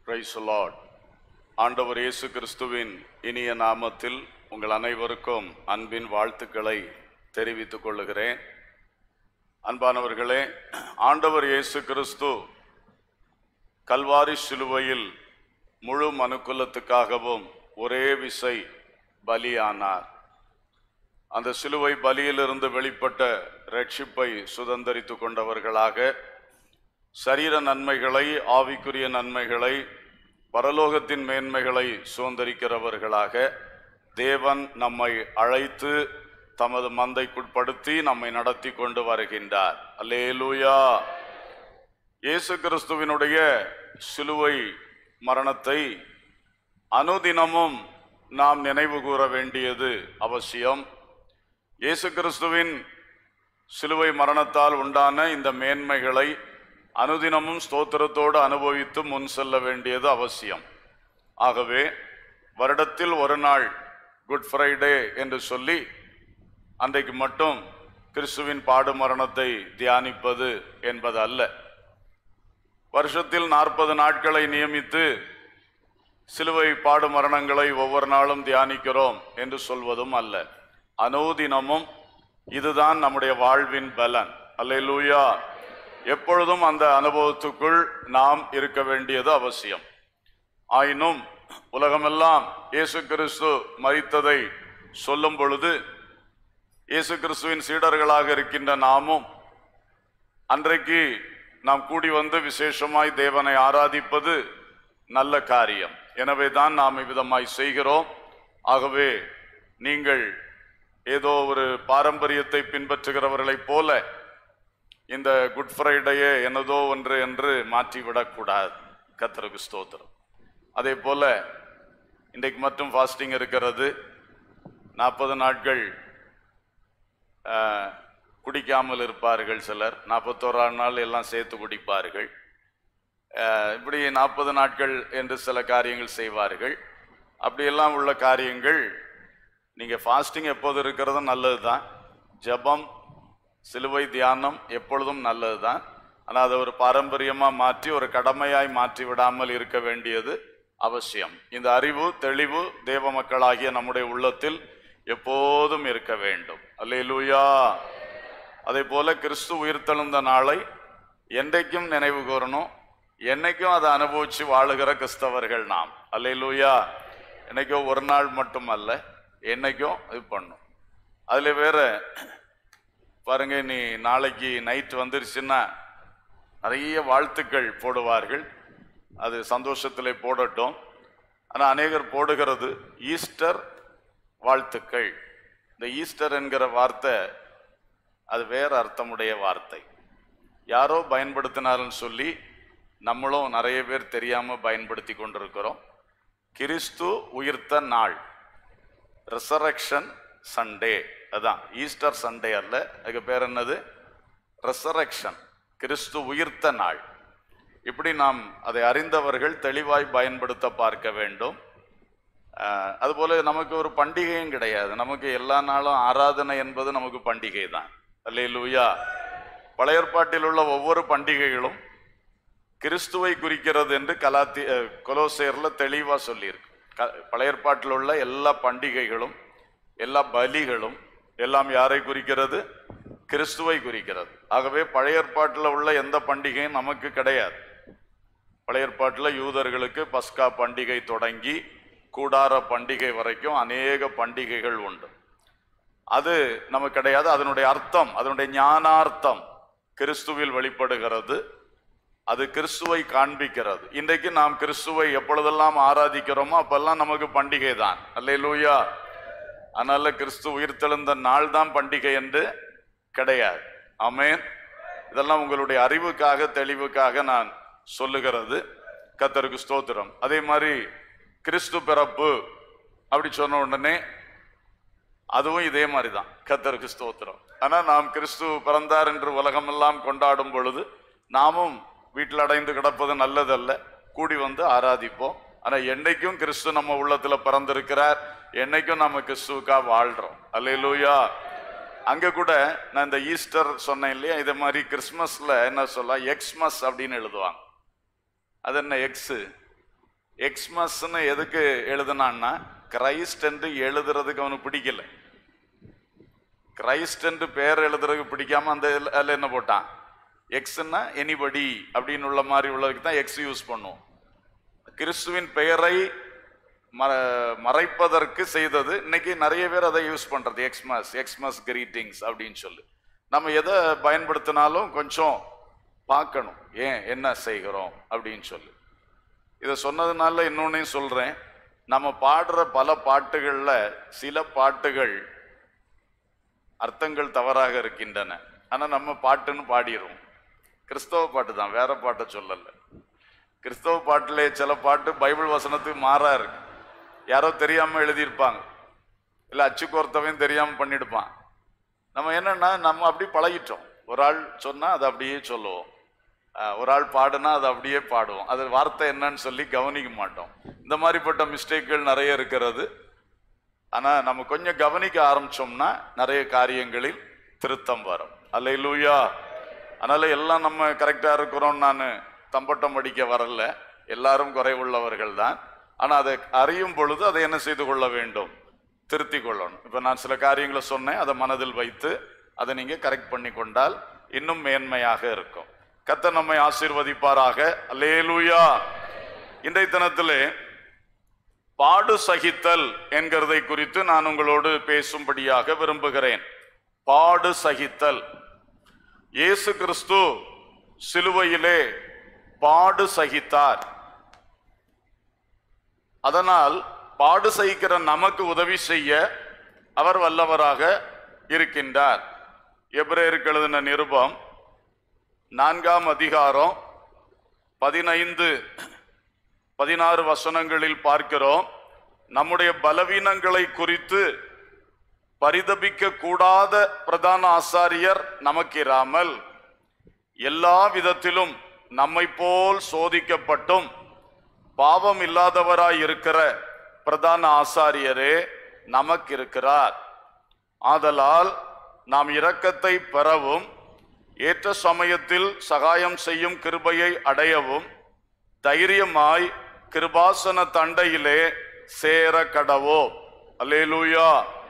Price Lord ஆண்டவர் இயேசு கிறிஸ்துவின் இனிய நாமத்தில் உங்கள் அனைவருக்கும் அன்பின் வாழ்த்துக்களை தெரிவித்துக் கொள்ளுகிறேன் அன்பானவர்களே ஆண்டவர் இயேசு கிறிஸ்து கல்வாரி சிலுவையில் முழு மனுக்குலத்துக்காகவும் ஒரே விசை பலியானார் அந்த சிலுவை பலியிலிருந்து வெளிப்பட்ட ரட்சிப்பை சுதந்தரித்துக் கொண்டவர்களாக சரீர நன்மைகளை ஆவிக்குரிய நன்மைகளை பரலோகத்தின் மேன்மைகளை சுதந்திரிக்கிறவர்களாக தேவன் நம்மை அழைத்து தமது மந்தைக்குட்படுத்தி நம்மை நடத்தி கொண்டு வருகின்றார் அல்லேலூயா இயேசு கிறிஸ்துவினுடைய சிலுவை மரணத்தை அனுதினமும் நாம் நினைவு கூற வேண்டியது அவசியம் இயேசு கிறிஸ்துவின் சிலுவை மரணத்தால் உண்டான இந்த மேன்மைகளை அனுதினமும் ஸ்தோத்திரத்தோடு அனுபவித்து முன் செல்ல வேண்டியது அவசியம் ஆகவே வருடத்தில் ஒரு நாள் குட் ஃப்ரைடே என்று சொல்லி அன்றைக்கு மட்டும் கிறிஸ்துவின் பாடு மரணத்தை தியானிப்பது என்பது அல்ல வருஷத்தில் நாற்பது நாட்களை நியமித்து சிலுவை பாடு மரணங்களை ஒவ்வொரு நாளும் தியானிக்கிறோம் என்று சொல்வதும் அல்ல அனுதினமும் இதுதான் நம்முடைய வாழ்வின் பலன் அல்லேலூயா எப்பொழுதும் அந்த அனுபவத்துக்குள் நாம் இருக்க வேண்டியது அவசியம் ஆயினும் உலகமெல்லாம் இயேசு கிறிஸ்து மரித்ததை சொல்லும் பொழுது இயேசு கிறிஸ்துவின் சீடர்களாக இருக்கின்ற நாமும் அன்றைக்கு நாம் கூடி வந்து விசேஷமாய் தேவனை ஆராதிப்பது நல்ல காரியம் எனவே தான் நாம் இவ்விதமாய் செய்கிறோம் ஆகவே நீங்கள் ஏதோ ஒரு பாரம்பரியத்தை பின்பற்றுகிறவர்களைப் போல இந்த குட் ஃப்ரைடேயே என்னதோ ஒன்று என்று மாற்றிவிடக்கூடாது கத்தருக்கு ஸ்தோத்திரம் அதே போல இன்றைக்கு மட்டும் ஃபாஸ்டிங் இருக்கிறது நாற்பது நாட்கள் ஆஹ், குடிக்காமல் இருப்பார்கள் சிலர் நாற்பத்தோராம் நாள் எல்லாம் சேர்த்து குடிப்பார்கள் ஆஹ், இப்படி நாற்பது நாட்கள் என்று சில காரியங்கள் செய்வார்கள் அப்படியெல்லாம் உள்ள காரியங்கள் நீங்கள் ஃபாஸ்டிங் எப்போது இருக்கிறதும் நல்லது தான் ஜபம் சிலுவை தியானம் எப்பொழுதும் நல்லது தான் ஆனால் அதை ஒரு பாரம்பரியமாக மாற்றி ஒரு கடமையாய் மாற்றி விடாமல் இருக்க வேண்டியது அவசியம் இந்த அறிவு தெளிவு தேவ மக்களாகிய நம்முடைய உள்ளத்தில் எப்போதும் இருக்க வேண்டும் அல்லேலூயா அதே போல கிறிஸ்து உயிர்த்தெழுந்த நாளை என்றைக்கும் நினைவு கூறணும் என்னைக்கும் அதை அனுபவிச்சு வாழுகிற கிறிஸ்தவர்கள் நாம் அல்லேலூயா என்னைக்கோ ஒரு நாள் மட்டும் அல்ல என்னைக்கும் இது பண்ணும் அதுல வேற பாருங்க நீ நாளைக்கு நைட் வந்துருச்சுன்னா நிறைய வாழ்த்துக்கள் போடுவார்கள் அது சந்தோஷத்திலே போடட்டும் ஆனால் அநேகர் போடுகிறது ஈஸ்டர் வாழ்த்துக்கள் இந்த ஈஸ்டர் என்கிற வார்த்தை அது வேற அர்த்தமுடைய வார்த்தை யாரோ பயன்படுத்தினாருன்னு சொல்லி நம்மளும் நிறைய பேர் தெரியாம பயன்படுத்தி கொண்டிருக்கிறோம் கிறிஸ்து உயிர்த்த நாள் ரெசரக்ஷன் சண்டே அதான் ஈஸ்டர் சண்டே அல்ல அதுக்கு பேர் என்னது ரெசரக்ஷன் கிறிஸ்து உயிர்த்த நாள் இப்படி நாம் அதை அறிந்தவர்கள் தெளிவாய் பயன்படுத்த பார்க்க வேண்டும் ஆஹ், அதுபோல நமக்கு ஒரு பண்டிகையும் கிடையாது நமக்கு எல்லா நாளும் ஆராதனை என்பது நமக்கு பண்டிகை தான் அல்லேலூயா பழைய ஏற்பாட்டில் உள்ள ஒவ்வொரு பண்டிகைகளும் கிறிஸ்துவை குறிக்கிறது என்று கலாத்தி அஹ், கொலோசேர்ல தெளிவா சொல்லியிருக்கு க- பழைய ஏற்பாட்டில் உள்ள எல்லா பண்டிகைகளும் எல்லா பலிகளும் எல்லாம் யாரை குறிக்கிறது கிறிஸ்துவை குறிக்கிறது ஆகவே பழைய ஏற்பாட்டில் உள்ள எந்த பண்டிகையும் நமக்கு கிடையாது பழைய ஏற்பாட்டில் யூதர்களுக்கு பஸ்கா பண்டிகை தொடங்கி கூடார பண்டிகை வரைக்கும் அநேக பண்டிகைகள் உண்டு அது நமக்கு கிடையாது அதனுடைய அர்த்தம் அதனுடைய ஞானார்த்தம் கிறிஸ்துவில் வெளிப்படுகிறது அது கிறிஸ்துவை காண்பிக்கிறது இன்றைக்கு நாம் கிறிஸ்துவை எப்பொழுதெல்லாம் ஆராதிக்கிறோமோ அப்பெல்லாம் நமக்கு பண்டிகை தான் அல்லேலூயா அதனால கிறிஸ்து உயிர்த்தெழுந்த நாள் தான் பண்டிகை என்று கிடையாது ஆமென் இதெல்லாம் உங்களுடைய அறிவுக்காக தெளிவுக்காக நான் சொல்லுகிறது கத்தருக்கு ஸ்தோத்திரம் அதே மாதிரி கிறிஸ்து பிறப்பு அப்படி சொன்ன உடனே அதுவும் இதே மாதிரி தான் கத்தருக்கு ஸ்தோத்திரம் ஆனா நாம் கிறிஸ்து பிறந்தார் என்று உலகமெல்லாம் கொண்டாடும் பொழுது நாமும் வீட்டில் அடைந்து கிடப்பது நல்லதல்ல கூடி வந்து ஆராதிப்போம் ஆனா என்னைக்கும் கிறிஸ்து நம்ம உள்ளத்துல பிறந்திருக்கிறார் என்னைக்கும் நம்ம கிறிஸ்துவுக்கா வாழ்றோம் அல்லேலூயா அங்க கூட நான் இந்த ஈஸ்டர் சொன்னேன் இல்லையா இதே மாதிரி கிறிஸ்மஸ்ல என்ன சொல்ல எக்ஸ்மஸ் அப்படின்னு எழுதுவாங்க அது என்ன எக்ஸ் எக்ஸ்மஸ்ன்னு எதுக்கு எழுதுனான்னா கிரைஸ்ட் என்று எழுதுறதுக்கு அவனுக்கு பிடிக்கல கிரைஸ்ட் என்று பேர் எழுதுறதுக்கு பிடிக்காம அந்த இதுல- அதுல என்ன போட்டான் எக்ஸ்னா எனிபடி அப்படின்னு உள்ள மாதிரி உள்ளதுக்கு தான் எக்ஸ் யூஸ் பண்ணுவோம் கிறிஸ்துவின் பெயரை மற- மறைப்பதற்கு செய்தது இன்னைக்கு நிறைய பேர் அதை யூஸ் பண்றது எக்ஸ்மஸ் எக்ஸ்மஸ் கிரீட்டிங்ஸ் அப்படின்னு சொல்லி நம்ம எதை பயன்படுத்தினாலும் கொஞ்சம் பார்க்கணும் ஏன் என்ன செய்கிறோம் அப்படின்னு சொல்லி இதை சொன்னதுனால இன்னொன்னையும் சொல்றேன் நம்ம பாடுற பல பாட்டுகள்ல சில பாட்டுகள் அர்த்தங்கள் தவறாக இருக்கின்றன ஆனா நம்ம பாட்டுன்னு பாடிடுவோம் கிறிஸ்தவ பாட்டு தான் வேற பாட்டை சொல்லல கிறிஸ்தவ பாட்டிலே சில பாட்டு பைபிள் வசனத்துக்கு மாறா இருக்கு யாரோ தெரியாம எழுதியிருப்பாங்க இல்ல அச்சு கோர்த்தவன் தெரியாம பண்ணிடுப்பான் நம்ம என்னன்னா நம்ம அப்படி பழகிட்டோம் ஒரு ஆள் சொன்னா அதை அப்படியே சொல்லுவோம் அஹ் ஒரு ஆள் பாடுனா அதை அப்படியே பாடுவோம் அது வார்த்தை என்னன்னு சொல்லி கவனிக்க மாட்டோம் இந்த மாதிரிப்பட்ட மிஸ்டேக்குகள் நிறைய இருக்கிறது ஆனா நம்ம கொஞ்சம் கவனிக்க ஆரம்பிச்சோம்னா நிறைய காரியங்களில் திருத்தம் வரும் அல்லேலூயா அதனால எல்லாம் நம்ம கரெக்டா இருக்கிறோம் நான் தம்பட்டம் அடிக்க வரல எல்லாரும் குறைவுள்ளவர்கள் தான் ஆனா அதை அறியும் பொழுது அதை என்ன செய்து கொள்ள வேண்டும் திருத்தி கொள்ளணும் இப்ப நான் சில காரியங்களை சொன்னேன் அதை மனதில் வைத்து அதை நீங்க கரெக்ட் பண்ணி கொண்டால் இன்னும் மேன்மையாக இருக்கும் கர்த்தர் நம்மை ஆசீர்வதிப்பாராக அல்லேலூயா இன்றைய தினத்திலே பாடு சகித்தல் என்கிறதை குறித்து நான் உங்களோடு பேசும்படியாக விரும்புகிறேன் பாடு சகித்தல் இயேசு கிறிஸ்து சிலுவையிலே பாடு சகித்தார் அதனால் பாடு சகிக்கிற நமக்கு உதவி செய்ய அவர் வல்லவராக இருக்கின்றார் எபிரேயருக்கு எழுதின நிருபம் நான்காம் அதிகாரம் பதினைந்து பதினாறு வசனங்களில் பார்க்கிறோம் நம்முடைய பலவீனங்களை குறித்து பரிதபிக்க கூடாத பிரதான ஆசாரியர் நமக்கிராமல் எல்லா விதத்திலும் நம்மை போல் சோதிக்கப்பட்டும் பாவம் இல்லாதவராய் இருக்கிற பிரதான ஆசாரியரே நமக்கு இருக்கிறார் ஆதலால் நாம் இரக்கத்தை பெறவும் ஏற்ற சமயத்தில் சகாயம் செய்யும் கிருபையை அடையவும் தைரியமாய் கிருபாசன தண்டையிலே சேர கடவோ அல்லேலூயா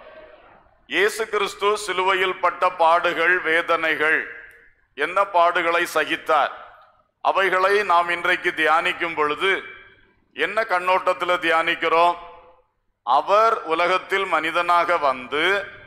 இயேசு கிறிஸ்து சிலுவையில் பட்ட பாடுகள் வேதனைகள் என்ன பாடுகளை சகித்தார் அவைகளை நாம் இன்றைக்கு தியானிக்கும் பொழுது என்ன கண்ணோட்டத்தில் தியானிக்கிறோம் அவர் உலகத்தில் மனிதனாக வந்து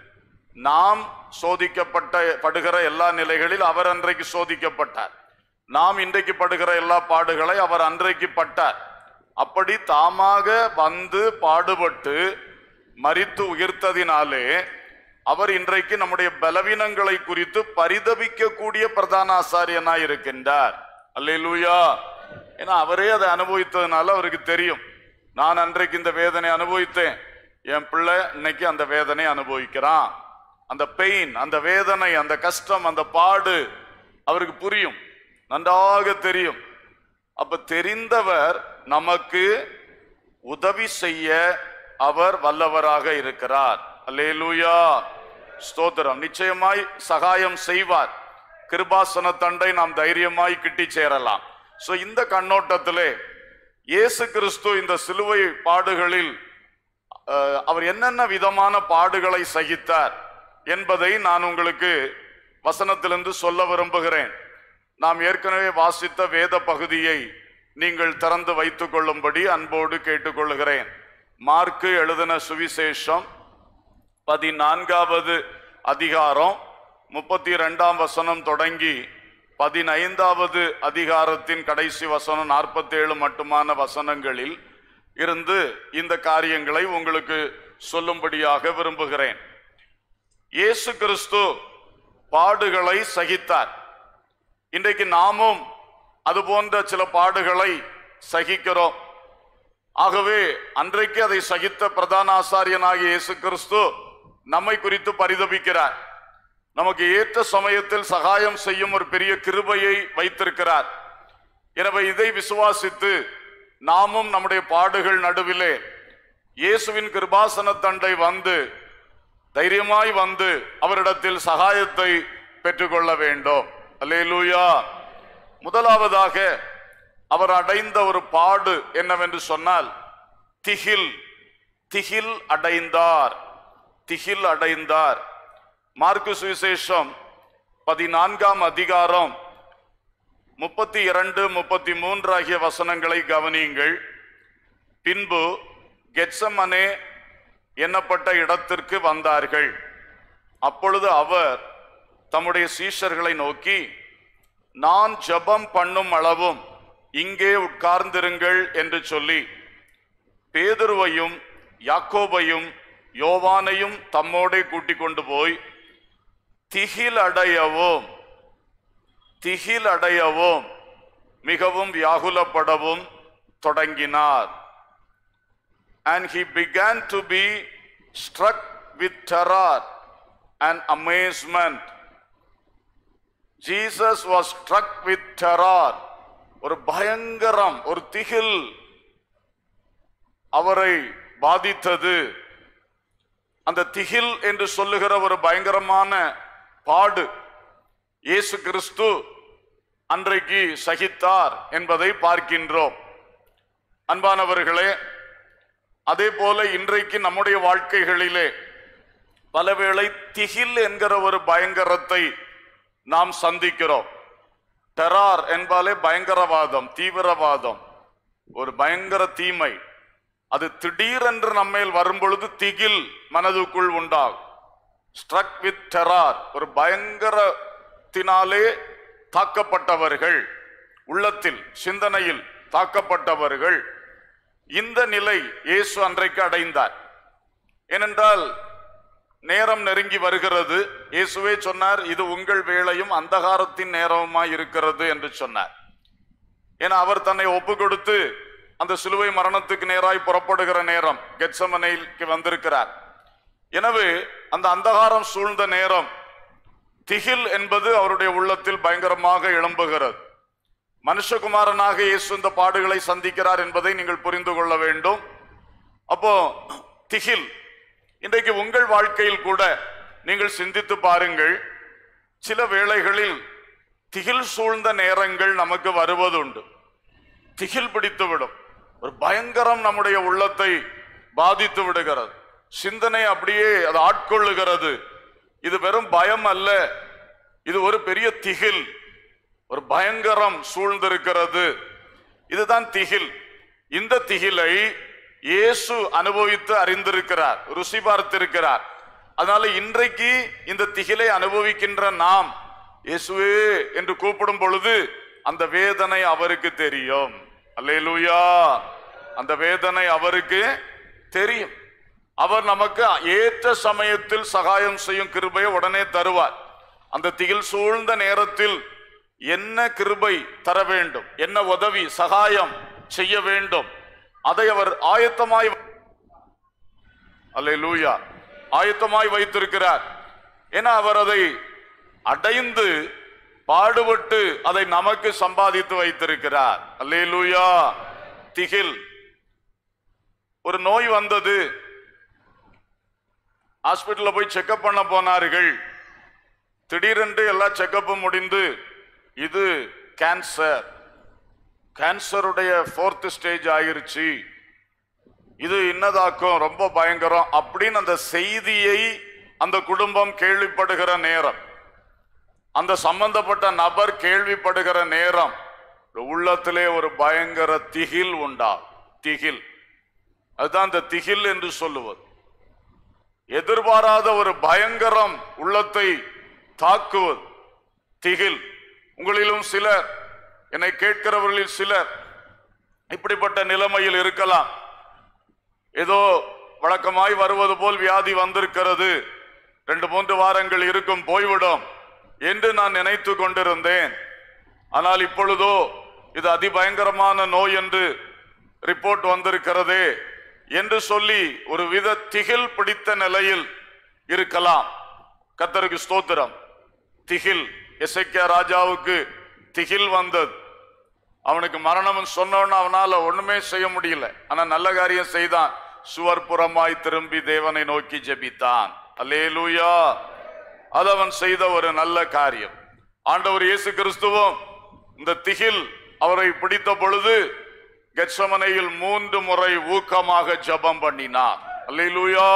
நாம் சோதிக்கப்பட்ட படுகிற எல்லா நிலைகளில் அவர் அன்றைக்கு சோதிக்கப்பட்டார் நாம் இன்றைக்கு படுகிற எல்லா பாடுகளை அவர் அன்றைக்கு பட்டார் அப்படி தாமாக வந்து பாடுபட்டு மரித்து உயிர்த்ததினாலே அவர் இன்றைக்கு நம்முடைய பலவீனங்களை குறித்து பரிதபிக்க கூடிய பிரதான ஆசாரியனாய் இருக்கின்றார் அல்லேலூயா ஏன்னா அவரே அதை அனுபவித்ததுனால அவருக்கு தெரியும் நான் அன்றைக்கு இந்த வேதனை அனுபவித்தேன் என் பிள்ளை இன்னைக்கு அந்த வேதனை அனுபவிக்கிறான் அந்த பெயின் அந்த வேதனை அந்த கஷ்டம் அந்த பாடு அவருக்கு புரியும் நன்றாக தெரியும் அப்ப தெரிந்தவர் நமக்கு உதவி செய்ய அவர் வல்லவராக இருக்கிறார் அல்லேலூயா ஸ்தோத்திரம் நிச்சயமாய் சகாயம் செய்வார் கிருபாசன தண்டை நாம் தைரியமாய் கிட்டி சேரலாம் சோ இந்த கண்ணோட்டத்திலே இயேசு கிறிஸ்து இந்த சிலுவை பாடுகளில் அஹ், அவர் என்னென்ன விதமான பாடுகளை சகித்தார் என்பதை நான் உங்களுக்கு வசனத்திலிருந்து சொல்ல விரும்புகிறேன் நாம் ஏற்கனவே வாசித்த வேத பகுதியை நீங்கள் திறந்து வைத்துக் கொள்ளும்படி அன்போடு கேட்டுக்கொள்கிறேன் மார்க்கு எழுதின சுவிசேஷம் பதினான்காவது அதிகாரம் முப்பத்தி ரெண்டாம் வசனம் தொடங்கி பதினைந்தாவது அதிகாரத்தின் கடைசி வசனம் நாற்பத்தேழு மட்டுமான வசனங்களில் இருந்து இந்த காரியங்களை உங்களுக்கு சொல்லும்படியாக விரும்புகிறேன் இயேசு கிறிஸ்து பாடுகளை சகித்தார் இன்றைக்கு நாமும் அது போன்ற சில பாடுகளை சகிக்கிறோம் ஆகவே அன்றைக்கு அதை சகித்த பிரதான ஆசாரியனாகிய இயேசு கிறிஸ்து நம்மை குறித்து பரிதபிக்கிறார் நமக்கு ஏற்ற சமயத்தில் சகாயம் செய்யும் ஒரு பெரிய கிருபையை வைத்திருக்கிறார் எனவே இதை விசுவாசித்து நாமும் நம்முடைய பாடுகள் நடுவிலே இயேசுவின் கிருபாசன தண்டை வந்து தைரியமாய் வந்து அவரிடத்தில் சகாயத்தை பெற்றுக்கொள்ள வேண்டும் அல்லேலூயா முதலாவதாக அவர் அடைந்த ஒரு பாடு என்னவென்று சொன்னால் திகில் திகில் அடைந்தார் திகில் அடைந்தார் மார்க்கு சுவிசேஷம் பதினான்காம் அதிகாரம் முப்பத்தி இரண்டு முப்பத்தி மூன்று ஆகிய வசனங்களை கவனியுங்கள் பின்பு கெட்சமனே எண்ணப்பட்ட இடத்திற்கு வந்தார்கள் அப்பொழுது அவர் தம்முடைய சீஷர்களை நோக்கி நான் ஜெபம் பண்ணும் அளவும் இங்கே உட்கார்ந்திருங்கள் என்று சொல்லி பேதுருவையும் யாக்கோபையும் யோவானையும் தம்மோடே கூட்டிக் கொண்டு போய் திகில் அடையவும் திகில் அடையவும் மிகவும் வியாகுலப்படவும் தொடங்கினார் and he began to be struck with terror and amazement Jesus was struck with terror ஒரு பயங்கரம் ஒரு திகில் அவரை பாதித்தது அந்த திகில் என்று சொல்லுகிற ஒரு பயங்கரமான பாடு இயேசு கிறிஸ்து அன்றைக்கு சகித்தார் என்பதை பார்க்கின்றோம் அன்பானவர்களே அதே போல இன்றைக்கு நம்முடைய வாழ்க்கைகளிலே பலவேளை திகில் என்கிற ஒரு பயங்கரத்தை நாம் சந்திக்கிறோம் டெரார் என்பாலே பயங்கரவாதம் தீவிரவாதம் ஒரு பயங்கர தீமை அது திடீரென்று நம்மேல் வரும்பொழுது திகில் மனதுக்குள் உண்டாகும் ஸ்ட்ரக் வித் டெரார் ஒரு பயங்கரத்தினாலே தாக்கப்பட்டவர்கள் உள்ளத்தில் சிந்தனையில் தாக்கப்பட்டவர்கள் இந்த நிலை இயேசு அன்றைக்கு அடைந்தார் ஏனென்றால் நேரம் நெருங்கி வருகிறது இயேசுவே சொன்னார் இது உங்கள் வேளையும் அந்தகாரத்தின் நேரமாய் இருக்கிறது என்று சொன்னார் ஏன்னா அவர் தன்னை ஒப்பு கொடுத்து அந்த சிலுவை மரணத்துக்கு நேராய் புறப்படுகிற நேரம் கெட்சமனைக்கு வந்திருக்கிறார் எனவே அந்த அந்தகாரம் சூழ்ந்த நேரம் திகில் என்பது அவருடைய உள்ளத்தில் பயங்கரமாக எழும்புகிறது மனுஷகுமாரனாக இயேசு இந்த பாடுகளை சந்திக்கிறார் என்பதை நீங்கள் புரிந்து கொள்ள வேண்டும் அப்போ திகில் இன்றைக்கு உங்கள் வாழ்க்கையில் கூட நீங்கள் சிந்தித்து பாருங்கள் சில வேளைகளில் திகில் சூழ்ந்த நேரங்கள் நமக்கு வருவதுண்டு திகில் பிடித்துவிடும் ஒரு பயங்கரம் நம்முடைய உள்ளத்தை பாதித்து விடுகிறது சிந்தனை அப்படியே அது ஆட்கொள்ளுகிறது இது வெறும் பயம் அல்ல இது ஒரு பெரிய திகில் ஒரு பயங்கரம் சூழ்ந்திருக்கிறது இதுதான் திகில் இந்த திகிலை இயேசு அனுபவித்து அறிந்திருக்கிறார் ருசி பார்த்திருக்கிறார் அதனால இன்றைக்கு இந்த திகிலை அனுபவிக்கின்ற நாம் இயேசுவே என்று கூப்பிடும் பொழுது அந்த வேதனை அவருக்கு தெரியும் அல்லேலூயா அந்த வேதனை அவருக்கு தெரியும் அவர் நமக்கு ஏற்ற சமயத்தில் சகாயம் செய்யும் கிருபையை உடனே தருவார் அந்த திகில் சூழ்ந்த நேரத்தில் என்ன கிருபை தர வேண்டும் என்ன உதவி சகாயம் செய்ய வேண்டும் அதை அவர் ஆயத்தமாய் அல்லேலூயா ஆயத்தமாய் வைத்திருக்கிறார் ஏன்னா அவர் அதை அடைந்து பாடுபட்டு அதை நமக்கு சம்பாதித்து வைத்திருக்கிறார் அல்லேலூயா திகில் ஒரு நோய் வந்தது ஹாஸ்பிட்டல்ல போய் செக்கப் பண்ண போனார்கள் திடீரென்று எல்லா செக்கப்பும் முடிந்து இது கேன்சர் கேன்சருடைய ஃபோர்த் ஸ்டேஜ் ஆயிருச்சு இது இன்னதாக்கும் ரொம்ப பயங்கரம் அப்படின்னு அந்த செய்தியை அந்த குடும்பம் கேள்விப்படுகிற நேரம் அந்த சம்பந்தப்பட்ட நபர் கேள்விப்படுகிற நேரம் உள்ளத்திலே ஒரு பயங்கர திகில் உண்டா திகில் அதுதான் அந்த திகில் என்று சொல்லுவது எதிர்பாராத ஒரு பயங்கரம் உள்ளத்தை தாக்குவது திகில் உங்களிலும் சிலர் என்னை கேட்கிறவர்களில் சிலர் இப்படிப்பட்ட நிலைமையில் இருக்கலாம் ஏதோ வழக்கமாய் வருவது போல் வியாதி வந்திருக்கிறது ரெண்டு மூன்று வாரங்கள் இருக்கும் போய்விடும் என்று நான் நினைத்து கொண்டிருந்தேன் ஆனால் இப்பொழுதோ இது அதிபயங்கரமான நோய் என்று ரிப்போர்ட் வந்திருக்கிறதே என்று சொல்லி ஒரு வித திகில் பிடித்த நிலையில் இருக்கலாம் கத்தருக்கு ஸ்தோத்திரம் திகில் எசைக்கியா ராஜாவுக்கு திகில் வந்தது அவனுக்கு மரணம் சொன்னோன்னு அவனால ஒண்ணுமே செய்ய முடியல ஆனா நல்ல காரியம் செய்தான் சுவர் புறமாய் திரும்பி தேவனை நோக்கி ஜெபித்தான் அல்லேலூயா அது அவன் செய்த ஒரு நல்ல காரியம் ஆண்டவர் இயேசு கிறிஸ்துவும் இந்த திகில் அவரை பிடித்த பொழுது கெட்சமனையில் மூன்று முறை ஊக்கமாக ஜெபம் பண்ணினார் அல்லேலூயா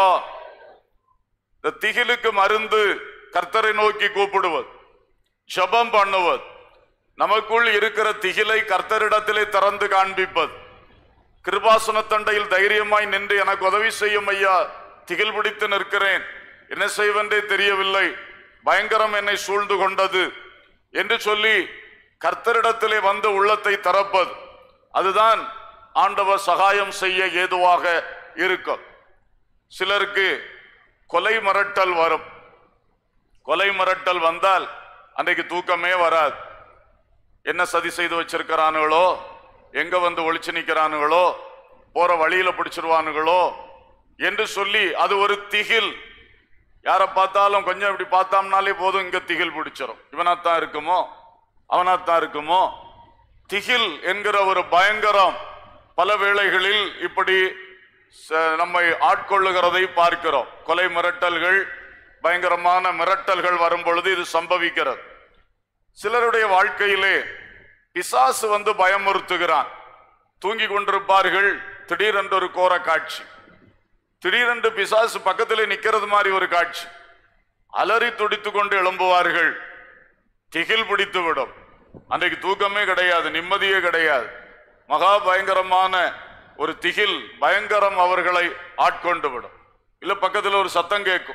இந்த திகிலுக்கு மருந்து கர்த்தரை நோக்கி கூப்பிடுவது ஜெபம் பண்ணுவது நமக்குள் இருக்கிற திகிலை கர்த்தரிடத்திலே திறந்து காண்பிப்பது கிருபாசன தண்டையில் தைரியமாய் நின்று எனக்கு உதவி செய்யும் ஐயா திகில் பிடித்து நிற்கிறேன் என்ன செய்வென்றே தெரியவில்லை பயங்கரம் என்னை சூழ்ந்து கொண்டது என்று சொல்லி கர்த்தரிடத்திலே வந்து உள்ளத்தை திறப்பது அதுதான் ஆண்டவர் சகாயம் செய்ய ஏதுவாக இருக்கும் சிலருக்கு கொலை மிரட்டல் வரும் கொலை மிரட்டல் வந்தால் அன்றைக்கு தூக்கமே வராது என்ன சதி செய்து வச்சிருக்கிறானுங்களோ எங்க வந்து ஒளிச்சு நிக்கிறானுங்களோ போற வழியில பிடிச்சிருவானுங்களோ என்று சொல்லி அது ஒரு திகில் யாரை பார்த்தாலும் கொஞ்சம் இப்படி பார்த்தோம்னாலே போதும் இங்க திகில் பிடிச்சிரும் இவனாத்தான் இருக்குமோ அவனாத்தான் இருக்குமோ திகில் என்கிற ஒரு பயங்கரம் பல வேளைகளில் இப்படி ச- நம்மை ஆட்கொள்ளுகிறதை பார்க்கிறோம் கொலை மிரட்டல்கள் பயங்கரமான மிரட்டல்கள் வரும் பொழுது இது சம்பவிக்கிறது சிலருடைய வாழ்க்கையிலே பிசாசு வந்து பயமுறுத்துகிறான் தூங்கி கொண்டிருப்பார்கள் திடீரென்று ஒரு கோர காட்சி திடீரென்று பிசாசு பக்கத்திலே நிக்கிறது மாதிரி ஒரு காட்சி அலறி துடித்துக் கொண்டு எழும்புவார்கள் திகில் பிடித்து விடும் அன்றைக்கு தூக்கமே கிடையாது நிம்மதியே கிடையாது மகா பயங்கரமான ஒரு திகில் பயங்கரம் அவர்களை ஆட்கொண்டு விடும் இல்ல பக்கத்துல ஒரு சத்தம் கேட்கும்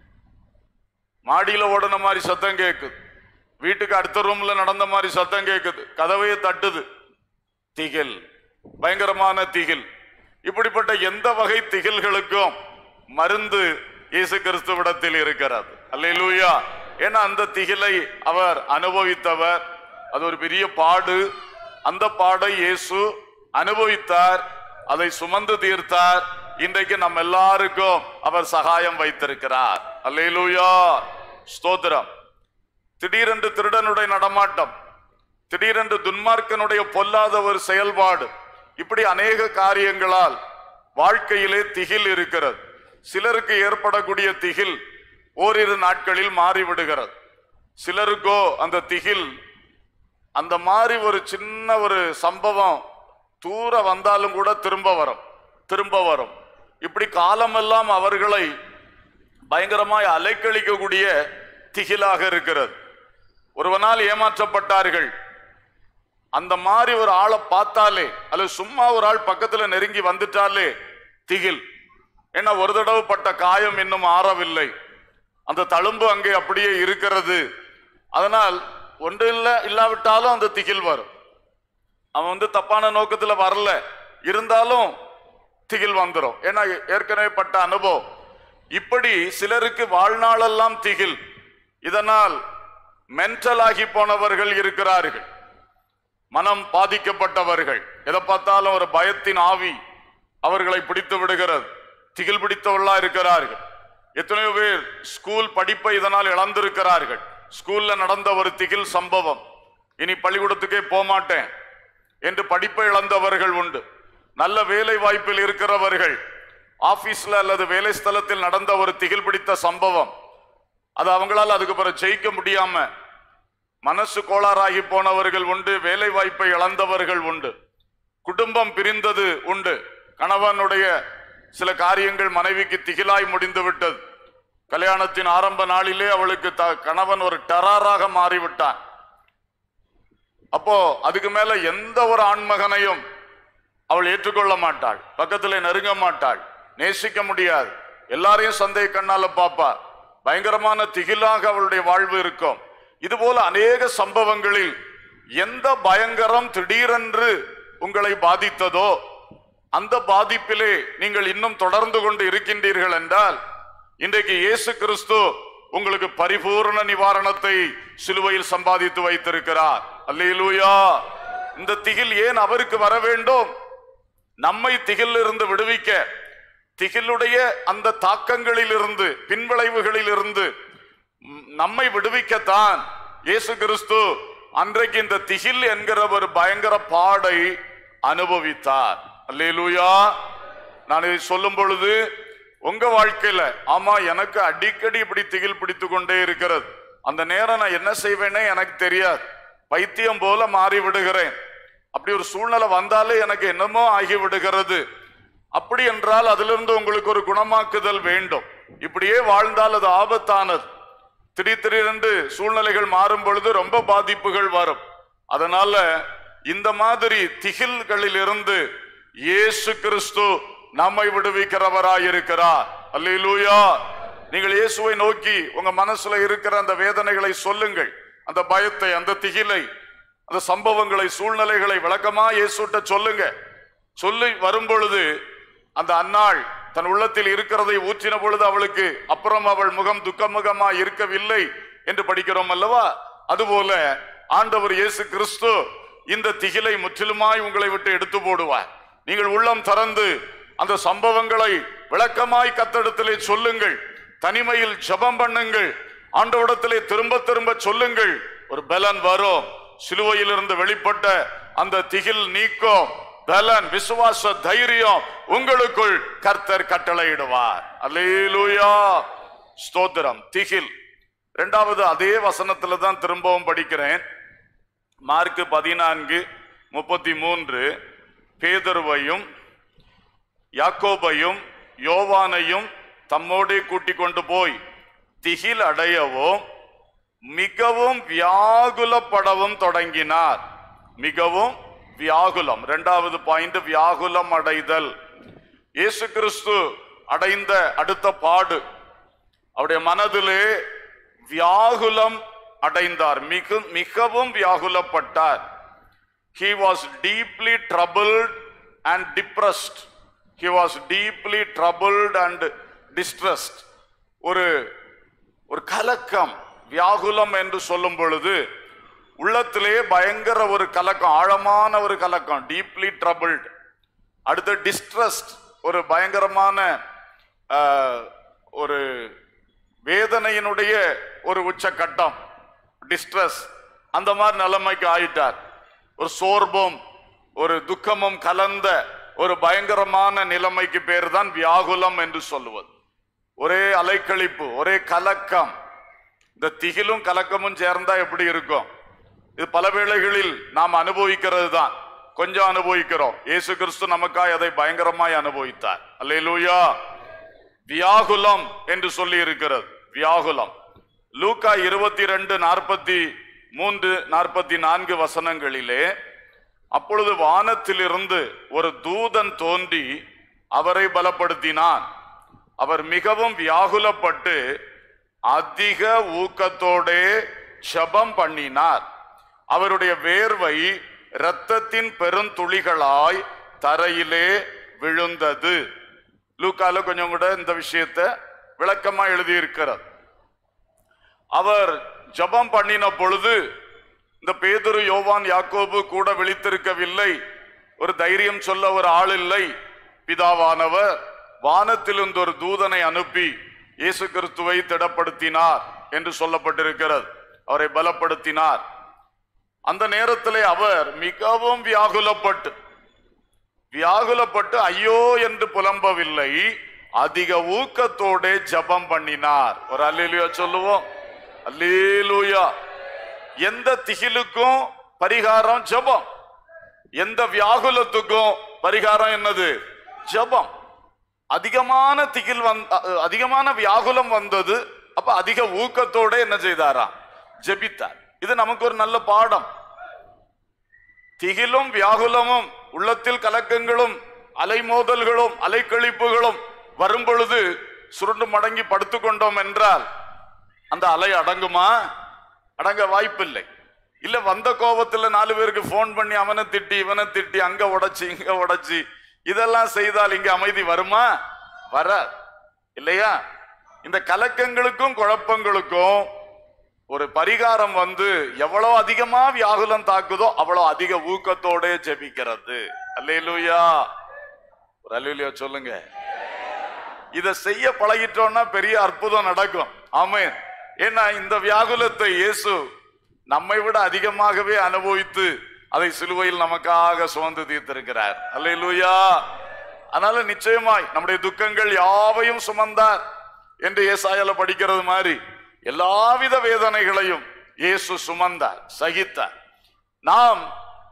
மாடியில ஓடுன மாதிரி சத்தம் கேட்குது வீட்டுக்கு அடுத்த ரூம்ல நடந்த மாதிரி சத்தம் கேட்குது கதவையே தட்டுது திகில் பயங்கரமான திகில் இப்படிப்பட்ட எந்த வகை திகில்களுக்கும் மருந்து இயேசு கிறிஸ்துவிடத்தில் இருக்கிறது அல்லேலூயா ஏன்னா அந்த திகிலை அவர் அனுபவித்தவர் அது ஒரு பெரிய பாடு அந்த பாடை இயேசு அனுபவித்தார் அதை சுமந்து தீர்த்தார் இன்றைக்கு நம்ம எல்லாருக்கும் அவர் சகாயம் வைத்திருக்கிறார் அல்லேலூயா ஸ்தோத்திரம் திடீரென்று திருடனுடைய நடமாட்டம் திடீரென்று துன்மார்க்கனுடைய பொல்லாத ஒரு செயல்பாடு இப்படி அநேக காரியங்களால் வாழ்க்கையிலே திகில் இருக்கிறது சிலருக்கு ஏற்படக்கூடிய திகில் ஓரிரு நாட்களில் மாறிவிடுகிறது சிலருக்கோ அந்த திகில் அந்த மாதிரி ஒரு சின்ன ஒரு சம்பவம் தூர வந்தாலும் கூட திரும்ப வரும் திரும்ப வரும் இப்படி காலமெல்லாம் அவர்களை பயங்கரமாய் அலைக்கழிக்கக்கூடிய திகிலாக இருக்கிறது ஒருவனால் ஏமாற்றப்பட்டார்கள் அந்த மாதிரி ஒரு ஆளை பார்த்தாலே அல்லது சும்மா ஒரு ஆள் பக்கத்துல நெருங்கி வந்துட்டாலே திகில் ஏன்னா ஒரு தடவை பட்ட காயம் இன்னும் ஆறவில்லை அந்த தழும்பு அங்கே அப்படியே இருக்கிறது அதனால் ஒன்று இல்ல இல்லாவிட்டாலும் அந்த திகில் வரும் அவன் வந்து தப்பான நோக்கத்துல வரல இருந்தாலும் திகில் வந்துடும் ஏன்னா ஏற்கனவே பட்ட அனுபவம் இப்படி சிலருக்கு வாழ்நாளெல்லாம் திகில் இதனால் மென்டல் ஆகி போனவர்கள் இருக்கிறார்கள் மனம் பாதிக்கப்பட்டவர்கள் எதை பார்த்தாலும் ஒரு பயத்தின் ஆவி அவர்களை பிடித்து விடுகிறது திகில் பிடித்தவர்களா இருக்கிறார்கள் எத்தனையோ பேர் ஸ்கூல் படிப்பை இதனால் இழந்திருக்கிறார்கள் ஸ்கூல்ல நடந்த ஒரு திகில் சம்பவம் இனி பள்ளிக்கூடத்துக்கே போக மாட்டேன் என்று படிப்பை இழந்தவர்கள் உண்டு நல்ல வேலை வாய்ப்பில் இருக்கிறவர்கள் ஆபீஸ்ல அல்லது வேலை ஸ்தலத்தில் நடந்த ஒரு திகில் பிடித்த சம்பவம் அது அவங்களால அதுக்கு பிறகு ஜெயிக்க முடியாம மனசு கோளாறாகி போனவர்கள் உண்டு வேலை வாய்ப்பை இழந்தவர்கள் உண்டு குடும்பம் பிரிந்தது உண்டு கணவனுடைய சில காரியங்கள் மனைவிக்கு திகிலாய் முடிந்து விட்டது கல்யாணத்தின் ஆரம்ப நாளிலே அவளுக்கு த- கணவன் ஒரு டெரராக மாறிவிட்டான் அப்போ அதுக்கு மேல எந்த ஒரு ஆண்மகனையும் அவள் ஏற்றுக்கொள்ள மாட்டாள் பக்கத்துல நெருங்க மாட்டாள் நேசிக்க முடியாது எல்லாரையும் சந்தேக கண்ணால பாப்பா பயங்கரமான திகிலாக அவளுடைய வாழ்வு இருக்கும் இது போல அநேக சம்பவங்களில் எந்த பயங்கரம் திடீரென்று உங்களை பாதித்ததோ அந்த பாதிப்பிலே நீங்கள் இன்னும் தொடர்ந்து கொண்டு இருக்கின்றீர்கள் என்றால் இன்றைக்கு இயேசு கிறிஸ்து உங்களுக்கு பரிபூர்ண நிவாரணத்தை சிலுவையில் சம்பாதித்து வைத்திருக்கிறார் அல்லேலூயா இந்த திகில் ஏன் அவருக்கு வர வேண்டும் நம்மை திகிலிருந்து விடுவிக்க திகிலுடைய அந்த தாக்கங்களில் இருந்து பின்விளைவுகளில் இருந்து ம், நம்மை விடுவிக்கத்தான் இயேசு கிறிஸ்து அன்றைக்கு இந்த திகில் என்கிற ஒரு பயங்கர பாடை அனுபவித்தார் அல்லேலூயா நான் இதை சொல்லும் பொழுது உங்க வாழ்க்கையில ஆமா எனக்கு அடிக்கடி இப்படி திகில் பிடித்து கொண்டே இருக்கிறது அந்த நேரம் நான் என்ன செய்வேனே எனக்கு தெரியாது பைத்தியம் போல மாறி விடுகிறேன் அப்படி ஒரு சூழ்நிலை வந்தாலே எனக்கு என்னமோ ஆகி விடுகிறது அப்படி என்றால் அதிலிருந்து உங்களுக்கு ஒரு குணமாக்குதல் வேண்டும் இப்படியே வாழ்ந்தால் அது ஆபத்தானது திடீர் திடீரென்று சூழ்நிலைகள் மாறும் பொழுது ரொம்ப பாதிப்புகள் வரும் அதனால இந்த மாதிரி திகில்களில் இருந்து இயேசு கிறிஸ்து நம்மை விடுவிக்கிறவராயிருக்கிறார் அல்லேலூயா நீங்கள் இயேசுவை நோக்கி உங்க மனசுல இருக்கிற அந்த வேதனைகளை சொல்லுங்கள் அந்த பயத்தை அந்த திகிலை அந்த சம்பவங்களை சூழ்நிலைகளை விளக்கமா இயேசுட்ட சொல்லுங்க சொல்லி வரும் பொழுது அந்த அன்னாள் தன் உள்ளத்தில் இருக்கிறதை ஊற்றின பொழுது அவளுக்கு அப்புறம் அவள் முகம் துக்கமுகமா இருக்கவில்லை என்று படிக்கிறோம் அல்லவா அதுபோல ஆண்டவர் இயேசு கிறிஸ்து இந்த திகிலை முற்றிலுமாய் உங்களை விட்டு எடுத்து போடுவார் நீங்கள் உள்ளம் திறந்து அந்த சம்பவங்களை விளக்கமாய் கத்தடத்திலே சொல்லுங்கள் தனிமையில் ஜெபம் பண்ணுங்கள் ஆண்டவரிடத்திலே திரும்ப திரும்ப சொல்லுங்கள் ஒரு பலன் வரும் சிலுவையிலிருந்து வெளிப்பட்ட அந்த திகில் நீக்கம் பலன் விசுவாச தைரியம் உங்களுக்குள் கர்த்தர் கட்டளையிடுவார் அல்லேலூயா ஸ்தோத்திரம் திகில் இரண்டாவது அதே வசனத்துல தான் திரும்பவும் படிக்கிறேன் மார்க் பதினான்கு முப்பத்தி மூன்று பேதருவையும் யாக்கோபையும் யோவானையும் தம்மோடே கூட்டிக் கொண்டு போய் திகில் அடையவும் மிகவும் வியாகுலப்படவும் தொடங்கினார் மிகவும் வியாகுலம் இரண்டாவது பாயிண்ட் வியாகுலம் அடைதல் இயேசு கிறிஸ்து அடைந்த அடுத்த பாடு அவருடைய மனதிலே வியாகுலம் அடைந்தார் மிக மிகவும் வியாகுலப்பட்டார் he was deeply troubled and depressed he was deeply troubled and distressed ஒரு ஒரு கலக்கம் வியாகுலம் என்று சொல்லும் பொழுது உள்ளத்திலே பயங்கர ஒரு கலக்கம் ஆழமான ஒரு கலக்கம் டீப்லி ட்ரபிள்ட் அடுத்து டிஸ்ட்ரஸ்ட் ஒரு பயங்கரமான ஆஹ், ஒரு வேதனையினுடைய ஒரு உச்சக்கட்டம் டிஸ்ட்ரஸ் அந்த மாதிரி நிலைமைக்கு ஆயிட்டார் ஒரு சோர்வும் ஒரு துக்கமும் கலந்த ஒரு பயங்கரமான நிலைமைக்கு பேர் தான் வியாகுலம் என்று சொல்லுவது ஒரே அலைக்கழிப்பு ஒரே கலக்கம் இந்த திகிலும் கலக்கமும் சேர்ந்தா எப்படி இருக்கும் இது பல வேளைகளில் நாம் அனுபவிக்கிறது தான் கொஞ்சம் அனுபவிக்கிறோம் இயேசு கிறிஸ்து நமக்காய் அதை பயங்கரமாய் அனுபவித்தார் அல்லேலூயா வியாகுலம் என்று சொல்லி இருக்கிறது வியாகுலம் லூக்கா இருபத்தி ரெண்டு நாற்பத்தி மூன்று நாற்பத்தி நான்கு வசனங்களிலே அப்பொழுது வானத்திலிருந்து ஒரு தூதன் தோன்றி அவரை பலப்படுத்தினான் அவர் மிகவும் வியாகுலப்பட்டு அதிக ஊக்கத்தோடே ஜெபம் பண்ணினார் அவருடைய வேர்வை இரத்தத்தின் பெருந்துளிகளாய் தரையிலே விழுந்தது லூக்கால கொஞ்சம் கூட இந்த விஷயத்தை விளக்கமா எழுதியிருக்கிறார் அவர் ஜெபம் பண்ணின பொழுது இந்த பேதுரு யோவான் யாக்கோபு கூட விழித்திருக்கவில்லை ஒரு தைரியம் சொல்ல ஒரு ஆள் இல்லை பிதாவானவர் வானத்திலிருந்து ஒரு தூதனை அனுப்பி இயேசு கிறிஸ்துவை திடப்படுத்தினார் என்று சொல்லப்பட்டிருக்கிறது அவரை பலப்படுத்தினார் அந்த நேரத்திலே அவர் மிகவும் வியாகுலப்பட்டு வியாகுலப்பட்டு ஐயோ என்று புலம்பவில்லை அதிக ஊக்கத்தோட ஜெபம் பண்ணினார் ஒரு அல்லேலூயா சொல்லுவோம் அல்லேலூயா எந்த திகிலுக்கும் பரிகாரம் ஜெபம் எந்த வியாகுலத்துக்கும் பரிகாரம் என்னது ஜெபம் அதிகமான திகில் வந்த அ- அதிகமான வியாகுலம் வந்தது அப்ப அதிக ஊக்கத்தோட என்ன செய்தாராம் ஜெபித்தார் இது நமக்கு ஒரு நல்ல பாடம் திகிலும் வியாகுலமும் உள்ளத்தில் கலக்கங்களும் அலைமோதல்களும் அலைக்கழிப்புகளும் வரும் பொழுது சுருண்டு மடங்கி படுத்துக்கொண்டோம் என்றால் அந்த அலை அடங்குமா அடங்க வாய்ப்பில்லை இல்ல வந்த கோபத்துல நாலு பேருக்கு ஃபோன் பண்ணி அவனை திட்டி இவனை திட்டி அங்க உடைச்சு இங்க உடைச்சு இதெல்லாம் செய்தால் இங்க அமைதி வருமா வர இல்லையா இந்த கலக்கங்களுக்கும் குழப்பங்களுக்கும் ஒரு பரிகாரம் வந்து எவ்வளவு அதிகமா வியாகுலம் தாக்குதோ அவ்வளவு அதிக ஊக்கத்தோட ஜெபிக்கிறது அல்லேலூயா ஒரு அல்லேலூயா சொல்லுங்க இத செய்ய பழகிட்டோம்னா பெரிய அற்புதம் நடக்கும் ஆமென் ஏன்னா இந்த வியாகுலத்தை இயேசு நம்மை விட அதிகமாகவே அனுபவித்து அதை சிலுவையில் நமக்காக சுமந்து தீர்த்திருக்கிறார் அல்லேலூயா அதனால நிச்சயமாய் நம்முடைய துக்கங்கள் யாவையும் சுமந்தார் என்று ஏசாயால படிக்கிறது மாதிரி எல்லாவித வேதனைகளையும் இயேசு சுமந்தார் சகித்தார் நாம்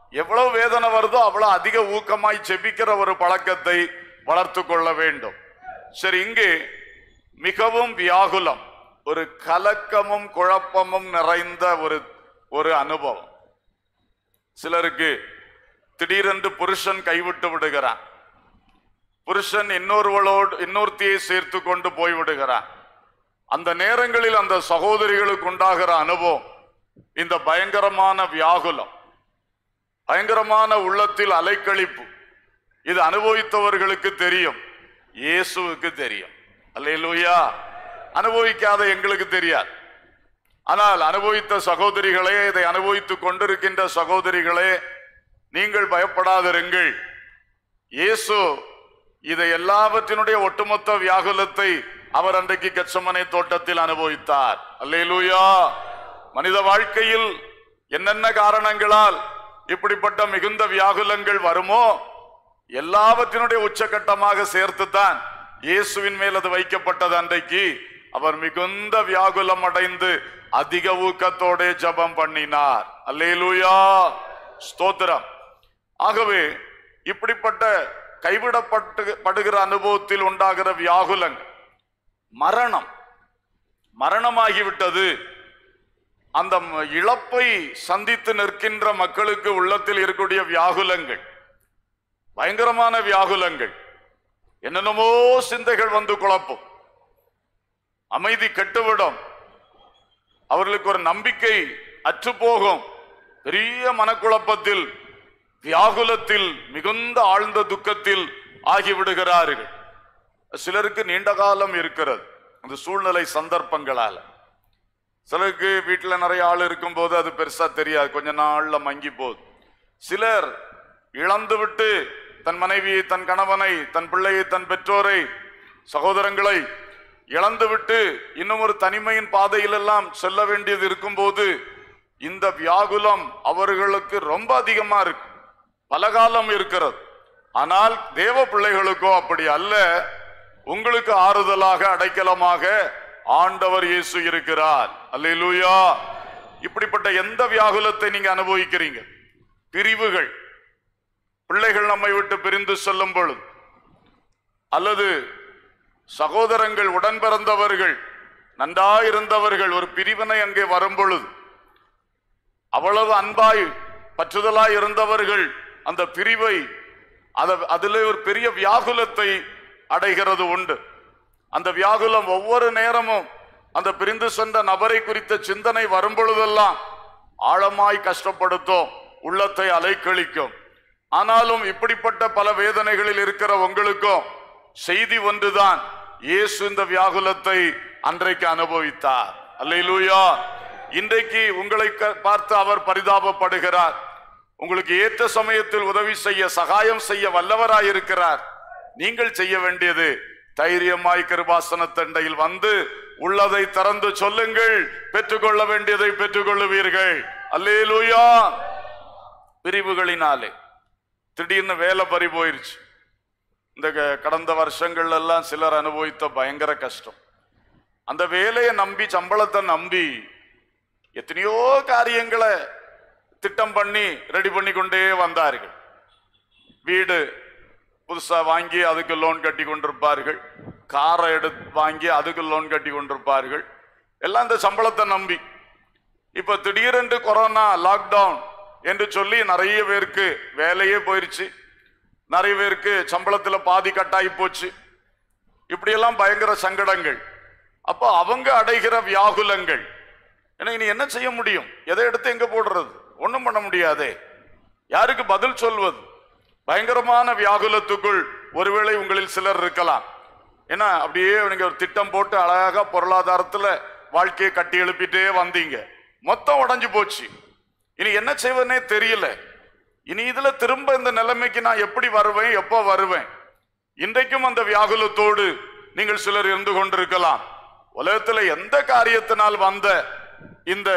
எவ்வளவு வேதனை வருதோ அவ்வளவு அதிக ஊக்கமாய் ஜெபிக்கிற ஒரு பழக்கத்தை வளர்த்து கொள்ள வேண்டும் சரி இங்கே மிகவும் வியாகுலம் ஒரு கலக்கமும் குழப்பமும் நிறைந்த ஒரு ஒரு அனுபவம் சிலருக்கு திடீரென்று புருஷன் கைவிட்டு விடுகிறான் புருஷன் இன்னொருவளோடு இன்னொருத்தியை சேர்த்து கொண்டு போய் விடுகிறான் அந்த நேரங்களில் அந்த சகோதரிகளுக்கு உண்டாகிற அனுபவம் இந்த பயங்கரமான வியாகுலம் பயங்கரமான உள்ளத்தில் அலைக்கழிப்பு இது அனுபவித்தவர்களுக்கு தெரியும் இயேசுவுக்கு தெரியும் அல்லேலூயா அனுபவிக்காத எங்களுக்கு தெரியாது ஆனால் அனுபவித்த சகோதரிகளே இதை அனுபவித்துக் கொண்டிருக்கின்ற சகோதரிகளே நீங்கள் பயப்படாதிருங்கள் இயேசு இதை எல்லாவற்றினுடைய ஒட்டுமொத்த வியாகுலத்தை அவர் அன்றைக்கு கச்சமனை தோட்டத்தில் அனுபவித்தார் அல்லேலூயா மனித வாழ்க்கையில் என்னென்ன காரணங்களால் இப்படிப்பட்ட மிகுந்த வியாகுலங்கள் வருமோ எல்லாவற்றினுடைய உச்சகட்டமாக சேர்த்துத்தான் இயேசுவின் மேல் அது வைக்கப்பட்டது அன்றைக்கு அவர் மிகுந்த வியாகுலம் அடைந்து அதிக ஊக்கத்தோட ஜெபம் பண்ணினார் அல்லேலூயா ஸ்தோத்திரம் ஆகவே இப்படிப்பட்ட கைவிடப்பட்டு படுகிற அனுபவத்தில் உண்டாகிற வியாகுலங்கள் மரணம் மரணமாகிவிட்டது அந்த ம- இழப்பை சந்தித்து நிற்கின்ற மக்களுக்கு உள்ளத்தில் இருக்கக்கூடிய வியாகுலங்கள் பயங்கரமான வியாகுலங்கள் என்னென்னமோ சிந்தைகள் வந்து குழப்பும் அமைதி கெட்டுவிடும் அவர்களுக்கு ஒரு நம்பிக்கை அற்றுப்போகும் பெரிய மனக்குழப்பத்தில் வியாகுலத்தில் மிகுந்த ஆழ்ந்த துக்கத்தில் ஆகிவிடுகிறார்கள் சிலருக்கு நீண்ட காலம் இருக்கிறது அந்த சூழ்நிலை சந்தர்ப்பங்களால சிலருக்கு வீட்டுல நிறைய ஆள் இருக்கும்போது அது பெருசா தெரியாது கொஞ்ச நாள்ல மங்கி போகுது சிலர் இழந்து விட்டு தன் மனைவியை தன் கணவனை தன் பிள்ளையை தன் பெற்றோரை சகோதரங்களை இழந்து விட்டு இன்னும் ஒரு தனிமையின் பாதையில் எல்லாம் செல்ல வேண்டியது இருக்கும்போது இந்த வியாகுலம் அவர்களுக்கு ரொம்ப அதிகமா இருக்கு பல காலம் இருக்கிறது ஆனால் தேவ பிள்ளைகளுக்கோ அப்படி அல்ல உங்களுக்கு ஆறுதலாக அடைக்கலமாக ஆண்டவர் இயேசு இருக்கிறார் அல்லேலூயா இப்படிப்பட்ட எந்த வியாகுலத்தை நீங்க அனுபவிக்கிறீங்க பிரிவுகள் பிள்ளைகள் நம்மை விட்டு பிரிந்து செல்லும் பொழுது அல்லது சகோதரங்கள் உடன் பிறந்தவர்கள் நன்றாயிருந்தவர்கள் ஒரு பிரிவினை அங்கே வரும் பொழுது அவ்வளவு அன்பாய் பற்றுதலாய் இருந்தவர்கள் அந்த பிரிவை அத அதிலே ஒரு பெரிய வியாகுலத்தை அடைகிறது உண்டு அந்த வியாகுலம் ஒவ்வொரு நேரமும் அந்த பிரிந்து சென்ற நபரை குறித்த சிந்தனை வரும் பொழுதெல்லாம் ஆழமாய் கஷ்டப்படுத்தும் உள்ளத்தை அலைக்கழிக்கும் ஆனாலும் இப்படிப்பட்ட பல வேதனைகளில் இருக்கிற உங்களுக்கும் செய்தி ஒன்றுதான் இயேசு இந்த வியாகுலத்தை அன்றைக்கு அனுபவித்தார் அல்லேலூயா இன்றைக்கு உங்களை க- பார்த்து அவர் பரிதாபப்படுகிறார் உங்களுக்கு ஏற்ற சமயத்தில் உதவி செய்ய சகாயம் செய்ய வல்லவராயிருக்கிறார் நீங்கள் செய்ய வேண்டியது தைரியமாய் கிருபாசன தண்டையில் வந்து உள்ளதை திறந்து சொல்லுங்கள் பெற்றுக்கொள்ள வேண்டியதை பெற்றுக்கொள்ளுவீர்கள் அல்லேலூயா பிரிவுகளினாலே திடீர்னு வேலை பறி போயிருச்சு இந்த க- கடந்த வருஷங்கள்ல எல்லாம் சிலர் அனுபவித்த பயங்கர கஷ்டம் அந்த வேலையை நம்பி சம்பளத்தை நம்பி எத்தனையோ காரியங்களை திட்டம் பண்ணி ரெடி பண்ணி கொண்டே வந்தார்கள் வீடு புதுசா வாங்கி அதுக்கு லோன் கட்டி கொண்டிருப்பார்கள் காரை எடுத்து வாங்கி அதுக்கு லோன் கட்டி கொண்டிருப்பார்கள் எல்லாம் இந்த சம்பளத்தை நம்பி இப்ப திடீரென்று கொரோனா லாக்டவுன் என்று சொல்லி நிறைய பேருக்கு வேலையே போயிருச்சு நிறைய பேருக்கு சம்பளத்துல பாதி கட்டாயி போச்சு இப்படியெல்லாம் பயங்கர சங்கடங்கள் அப்போ அவங்க அடைகிற வியாகுலங்கள் ஏன்னா இனி என்ன செய்ய முடியும் எதை எடுத்து எங்க போடுறது ஒண்ணும் பண்ண முடியாதே யாருக்கு பதில் சொல்வது பயங்கரமான வியாகுலத்துக்குள் ஒருவேளை உங்களில் சிலர் இருக்கலாம் ஏன்னா அப்படியே நீங்க ஒரு திட்டம் போட்டு அழகா பொருளாதாரத்துல வாழ்க்கையை கட்டி எழுப்பிட்டே வந்தீங்க மொத்தம் உடைஞ்சு போச்சு இனி என்ன செய்வதுனே தெரியல இனி இதுல திரும்ப இந்த நிலைமைக்கு நான் எப்படி வருவேன் எப்போ வருவேன் இன்றைக்கும் அந்த வியாகுலத்தோடு நீங்கள் சிலர் இருந்து கொண்டிருக்கலாம் உலகத்துல எந்த காரியத்தினால் வந்த இந்த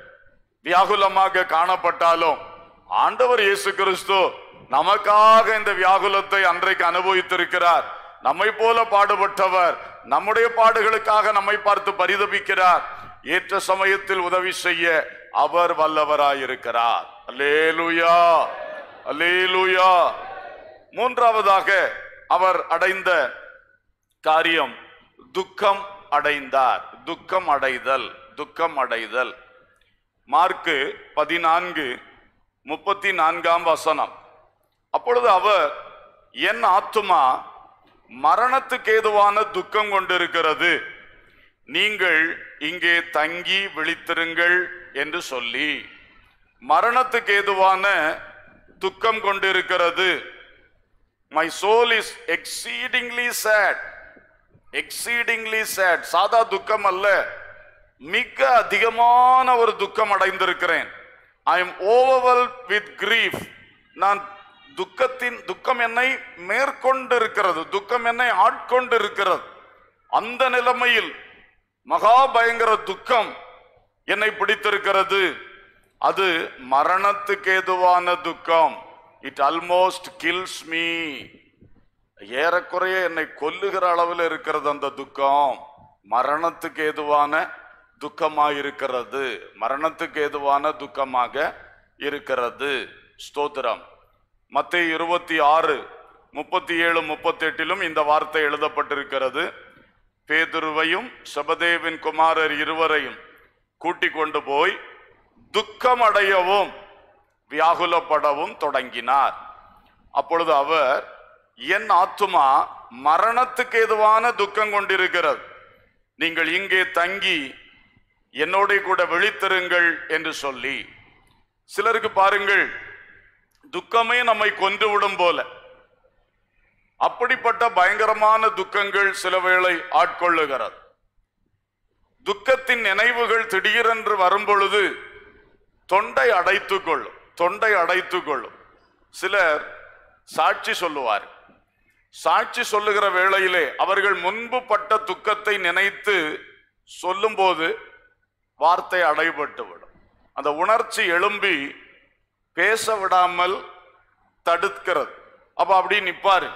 வியாகுலமாக காணப்பட்டாலும் ஆண்டவர் இயேசு கிறிஸ்து நமக்காக இந்த வியாகுலத்தை அன்றைக்கு அனுபவித்திருக்கிறார் நம்மை போல பாடுபட்டவர் நம்முடைய பாடுகளுக்காக நம்மை பார்த்து பரிதபிக்கிறார் ஏற்ற சமயத்தில் உதவி செய்ய அவர் வல்லவராயிருக்கிறார் அல்லேலூயா அல்லேலூயா மூன்றாவதாக அவர் அடைந்த காரியம் துக்கம் அடைந்தார் துக்கம் அடைதல் துக்கம் அடைதல் மார்க்கு பதினான்கு முப்பத்தி நான்காம் வசனம் அப்பொழுது அவர் என் ஆத்துமா மரணத்துக்கு ஏதுவான துக்கம் கொண்டிருக்கிறது நீங்கள் இங்கே தங்கி விழித்திருங்கள் என்று சொல்லி மரணத்துக்கு ஏதுவான துக்கம் கொண்டிருக்கிறது my soul is exceedingly sad exceedingly sad சாதா துக்கம் அல்ல மிக அதிகமான ஒரு துக்கம் அடைந்திருக்கிறேன் ஐ எம் ஓவர்வெல் வித் கிரீஃப் நான் துக்கத்தின் துக்கம் என்னை மேற்கொண்டு இருக்கிறது துக்கம் என்னை ஆட்கொண்டு இருக்கிறது அந்த நிலைமையில் மகா பயங்கர துக்கம் என்னை பிடித்திருக்கிறது அது மரணத்துக்கு ஏதுவான துக்கம் இட் ஆல்மோஸ்ட் கில்ஸ் மீ ஏறக்குறைய என்னை கொல்லுகிற அளவில் இருக்கிறது அந்த துக்கம் மரணத்துக்கு ஏதுவான துக்கமாக இருக்கிறது மரணத்துக்கு ஏதுவான துக்கமாக இருக்கிறது ஸ்தோத்திரம் மத்திய இருபத்தி ஆறு முப்பத்தி ஏழு முப்பத்தி எட்டிலும் இந்த வார்த்தை எழுதப்பட்டிருக்கிறது பேதுருவையும் சபதேவின் குமாரர் இருவரையும் கூட்டிக் கொண்டு போய் துக்கம் அடையவும் வியாகுலப்படவும் தொடங்கினார் அப்பொழுது அவர் என் ஆத்துமா மரணத்துக்கு ஏதுவான துக்கம் கொண்டிருக்கிறது நீங்கள் இங்கே தங்கி என்னோட கூட விழித்திருங்கள் என்று சொல்லி சிலருக்கு பாருங்கள் துக்கமே நம்மை கொன்று விடும் போல அப்படிப்பட்ட பயங்கரமான துக்கங்கள் சில வேளை ஆட்கொள்ளுகிறது துக்கத்தின் நினைவுகள் திடீரென்று வரும்பொழுது தொண்டை அடைத்துக் கொள்ளும் தொண்டை அடைத்துக் கொள்ளும் சிலர் சாட்சி சொல்லுவார் சாட்சி சொல்லுகிற வேளையிலே அவர்கள் முன்பு பட்ட துக்கத்தை நினைத்து சொல்லும்போது வார்த்தை அடைபட்டு விடும் அந்த உணர்ச்சி எழும்பி பேச விடாமல் தடுக்கிறது அப்ப அப்படி நிப்பாரு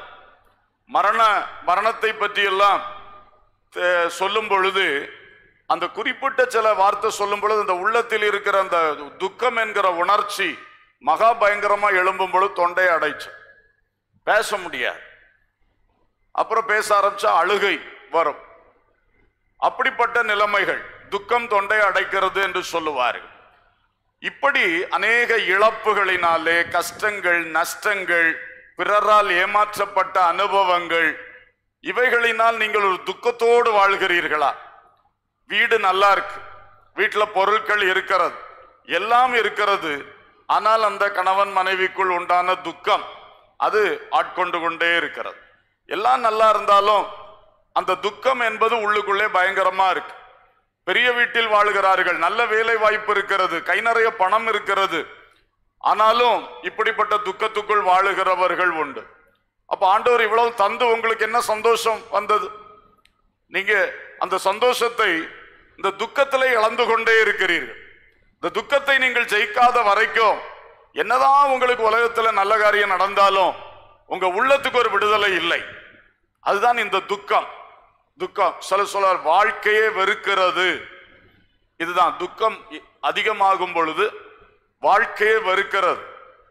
மரண மரணத்தை பற்றியெல்லாம் அஹ், சொல்லும் பொழுது அந்த குறிப்பிட்ட சில வார்த்தை சொல்லும் பொழுது அந்த உள்ளத்தில் இருக்கிற அந்த துக்கம் என்கிற உணர்ச்சி மகா பயங்கரமா எழும்பும் பொழுது தொண்டையை அடைச்சு பேச முடியாது அப்புறம் பேச ஆரம்பிச்சா அழுகை வரும் அப்படிப்பட்ட நிலைமைகள் துக்கம் தொண்டை அடைக்கிறது என்று சொல்லுவார்கள் இப்படி அநேக இழப்புகளினாலே கஷ்டங்கள் நஷ்டங்கள் பிறரால் ஏமாற்றப்பட்ட அனுபவங்கள் இவைகளினால் நீங்கள் ஒரு துக்கத்தோடு வாழ்கிறீர்களா வீடு நல்லா இருக்கு வீட்டுல பொருட்கள் இருக்கிறது எல்லாம் இருக்கிறது ஆனால் அந்த கணவன் மனைவிக்குள் உண்டான துக்கம் அது ஆட்கொண்டு கொண்டே இருக்கிறது எல்லாம் நல்லா இருந்தாலும் அந்த துக்கம் என்பது உள்ளுக்குள்ளே பயங்கரமா இருக்கு பெரிய வீட்டில் வாழுகிறார்கள் நல்ல வேலை வாய்ப்பு இருக்கிறது கை நிறைய பணம் இருக்கிறது ஆனாலும் இப்படிப்பட்ட துக்கத்துக்குள் வாழுகிறவர்கள் உண்டு அப்ப ஆண்டவர் இவ்வளவு தந்து உங்களுக்கு என்ன சந்தோஷம் வந்தது நீங்க அந்த சந்தோஷத்தை இந்த துக்கத்திலே இழந்து கொண்டே இருக்கிறீர்கள் இந்த துக்கத்தை நீங்கள் ஜெயிக்காத வரைக்கும் என்னதான் உங்களுக்கு உலகத்துல நல்ல காரியம் நடந்தாலும் உங்க உள்ளத்துக்கு ஒரு விடுதலை இல்லை அதுதான் இந்த துக்கம் துக்கம் சில சொல்ல வாழ்க்கையே வெறுக்கிறது இதுதான் துக்கம் இ- அதிகமாகும் பொழுது வாழ்க்கையே வெறுக்கிறது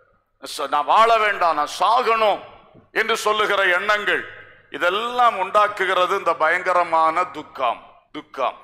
ச- நான் வாழ வேண்டாம் நான் சாகணும் என்று சொல்லுகிற எண்ணங்கள் இதெல்லாம் உண்டாக்குகிறது இந்த பயங்கரமான துக்கம் துக்கம்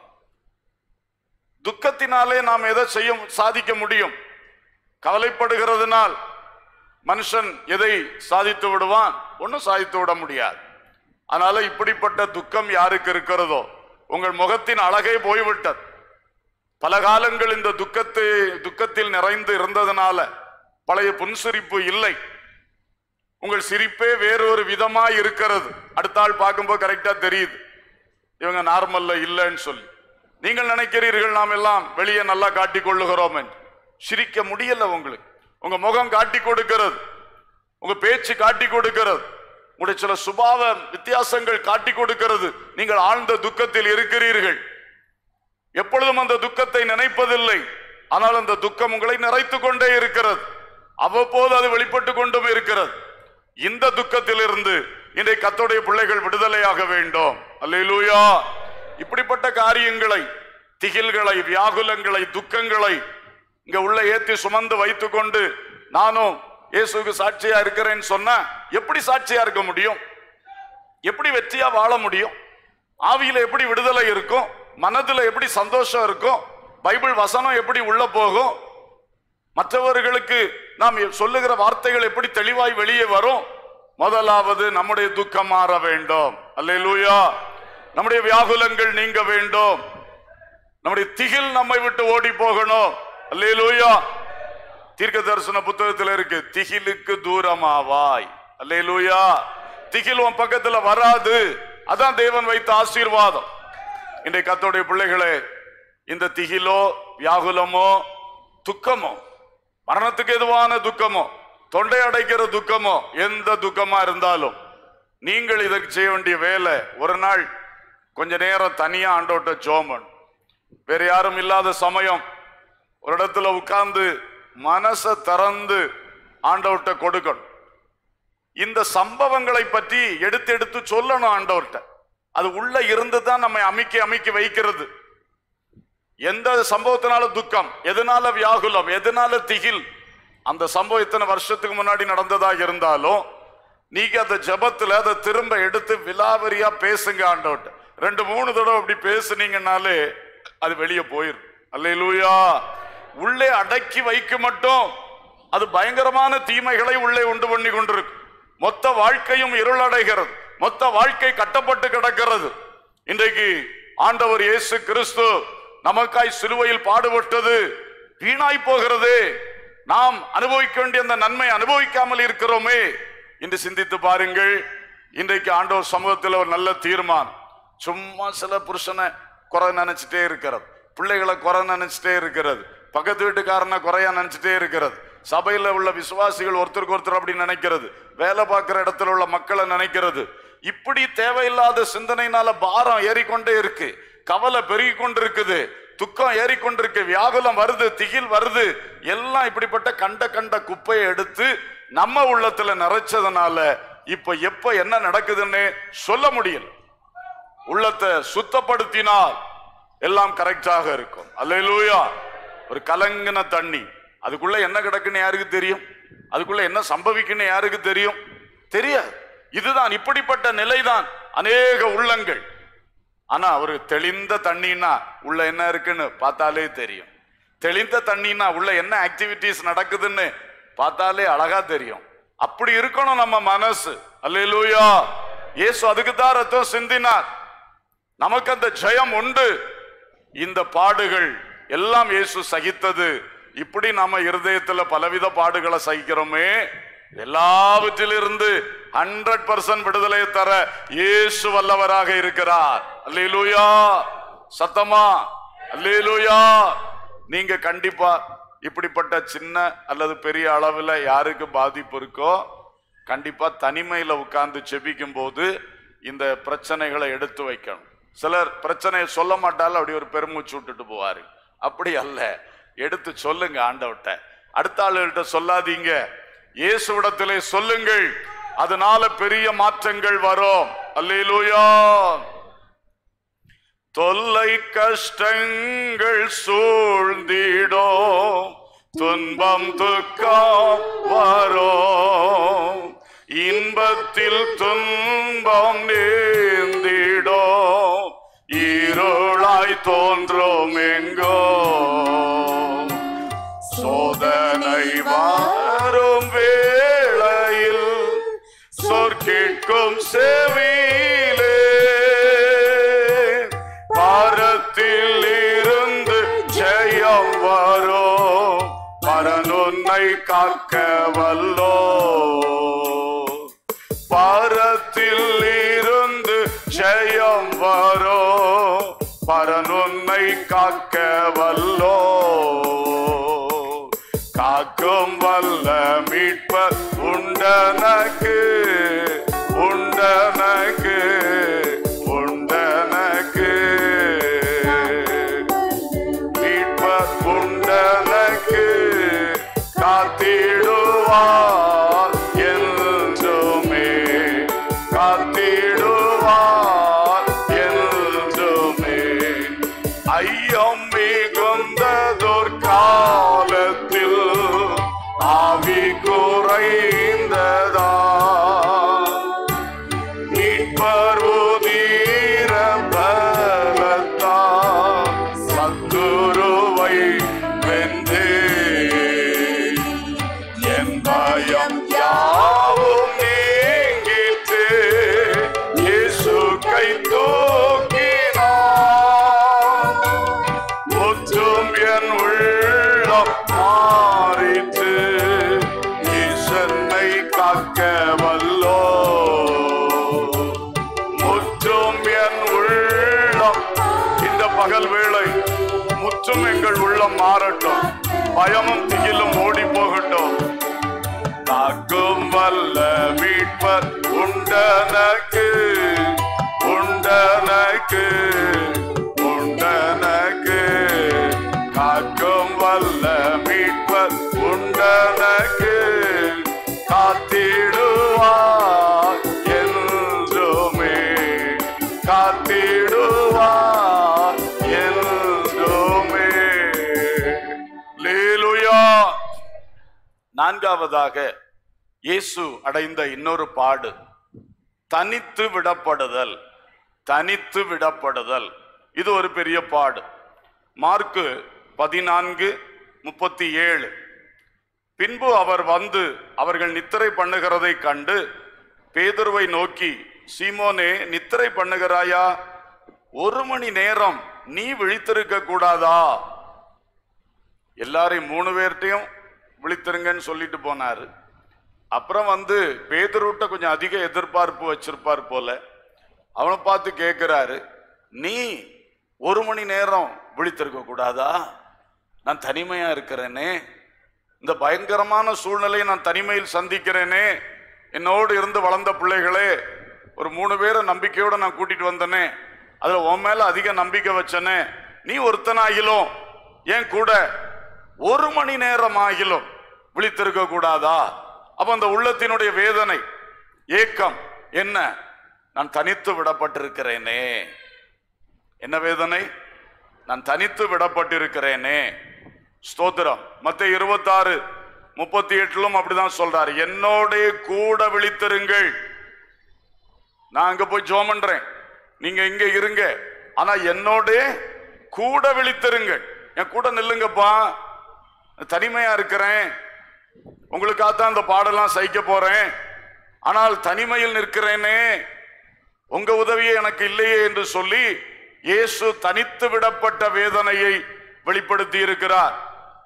துக்கத்தினாலே நாம் எதை செய்ய சாதிக்க முடியும் கவலைப்படுகிறதுனால் மனுஷன் எதை சாதித்து விடுவான் ஒன்றும் சாதித்து விட முடியாது அதனால இப்படிப்பட்ட துக்கம் யாருக்கு இருக்கிறதோ உங்கள் முகத்தின் அழகே போய்விட்டது பல காலங்கள் இந்த துக்கத்தை துக்கத்தில் நிறைந்து இருந்ததுனால பழைய புன்சிரிப்பு இல்லை உங்கள் சிரிப்பே வேறொரு விதமாய் இருக்கிறது அடுத்த ஆள் பார்க்கும்போது கரெக்டா தெரியுது இவங்க நார்மல்ல இல்லைன்னு சொல்லி நீங்கள் நினைக்கிறீர்கள் நாம் எல்லாம் வெளியே நல்லா காட்டிக் கொள்ளுகிறோம் என்று சிரிக்க முடியல உங்களுக்கு உங்க முகம் காட்டி கொடுக்கிறது உங்க பேச்சு காட்டி கொடுக்கிறது உங்களுடைய சில சுபாவ வித்தியாசங்கள் காட்டி கொடுக்கிறது நீங்கள் ஆழ்ந்த துக்கத்தில் இருக்கிறீர்கள் எப்பொழுதும் அந்த துக்கத்தை நினைப்பதில்லை ஆனால் அந்த துக்கம் உங்களை நிறைத்துக் கொண்டே இருக்கிறது அவ்வப்போது அது வெளிப்பட்டு கொண்டும் இருக்கிறது இந்த துக்கத்திலிருந்து இன்றைய கத்தோடைய பிள்ளைகள் விடுதலையாக வேண்டும் அல்லேலூயா இப்படிப்பட்ட காரியங்களை திகில்களை வியாகுலங்களை துக்கங்களை இங்க உள்ள ஏத்தி சுமந்து வைத்துக்கொண்டு நானும் இயேசுவுக்கு சாட்சியா இருக்கிறேன்னு சொன்னா எப்படி சாட்சியா இருக்க முடியும் எப்படி வெற்றியா வாழ முடியும் ஆவியில எப்படி விடுதலை இருக்கும் மனதுல எப்படி சந்தோஷம் இருக்கும் பைபிள் வசனம் எப்படி உள்ள போகும் மற்றவர்களுக்கு நாம் சொல்லுகிற வார்த்தைகள் எப்படி தெளிவாய் வெளியே வரும் முதலாவது நம்முடைய துக்கம் மாற வேண்டும் அல்லேலூயா நம்முடைய வியாகுலங்கள் நீங்க வேண்டும் நம்முடைய திகில் நம்மை விட்டு ஓடி போகணும் அல்லேலூயா தீர்க்க தரிசன புத்தகத்தில் இருக்கு திகிலுக்கு தூரமாவாய் அல்லேலூயா திகில் உன் பக்கத்துல வராது அதான் தேவன் வைத்த ஆசீர்வாதம் இன்றைய கத்தோடைய பிள்ளைகளே இந்த திகிலோ வியாகுலமோ துக்கமோ மரணத்துக்கு எதுவான துக்கமோ தொண்டை அடைக்கிற துக்கமோ எந்த துக்கமா இருந்தாலும் நீங்கள் இதற்கு செய்ய வேண்டிய வேலை ஒரு நாள் கொஞ்ச நேரம் தனியா ஆண்டோட்ட ஜோமன் வேற யாரும் இல்லாத சமயம் ஒரு இடத்துல உட்கார்ந்து மனசை திறந்து ஆண்டவர்கிட்ட கொடுக்கணும் இந்த சம்பவங்களை பற்றி எடுத்து எடுத்து சொல்லணும் ஆண்டவர்கிட்ட அது உள்ள இருந்து தான் நம்மை அமைக்கி அமைக்கி வைக்கிறது எந்த சம்பவத்தினால துக்கம் எதனால வியாகுலம் எதனால திகில் அந்த சம்பவம் இத்தனை வருஷத்துக்கு முன்னாடி அல்லதாக இருந்தாலும் நீங்க அந்த ஜெபத்துல அதை திரும்ப எடுத்து விலாவரியா பேசுங்க ஆண்டவர்கிட்ட ரெண்டு மூணு தடவை அப்படி பேசுனீங்கன்னாலே அது வெளியே போயிரும் அல்லேலூயா உள்ளே அடக்கி வைக்க மட்டும் அது பயங்கரமான தீமைகளை உள்ளே உண்டு பண்ணி கொண்டிருக்கும் மொத்த வாழ்க்கையும் இருளடைகிறது மொத்த வாழ்க்கை கட்டப்பட்டு கிடக்கிறது இன்றைக்கு ஆண்டவர் இயேசு கிறிஸ்து நமக்காய் சிலுவையில் பாடுபட்டது வீணாய் போகிறது நாம் அனுபவிக்க வேண்டிய அந்த நன்மை அனுபவிக்காமல் இருக்கிறோமே என்று சிந்தித்து பாருங்கள் இன்றைக்கு ஆண்டவர் சமூகத்தில் ஒரு நல்ல தீர்மானம் சும்மா சில புருஷனை குறை நினைச்சிட்டே இருக்கிறது பிள்ளைகளை குறை நினைச்சிட்டே இருக்கிறது பக்கத்து வீட்டுக்காரனை குறையா நினைச்சிட்டே இருக்கிறது சபையில உள்ள விசுவாசிகள் ஒருத்தருக்கு ஒருத்தர் அப்படி நினைக்கிறது வேலை பார்க்கிற இடத்துல உள்ள மக்களை நினைக்கிறது இப்படி தேவையில்லாத சிந்தனையினால பாரம் ஏறிக்கொண்டே இருக்கு கவலை பெருகி கொண்டிருக்குது துக்கம் ஏறிக்கொண்டிருக்கு வியாகுலம் வருது திகில் வருது எல்லாம் இப்படிப்பட்ட கண்ட கண்ட குப்பையை எடுத்து நம்ம உள்ளத்துல நிறைச்சதுனால இப்ப எப்ப என்ன நடக்குதுன்னு சொல்ல முடியல உள்ளத்தை சுத்தப்படுத்தினால் எல்லாம் கரெக்டாக இருக்கும் அல்லேலூயா ஒரு கலங்கின தண்ணி அதுக்குள்ள என்ன கிடக்குன்னு யாருக்கு தெரியும் அதுக்குள்ள என்ன சம்பவிக்குன்னு யாருக்கு தெரியும் தெரியாது இதுதான் இப்படிப்பட்ட நிலைதான் அநேக உள்ளங்கள் ஆனா ஒரு தெளிந்த தண்ணின்னா உள்ள என்ன இருக்குன்னு பார்த்தாலே தெரியும் தெளிந்த தண்ணின்னா உள்ள என்ன ஆக்டிவிட்டிஸ் நடக்குதுன்னு பார்த்தாலே அழகா தெரியும் அப்படி இருக்கணும் நம்ம மனசு அல்லேலூயா இயேசு அதுக்கு தான் ரத்தம் சிந்தினார் நமக்கு அந்த ஜெயம் உண்டு இந்த பாடுகள் எல்லாம் இயேசு சகித்தது இப்படி நாம இருதயத்துல பலவித பாடுகளை சகிக்கிறோமே எல்லாவற்றிலிருந்து ஹண்ட்ரட் பர்சன்ட் விடுதலை தர இயேசு வல்லவராக இருக்கிறார் அல்லேலூயா சத்தமா அல்லேலூயா நீங்க கண்டிப்பா இப்படிப்பட்ட சின்ன அல்லது பெரிய அளவுல யாருக்கு பாதிப்பு இருக்கோ கண்டிப்பா தனிமையில உட்கார்ந்து செபிக்கும் போது இந்த பிரச்சனைகளை எடுத்து வைக்கணும் சிலர் பிரச்சனையை சொல்ல மாட்டாலும் அப்படி ஒரு பெருமூச்சு விட்டுட்டு போவாரு அப்படி அல்ல எடுத்து சொல்லுங்க ஆண்டவர்கிட்ட அடுத்த ஆளுகிட்ட சொல்லாதீங்க இயேசுவிடத்திலே சொல்லுங்கள் அதனால பெரிய மாற்றங்கள் வரும் அல்லேலூயா தொல்லை கஷ்டங்கள் சூழ்ந்திடோ துன்பம் துக்கம் வரும் இன்பத்தில் துன்பம் நேர்ந்திடோ இருளாய் தோன்றும் எங்கோ சோதனை வரும் வேளையில் சொற்கேட்கும் செவியிலே பாரத்தில் இருந்து ஜெயம் வரும் பரனுன்னை காக்க வல்லோ பாரத்தில் இருந்து ஜெயம் வரும் பரனுன்னை காக்க வல்லோ காக்கும் வல்ல மீட்பர் உண்டனக்கு உண்டனக்கு உண்டனக்கு மீட்பர் உண்டனக்கு காத்திடுவார் என்றுமே காத்திடுவார் என்றுமே ஐயம் மிகுந்ததோர் காலத்தில் ஆவி குறை பயமும் திகிலும் ஓடி போகட்டும் காக்கும் வல்ல மீட்பர் உண்டனக்கு உண்டனக்கு உண்டனக்கு காக்கும் வல்ல மீட்பர் உண்டனக்கு காத்திடுவார் என்றுமே காத்திடுவார் என்றுமே லேலுயா நான்காவதாக இயேசு அடைந்த இன்னொரு பாடு தனித்து விடப்படுதல் தனித்து விடப்படுதல் இது ஒரு பெரிய பாடு மார்க்கு பதினான்கு முப்பத்தி ஏழு பின்பு அவர் வந்து அவர்கள் நித்திரை பண்ணுகிறதை கண்டு பேதுருவை நோக்கி சீமோனே நித்திரை பண்ணுகிறாயா ஒரு மணி நேரம் நீ விழித்திருக்க கூடாதா எல்லாரையும் மூணு பேர்ட்டையும் விழித்திருங்கன்னு சொல்லிட்டு போனாரு அப்புறம் வந்து பேதுருட்ட கொஞ்சம் அதிக எதிர்பார்ப்பு வச்சிருப்பார் போல அவனை பார்த்து கேட்கிறாரு நீ ஒரு மணி நேரம் விழித்திருக்க கூடாதா நான் தனிமையா இருக்கிறேனே இந்த பயங்கரமான சூழ்நிலையை நான் தனிமையில் சந்திக்கிறேனே என்னோடு இருந்து வளர்ந்த பிள்ளைகளே ஒரு மூணு பேரை நம்பிக்கையோட நான் கூட்டிட்டு வந்தனே அதுல உன் மேல அதிக நம்பிக்கை வச்சனே நீ ஒருத்தனாகிலும் ஏன் கூட ஒரு மணி நேரம் ஆகிலும் விழித்திருக்க கூடாதா அப்ப அந்த உள்ளத்தினுடைய வேதனை ஏக்கம் என்ன நான் தனித்து விடப்பட்டிருக்கிறேனே என்ன வேதனை நான் தனித்து விடப்பட்டிருக்கிறேனே ஸ்தோத்திரம் மத்த இருபத்தாறு முப்பத்தி எட்டிலும் அப்படிதான் சொல்றாரு என்னோட கூட விழித்திருங்கள் நான் அங்க போய் ஜோம் பண்றேன் நீங்க இங்க இருங்க ஆனா என்னோட கூட விழித்திருங்கள் என் கூட நில்லுங்கப்பா தனிமையா இருக்கிறேன் உங்களுக்காகத்தான் அந்த பாடெல்லாம் சகிக்க போறேன் ஆனால் தனிமையில் நிற்கிறேனே உங்க உதவியே எனக்கு இல்லையே என்று சொல்லி இயேசு தனித்து விடப்பட்ட வேதனையை வெளிப்படுத்தி இருக்கிறார்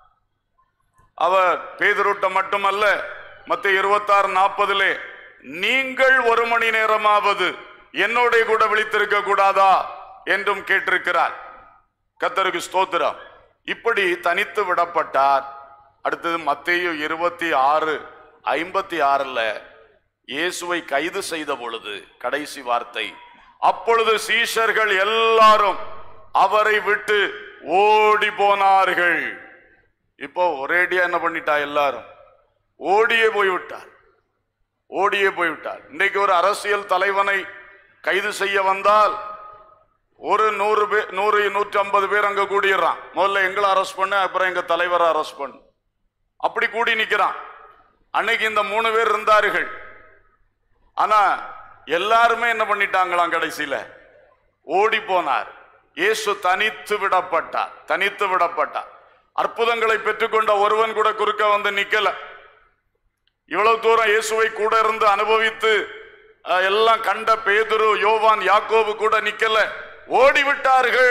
அவர் பேதருட்டம் மட்டுமல்ல மத்த இருபத்தாறு நாற்பதிலே நீங்கள் ஒரு மணி நேரமாவது என்னோட கூட விழித்திருக்க கூடாதா என்றும் கேட்டிருக்கிறார் கத்தருக்கு ஸ்தோத்திரம் இப்படி தனித்து விடப்பட்டார் அடுத்தது மத்தேயு இருபத்தி ஆறு ஐம்பத்தி ஆறுல இயேசுவை கைது செய்த பொழுது கடைசி வார்த்தை அப்பொழுது சீஷர்கள் எல்லாரும் அவரை விட்டு ஓடி போனார்கள் இப்போ ஒரேடியா என்ன பண்ணிட்டா எல்லாரும் ஓடியே போய்விட்டார் ஓடியே போய்விட்டார் இன்னைக்கு ஒரு அரசியல் தலைவனை கைது செய்ய வந்தால் ஒரு நூறு பேர் நூறு நூற்றி ஐம்பது பேர் அங்க கூடிடுறான் முதல்ல எங்களை அரெஸ்ட் பண்ணு அப்புறம் எங்க தலைவரை அரெஸ்ட் பண்ணு அப்படி கூடி நிக்கிறான் அன்னைக்கு இந்த மூணு பேர் இருந்தார்கள் ஆனா எல்லாருமே என்ன பண்ணிட்டாங்களாம் கடைசியில ஓடி போனார் இயேசு தனித்து விடப்பட்டார் தனித்து விடப்பட்டார் அற்புதங்களை பெற்றுக்கொண்ட ஒருவன் கூட குறுக்க வந்து நிக்கல இவ்வளவு தூரம் இயேசுவை கூட இருந்து அனுபவித்து அஹ், எல்லாம் கண்ட பேதுரு யோவான் யாக்கோபு கூட நிக்கல ஓடி விட்டார்கள்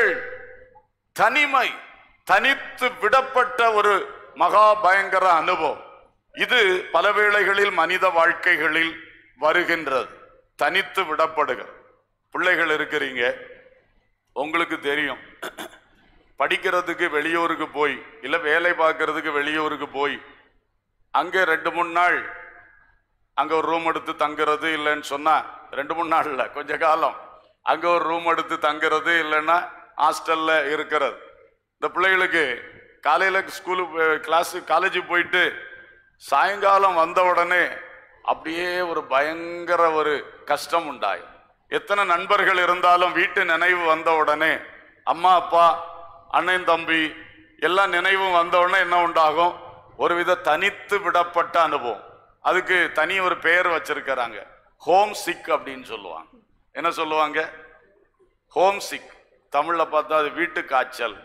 தனிமை தனித்து விடப்பட்ட ஒரு மகா பயங்கர அனுபவம் இது பல வேளைகளில் மனித வாழ்க்கைகளில் வருகின்றது தனித்து விடப்படுக பிள்ளைகள் இருக்கிறீங்க உங்களுக்கு தெரியும் படிக்கிறதுக்கு வெளியூருக்கு போய் இல்ல வேலை பார்க்கறதுக்கு வெளியூருக்கு போய் அங்க ரெண்டு மூணு நாள் அங்க ஒரு ரூம் எடுத்து தங்குறது இல்லைன்னு சொன்னா ரெண்டு மூணு நாள் இல்ல கொஞ்ச காலம் அங்க ஒரு ரூம் எடுத்து தங்குறது இல்லைன்னா ஹாஸ்டல்ல இருக்கிறது இந்த பிள்ளைகளுக்கு காலையில ஸ்கூலுக்கு கிளாஸ் காலேஜ் போயிட்டு சாயங்காலம் வந்த உடனே அப்படியே ஒரு பயங்கர ஒரு கஷ்டம் உண்டாயும் எத்தனை நண்பர்கள் இருந்தாலும் வீட்டு நினைவு வந்த உடனே அம்மா அப்பா அண்ணன் தம்பி எல்லா நினைவும் வந்த உடனே என்ன உண்டாகும் ஒருவித தனித்து விடப்பட்ட அனுபவம் அதுக்கு தனி ஒரு பெயர் வச்சிருக்கிறாங்க ஹோம் சிக் அப்படின்னு சொல்லுவாங்க என்ன சொல்லுவாங்க ஹோம் சிக் தமிழ்ல பார்த்தா அது வீட்டு காய்ச்சல்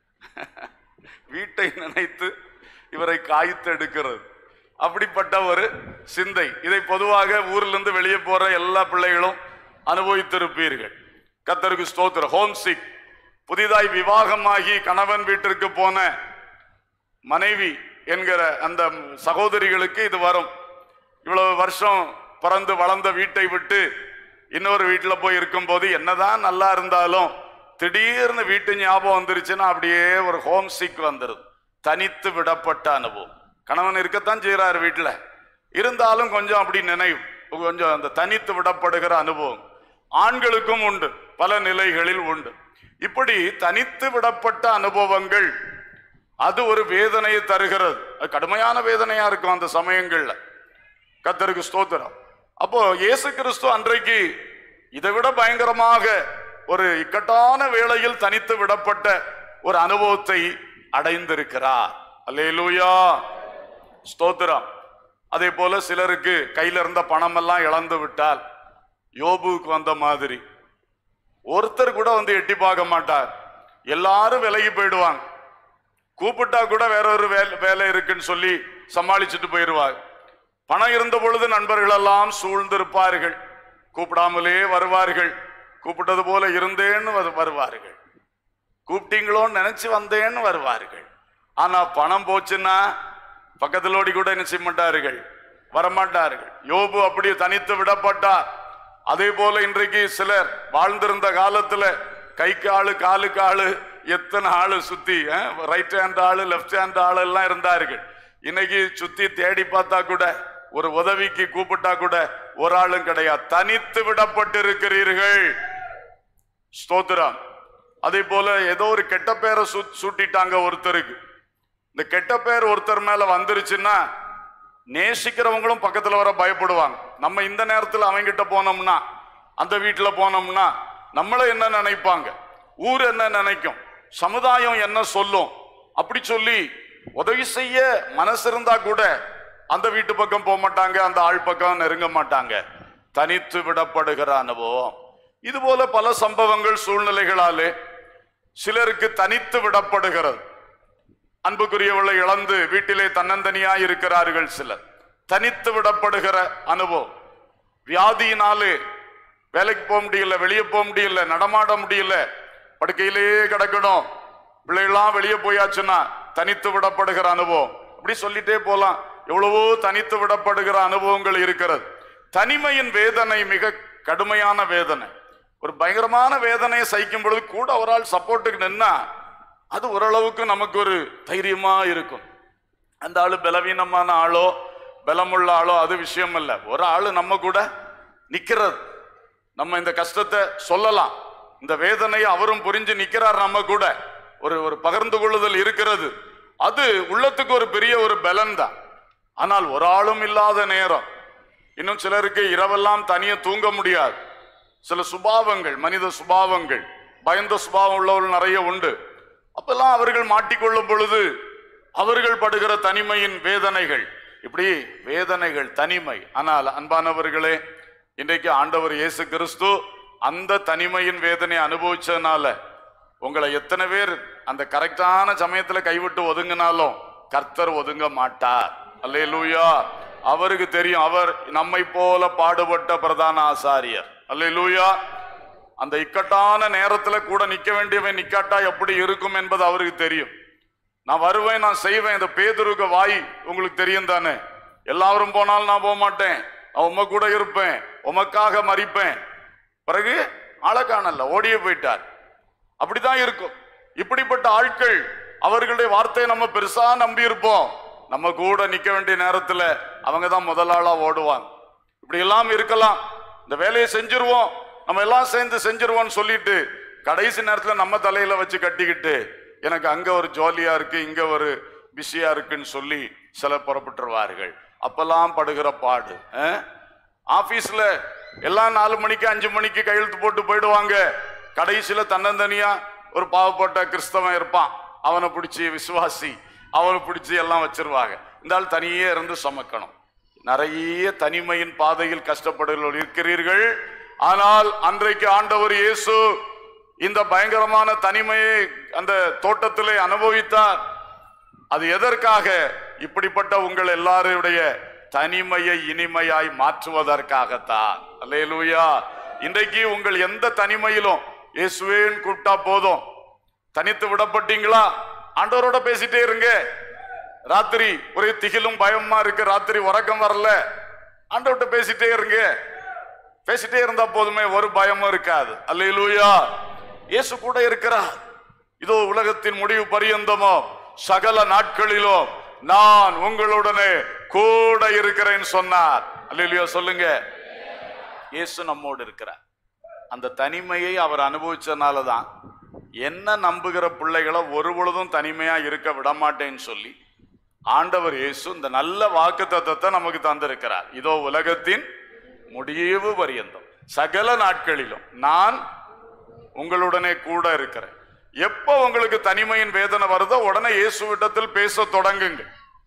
வீட்டை நினைத்து இவரை காய்த்து எடுக்கிறது அப்படிப்பட்ட ஒரு சிந்தை இதை பொதுவாக ஊர்ல இருந்து வெளியே போற எல்லா பிள்ளைகளும் அனுபவித்திருப்பீர்கள் கத்தருக்கு ஸ்தோத்திர ஹோம் சிக் புதிதாய் விவாகமாகி கணவன் வீட்டிற்கு போன மனைவி என்கிற அந்த சகோதரிகளுக்கு இது வரும் இவ்வளவு வருஷம் பிறந்து வளர்ந்த வீட்டை விட்டு இன்னொரு வீட்டில் போய் இருக்கும்போது என்னதான் நல்லா இருந்தாலும் திடீர்னு வீட்டு ஞாபகம் வந்துருச்சுன்னா அப்படியே ஒரு ஹோம் சிக் வந்துருது தனித்து விடப்பட்ட அனுபவம் கணவன் இருக்கத்தான் செய்கிறார் வீட்டுல இருந்தாலும் கொஞ்சம் அப்படி நினைவு கொஞ்சம் அந்த தனித்து விடப்படுகிற அனுபவம் ஆண்களுக்கும் உண்டு பல நிலைகளில் உண்டு இப்படி தனித்து விடப்பட்ட அனுபவங்கள் அது ஒரு வேதனையை தருகிறது அது கடுமையான வேதனையா இருக்கும் அந்த சமயங்கள்ல கத்தருக்கு ஸ்தோத்திரம் அப்போ இயேசு கிறிஸ்து அன்றைக்கு இதை விட பயங்கரமாக ஒரு இக்கட்டான வேளையில் தனித்து விடப்பட்ட ஒரு அனுபவத்தை அடைந்திருக்கிறார் அல்லேலூயா ஸ்தோத்திரம் அதே போல சிலருக்கு கையில இருந்த பணம் எல்லாம் இழந்து விட்டால் யோபுவுக்கு வந்த மாதிரி ஒருத்தர் கூட வந்து எட்டி பார்க்க மாட்டார் எல்லாரும் விலகி போயிடுவாங்க கூப்பிட்டா கூட வேற ஒரு வேலை வேலை இருக்குன்னு சொல்லி சமாளிச்சுட்டு போயிடுவாங்க பணம் இருந்த பொழுது நண்பர்கள் எல்லாம் சூழ்ந்திருப்பார்கள் கூப்பிடாமலே வருவார்கள் கூப்பிட்டது போல இருந்தேன்னு வரு- வருவார்கள் கூப்பிட்டீங்களோன்னு நினைச்சு வந்தேன்னு வருவார்கள் ஆனா பணம் போச்சுன்னா பக்கத்துல ஓடி கூட என்ன செய்ய மாட்டார்கள் வரமாட்டார்கள் யோபு அப்படி தனித்து விடப்பட்டார் அதே போல இன்றைக்கு சிலர் வாழ்ந்திருந்த காலத்துல கைக்கு ஆளு காலுக்கு ஆளு எத்தனை ஆளு சுத்தி ரைட் ஹேண்ட் ஆளு லெஃப்ட் ஹேண்ட் ஆளு எல்லாம் இருந்தார்கள் இன்னைக்கு சுத்தி தேடி பார்த்தா கூட ஒரு உதவிக்கு கூப்பிட்டா கூட ஒரு ஆளும் கிடையாது தனித்து விடப்பட்டு இருக்கிறீர்கள் ஸ்தோத்திரம் அதே போல ஏதோ ஒரு கெட்ட பேரை சூ- சூட்டிட்டாங்க ஒருத்தருக்கு இந்த கெட்ட பேர் ஒருத்தர் மேல வந்துருச்சுன்னா நேசிக்கிறவங்களும் பக்கத்துல வர பயப்படுவாங்க நம்ம இந்த நேரத்துல அவங்கிட்ட போனோம்னா அந்த வீட்டுல போனோம்னா நம்மள என்ன நினைப்பாங்க ஊர் என்ன நினைக்கும் சமுதாயம் என்ன சொல்லும் அப்படி சொல்லி உதவி செய்ய மனசு இருந்தா கூட அந்த வீட்டு பக்கம் போக மாட்டாங்க அந்த ஆள் பக்கம் நெருங்க மாட்டாங்க தனித்து விடப்படுகிற அனுபவம் இது போல பல சம்பவங்கள் சூழ்நிலைகளாலே சிலருக்கு தனித்து விடப்படுகிறது அன்புக்குரியவளை இழந்து வீட்டிலே தன்னந்தனியாய் இருக்கிறார்கள் சிலர் தனித்து விடப்படுகிற அனுபவம் வியாதியினாலே வேலைக்கு போக முடியல வெளியே போக முடியல நடமாட முடியல படுக்கையிலேயே கிடக்கணும் பிள்ளைகளாம் வெளியே போயாச்சுன்னா தனித்து விடப்படுகிற அனுபவம் அப்படி சொல்லிட்டே போலாம் எவ்வளவோ தனித்து விடப்படுகிற அனுபவங்கள் இருக்கிறது தனிமையின் வேதனை மிக கடுமையான வேதனை ஒரு பயங்கரமான வேதனையை சகிக்கும் பொழுது கூட ஒரு ஆள் சப்போர்ட்டுக்கு நின்னா அது ஓரளவுக்கு நமக்கு ஒரு தைரியமா இருக்கும் அந்த ஆளு பலவீனமான ஆளோ பலமுள்ள ஆளோ அது விஷயம் இல்ல ஒரு ஆளு நம்ம கூட நிக்கிறது நம்ம இந்த கஷ்டத்தை சொல்லலாம் இந்த வேதனையை அவரும் புரிஞ்சு நிக்கிறார் நம்ம கூட ஒரு ஒரு பகிர்ந்து கொள்ளுதல் இருக்கிறது அது உள்ளத்துக்கு ஒரு பெரிய ஒரு பலன் தான் ஆனால் ஒரு ஆளும் இல்லாத நேரம் இன்னும் சிலருக்கு இரவெல்லாம் தனியே தூங்க முடியாது சில சுபாவங்கள் மனித சுபாவங்கள் பயந்த சுபாவம் உள்ளவர்கள் நிறைய உண்டு அப்பெல்லாம் அவர்கள் மாட்டிக்கொள்ளும் பொழுது அவர்கள் படுகிற தனிமையின் வேதனைகள் இப்படி வேதனைகள் தனிமை ஆனால் அன்பானவர்களே இன்றைக்கு ஆண்டவர் இயேசு கிறிஸ்து அந்த தனிமையின் வேதனை அனுபவிச்சதுனால உங்களை எத்தனை பேர் அந்த கரெக்டான சமயத்துல கைவிட்டு ஒதுங்கினாலும் கர்த்தர் ஒதுங்க மாட்டார் அல்லேலூயா அவருக்கு தெரியும் அவர் நம்மை போல பாடுபட்ட பிரதான ஆசாரியர் அல்லேலூயா அந்த இக்கட்டான நேரத்துல கூட நிக்க வேண்டியவன் நிக்காட்டா எப்படி இருக்கும் என்பது அவருக்கு தெரியும் நான் வருவேன் நான் செய்வேன் இந்த பேதுருக்க வாய் உங்களுக்கு தெரியும் தானே எல்லாரும் போனாலும் நான் போக மாட்டேன் நான் உம கூட இருப்பேன் உமக்காக மறிப்பேன் பிறகு ஆளை காணல ஓடியே போயிட்டார் அப்படிதான் இருக்கும் இப்படிப்பட்ட ஆட்கள் அவர்களுடைய வார்த்தையை நம்ம பெருசா நம்பி இருப்போம் நம்ம கூட நிக்க வேண்டிய நேரத்துல அவங்க தான் முதலாளா ஓடுவாங்க இப்படி எல்லாம் இருக்கலாம் இந்த வேலையை செஞ்சிருவோம் நம்ம எல்லாம் சேர்ந்து செஞ்சிருவோம்னு சொல்லிட்டு கடைசி நேரத்துல நம்ம தலையில வச்சு கட்டிக்கிட்டு எனக்கு அங்க ஒரு ஜாலியா இருக்கு இங்க ஒரு பிஸியா இருக்குன்னு சொல்லி சில புறப்பட்டுருவார்கள் அப்பெல்லாம் படுகிற பாடு அஹ்? ஆபீஸ்ல எல்லாம் நாலு மணிக்கு அஞ்சு மணிக்கு கையெழுத்து போட்டு போயிடுவாங்க கடைசியில தன்னந்தனியா ஒரு பாவப்பட்ட கிறிஸ்தவன் இருப்பான் அவனை பிடிச்சி விசுவாசி அவனை பிடிச்சி எல்லாம் வச்சிருவாங்க இந்த ஆள் தனியே இருந்து சமைக்கணும் நிறைய தனிமையின் பாதையில் கஷ்டப்படுகிறவர்கள் இருக்கிறீர்கள் ஆனால் அன்றைக்கு ஆண்டவர் இயேசு இந்த பயங்கரமான தனிமையை அந்த தோட்டத்திலே அனுபவித்தார் அது எதற்காக இப்படிப்பட்ட உங்கள் எல்லாருடைய தனிமையை இனிமையாய் மாற்றுவதற்காகத்தான் அல்லேலூயா இன்றைக்கு உங்கள் எந்த தனிமையிலும் இயேசுவேன்னு கூப்பிட்டா போதும் தனித்து விடப்பட்டீங்களா ஆண்டவரோட பேசிட்டே இருங்க ராத்திரி ஒரே திகிலும் பயமா இருக்கு ராத்திரி உறக்கம் வரல ஆண்டவர்கிட்ட பேசிட்டே இருங்க பேசிட்டே இருந்தா போதுமே ஒரு பயமும் இருக்காது அல்லேலூயா இயேசு கூட இருக்கிறார் இதோ உலகத்தின் முடிவு பரியந்தமோ சகல நாட்களிலும் நான் உங்களுடனே கூட இருக்கிறேன் சொன்னார் அல்லையா சொல்லுங்க இயேசு நம்மோடு இருக்கிறார் அந்த தனிமையை அவர் அனுபவிச்சதுனால தான் என்ன நம்புகிற பிள்ளைகளை ஒரு பொழுதும் தனிமையா இருக்க விட மாட்டேன்னு சொல்லி ஆண்டவர் இயேசு இந்த நல்ல வாக்கு தத்தத்தை நமக்கு தந்திருக்கிறார் இதோ உலகத்தின் முடிவு பரியந்தம் சகல நாட்களிலும் நான் உங்களுடனே கூட இருக்கிறேன் எப்போ உங்களுக்கு தனிமையின் வேதனை வருதோ உடனே இயேசு விட்டத்தில் பேச தொடங்குங்க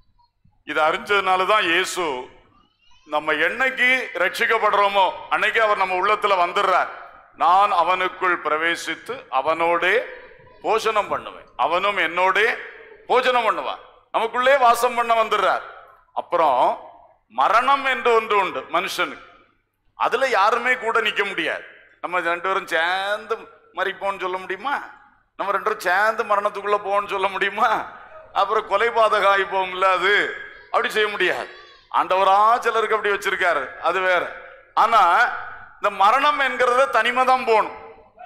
இது அறிஞ்சதுனால தான் இயேசு நம்ம என்னைக்கு ரட்சிக்கப்படுறோமோ அன்னைக்கு அவர் நம்ம உள்ளத்துல வந்துடுறார் நான் அவனுக்குள் பிரவேசித்து அவனோடே போஜனம் பண்ணுவேன் அவனும் என்னோடே போஜனம் பண்ணுவான் நமக்குள்ளே வாசம் பண்ண வந்துடுறார் அப்புறம் மரணம் என்று ஒன்று உண்டு மனுஷனுக்கு அதுல யாருமே கூட நிக்க முடியாது நம்ம ரெண்டு பேரும் சேர்ந்து மறிப்போம்னு சொல்ல முடியுமா நம்ம ரெண்டு பேரும் சேர்ந்து மரணத்துக்குள்ள போவோம்னு சொல்ல முடியுமா அப்புறம் கொலைபாதகம் ஆகிப்போம்ல அது அப்படி செய்ய முடியாது ஆண்டவரா சிலருக்கு அப்படி வச்சிருக்காரு அது வேற ஆனா இந்த மரணம் என்கிறத தனிமை தான் போகணும்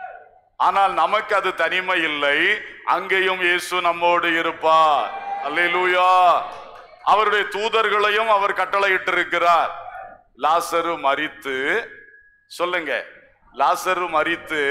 ஆனால் நமக்கு அது தனிமை இல்லை அங்கேயும் இயேசு நம்மோடு இருப்பார் அல்லேலூயா அவருடைய தூதர்களையும் அவர் கட்டளையிட்டிருக்கிறார் லாசரு மரித்து சொல்லுங்க லாசரு மரித்து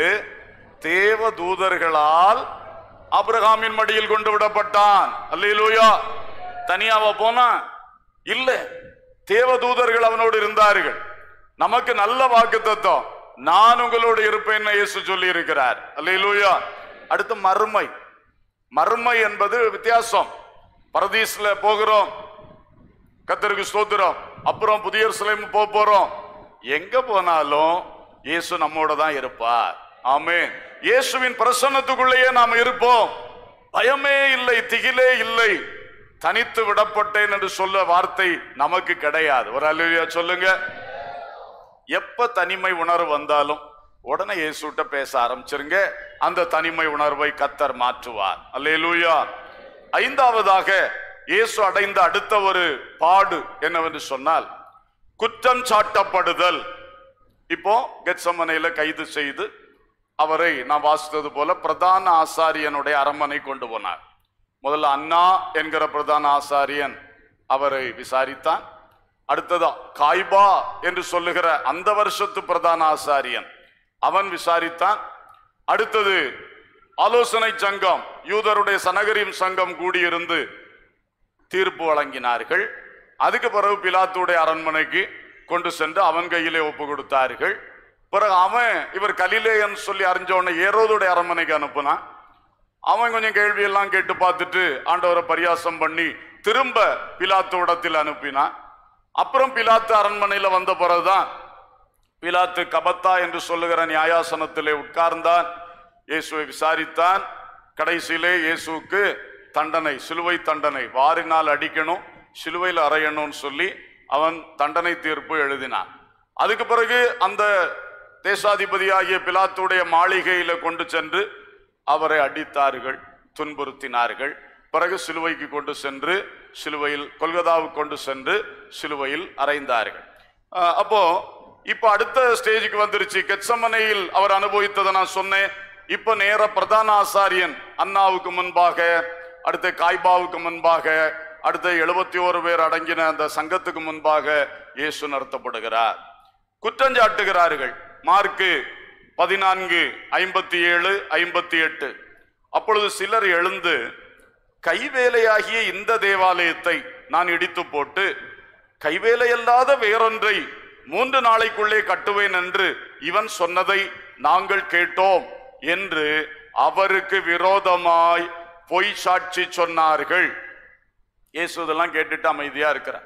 தேவ தூதர்களால் ஆபிரகாமின் மடியில் கொண்டு விடப்பட்டான் அல்லேலூயா தனியாவா போனா இல்ல தேவ தூதர்கள் அவனோடு இருந்தார்கள் நமக்கு நல்ல வாக்கு தத்துவம் நான் உங்களோடு இருப்பேன் இயேசு சொல்லி இருக்கிறார் அல்லேலூயா அடுத்து மறுமை மறுமை என்பது வித்தியாசம் பரதீஸ்ல போகிறோம் கத்தருக்கு ஸ்தோத்திரம் அப்புறம் புதிய சிலைம் போக போறோம் எங்க போனாலும் இயேசு நம்மோட தான் இருப்பார் ஆமே இயேசுவின் பிரசன்னத்துக்குள்ளேயே நாம் இருப்போம் பயமே இல்லை திகிலே இல்லை தனித்து விடப்பட்டேன் என்று சொல்ல வார்த்தை நமக்கு கிடையாது ஒரு அல்லையா சொல்லுங்க எப்ப தனிமை உணர்வு வந்தாலும் உடனே இயேசுட்ட பேச ஆரம்பிச்சிருங்க அந்த தனிமை உணர்வை கத்தர் மாற்றுவார் அல்லேலூயா ஐந்தாவதாக இயேசு அடைந்த அடுத்த ஒரு பாடு என்னவென்று சொன்னால் குற்றம் சாட்டப்படுதல் இப்போ கெட்சமனையில கைது செய்து அவரை நான் வாசித்தது போல பிரதான ஆசாரியனுடைய அரண்மனை கொண்டு போனார் முதல்ல அண்ணா என்கிற பிரதான ஆசாரியன் அவரை விசாரித்தான் அடுத்ததா காய்பா என்று சொல்லுகிற அந்த வருஷத்து பிரதான ஆசாரியன் அவன் விசாரித்தான் அடுத்தது ஆலோசனை சங்கம் யூதருடைய சனகரியும் சங்கம் கூடியிருந்து தீர்ப்பு வழங்கினார்கள் அதுக்கு பிறகு பிலாத்துடைய அரண்மனைக்கு கொண்டு சென்று அவன் கையிலே ஒப்பு கொடுத்தார்கள் பிறகு அவன் இவர் கலிலேயன் சொல்லி அறிஞ்சவனை ஏரோதுடைய அரண்மனைக்கு அனுப்புனான் அவன் கொஞ்சம் கேள்வி எல்லாம் கேட்டு பார்த்துட்டு ஆண்டவரை பரியாசம் பண்ணி திரும்ப பிலாத்து இடத்தில் அனுப்பினான் அப்புறம் பிலாத்து அரண்மனையில வந்த பிறகுதான் பிலாத்து கபத்தா என்று சொல்லுகிற நியாயாசனத்திலே உட்கார்ந்தான் இயேசுவை விசாரித்தான் கடைசியிலே இயேசுவுக்கு தண்டனை சிலுவை தண்டனை வாரினால் அடிக்கணும் சிலுவையில் அறையணும்னு சொல்லி அவன் தண்டனை தீர்ப்பு எழுதினான் அதுக்கு பிறகு அந்த தேசாதிபதியாகிய பிலாத்துடைய மாளிகையில கொண்டு சென்று அவரை அடித்தார்கள் துன்புறுத்தினார்கள் பிறகு சிலுவைக்கு கொண்டு சென்று சிலுவையில் கொல்கதாவுக்கு கொண்டு சென்று சிலுவையில் அறைந்தார்கள் அஹ் அப்போ இப்ப அடுத்த ஸ்டேஜுக்கு வந்துருச்சு கெச்சமனையில் அவர் அனுபவித்ததை நான் சொன்னேன் இப்ப நேர பிரதான ஆசாரியன் அண்ணாவுக்கு முன்பாக அடுத்து காய்பாவுக்கு முன்பாக அடுத்த எழுபத்தி ஓரு பேர் அடங்கின அந்த சங்கத்துக்கு முன்பாக இயேசு நடத்தப்படுகிறார் குற்றஞ்சாட்டுகிறார்கள் மார்க்கு பதினான்கு ஐம்பத்தி ஏழு ஐம்பத்தி எட்டு அப்பொழுது சிலர் எழுந்து கைவேலையாகிய இந்த தேவாலயத்தை நான் இடித்து போட்டு கைவேலையல்லாத வேறொன்றை மூன்று நாளைக்குள்ளே கட்டுவேன் என்று இவன் சொன்னதை நாங்கள் கேட்டோம் என்று அவருக்கு விரோதமாய் பொய் சாட்சி சொன்னார்கள் இயேசு இதெல்லாம் கேட்டுட்டு அமைதியா இருக்கிறான்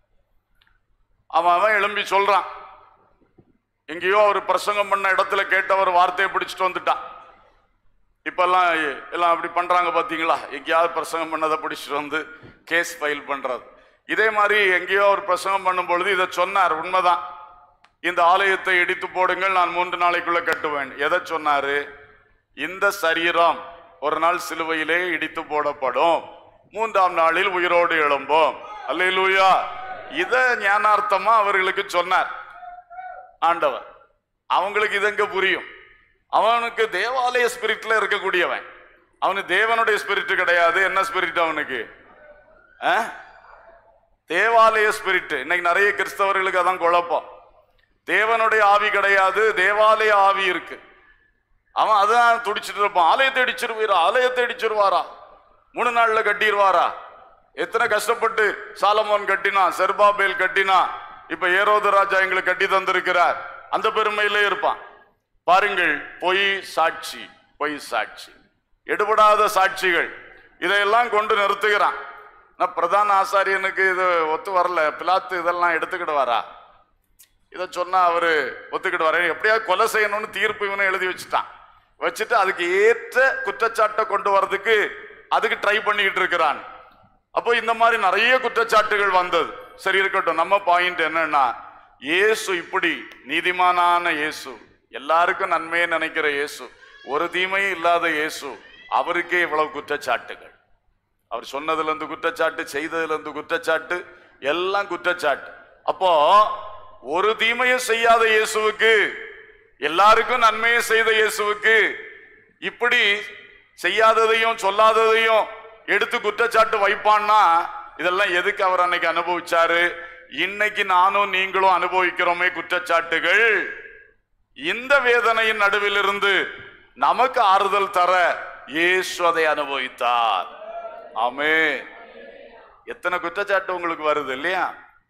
அவன் அவன் எழும்பி சொல்றான் எங்கேயோ அவர் பிரசங்கம் பண்ண இடத்துல கேட்டவர் வார்த்தையை பிடிச்சிட்டு வந்துட்டான் இப்பெல்லாம் எல்லாம் அப்படி பண்றாங்க பாத்தீங்களா எங்கேயாவது பிரசங்கம் பண்ணதை பிடிச்சிட்டு வந்து கேஸ் ஃபைல் பண்றது இதே மாதிரி எங்கேயோ அவர் பிரசங்கம் பண்ணும் பொழுது இதை சொன்னார் உண்மைதான் இந்த ஆலயத்தை இடித்து போடுங்கள் நான் மூன்று நாளைக்குள்ள கட்டுவேன் எதை சொன்னாரு இந்த சரீரம் ஒரு நாள் சிலுவையிலே இடித்து போடப்படும் மூன்றாம் நாளில் உயிரோடு எழும்போம் அல்லேலூயா இத ஞானார்த்தமா அவர்களுக்கு சொன்னார் ஆண்டவர் அவங்களுக்கு இது எங்க புரியும் அவனுக்கு தேவாலய ஸ்பிரிட்ல இருக்கக்கூடியவன் அவனுக்கு தேவனுடைய ஸ்பிரிட் கிடையாது என்ன ஸ்பிரிட் அவனுக்கு ஆ? தேவாலய ஸ்பிரிட் இன்னைக்கு நிறைய கிறிஸ்தவர்களுக்கு அதான் குழப்பம் தேவனுடைய ஆவி கிடையாது தேவாலய ஆவி இருக்கு அவன் அதான் துடிச்சிட்டு இருப்பான் ஆலயத்தை அடிச்சிருவீரா ஆலயத்தை அடிச்சிருவாரா மூணு நாள்ல கட்டிடுவாரா எத்தனை கஷ்டப்பட்டு சாலமோன் கட்டினா செர்பாபேல் கட்டினா இப்ப ஏரோது ராஜா எங்களுக்கு கட்டி தந்திருக்கிறார் அந்த பெருமையிலே இருப்பான் பாருங்கள் பொய் சாட்சி பொய் சாட்சி எடுபடாத சாட்சிகள் இதையெல்லாம் கொண்டு நிறுத்துகிறான் நான் பிரதான ஆசாரியனுக்கு இது ஒத்து வரல பிலாத்து இதெல்லாம் எடுத்துக்கிடுவாரா இதை சொன்னா அவரு ஒத்துக்கிட்டு வரேன் எப்படியாவது கொலை செய்யணும்னு தீர்ப்பு இவனை எழுதி வச்சுட்டான் வச்சுட்டு அதுக்கு ஏற்ற குற்றச்சாட்டை கொண்டு வர்றதுக்கு அதுக்கு ட்ரை பண்ணிக்கிட்டு இருக்கிறான் அப்போ இந்த மாதிரி நிறைய குற்றச்சாட்டுகள் வந்தது சரி இருக்கட்டும் நம்ம பாயிண்ட் என்னன்னா இயேசு இப்படி நீதிமானான இயேசு எல்லாருக்கும் நன்மையை நினைக்கிற இயேசு ஒரு தீமையும் இல்லாத இயேசு அவருக்கே இவ்வளவு குற்றச்சாட்டுகள் அவர் சொன்னதுல இருந்து குற்றச்சாட்டு செய்ததுல இருந்து குற்றச்சாட்டு எல்லாம் குற்றச்சாட்டு அப்போ ஒரு தீமையும் செய்யாத இயேசுவுக்கு எல்லாருக்கும் நன்மையை செய்த இயேசுவுக்கு இப்படி செய்யாததையும் சொல்லாததையும் எடுத்து குற்றச்சாட்டு வைப்பான்னா இதெல்லாம் எதுக்கு அவர் அன்னைக்கு அனுபவிச்சாரு இன்னைக்கு நானும் நீங்களும் அனுபவிக்கிறோமே குற்றச்சாட்டுகள் இந்த வேதனையின் நடுவில் இருந்து நமக்கு ஆறுதல் தர இயேசு அதை அனுபவித்தார் ஆமே எத்தனை குற்றச்சாட்டு உங்களுக்கு வருது இல்லையா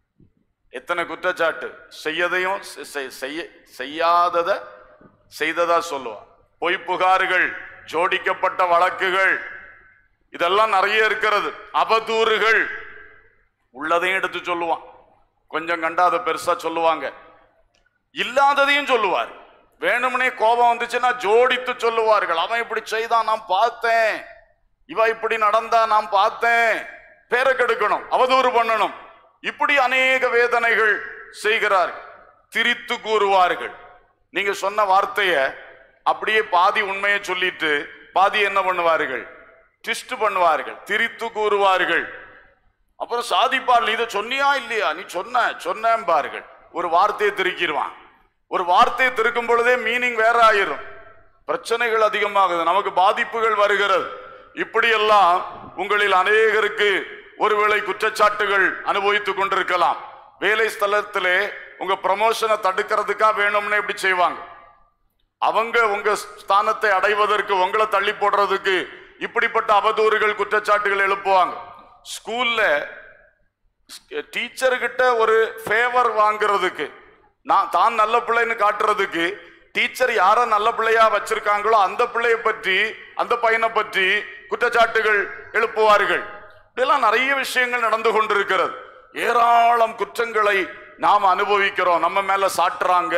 எத்தனை குற்றச்சாட்டு செய்யதையும் செ- செ- செய்ய செய்யாதத செய்ததா சொல்லுவான் பொய் புகார்கள் ஜோடிக்கப்பட்ட வழக்குகள் இதெல்லாம் நிறைய இருக்கிறது அவதூறுகள் உள்ளதையும் எடுத்து சொல்லுவான் கொஞ்சம் கண்டா அதை பெருசா சொல்லுவாங்க இல்லாததையும் சொல்லுவார் வேணும்னே கோபம் வந்துச்சுன்னா ஜோடித்து சொல்லுவார்கள் அவன் இப்படி செய்தான் நான் பார்த்தேன் இவ இப்படி நடந்தா நான் பார்த்தேன் பேரை கெடுக்கணும் அவதூறு பண்ணணும் இப்படி அநேக வேதனைகள் செய்கிறார்கள் திரித்து கூறுவார்கள் நீங்க சொன்ன வார்த்தைய அப்படியே பாதி உண்மையை சொல்லிட்டு பாதி என்ன பண்ணுவார்கள் ட்விஸ்ட் பண்ணுவார்கள் திரித்து கூறுவார்கள் அப்புறம் சாதிப்பார் நீ இதை சொன்னியா இல்லையா நீ சொன்ன சொன்னேன்பார்கள் ஒரு வார்த்தையை திருக்கிடுவான் ஒரு வார்த்தையை திருக்கும் பொழுதே மீனிங் வேற ஆயிரும் பிரச்சனைகள் அதிகமாகுது நமக்கு பாதிப்புகள் வருகிறது இப்படியெல்லாம் உங்களில் அநேகருக்கு ஒருவேளை குற்றச்சாட்டுகள் அனுபவித்துக் கொண்டிருக்கலாம் வேலை ஸ்தலத்திலே உங்க ப்ரமோஷனை தடுக்கிறதுக்கா வேணும்னு இப்படி செய்வாங்க அவங்க உங்க ஸ்தானத்தை அடைவதற்கு உங்களை தள்ளி போடுறதுக்கு இப்படிப்பட்ட அவதூறுகள் குற்றச்சாட்டுகள் எழுப்புவாங்க ஸ்கூல்ல டீச்சர்கிட்ட ஒரு ஃபேவர் வாங்குறதுக்கு நான் தான் நல்ல பிள்ளைன்னு காட்டுறதுக்கு டீச்சர் யார நல்ல பிள்ளையா வச்சிருக்காங்களோ அந்த பிள்ளைய பற்றி அந்த பையனை பற்றி குற்றச்சாட்டுகள் எழுப்புவார்கள் இதெல்லாம் நிறைய விஷயங்கள் நடந்து கொண்டிருக்கிறது ஏராளம் குற்றங்களை நாம் அனுபவிக்கிறோம் நம்ம மேல சாட்டுறாங்க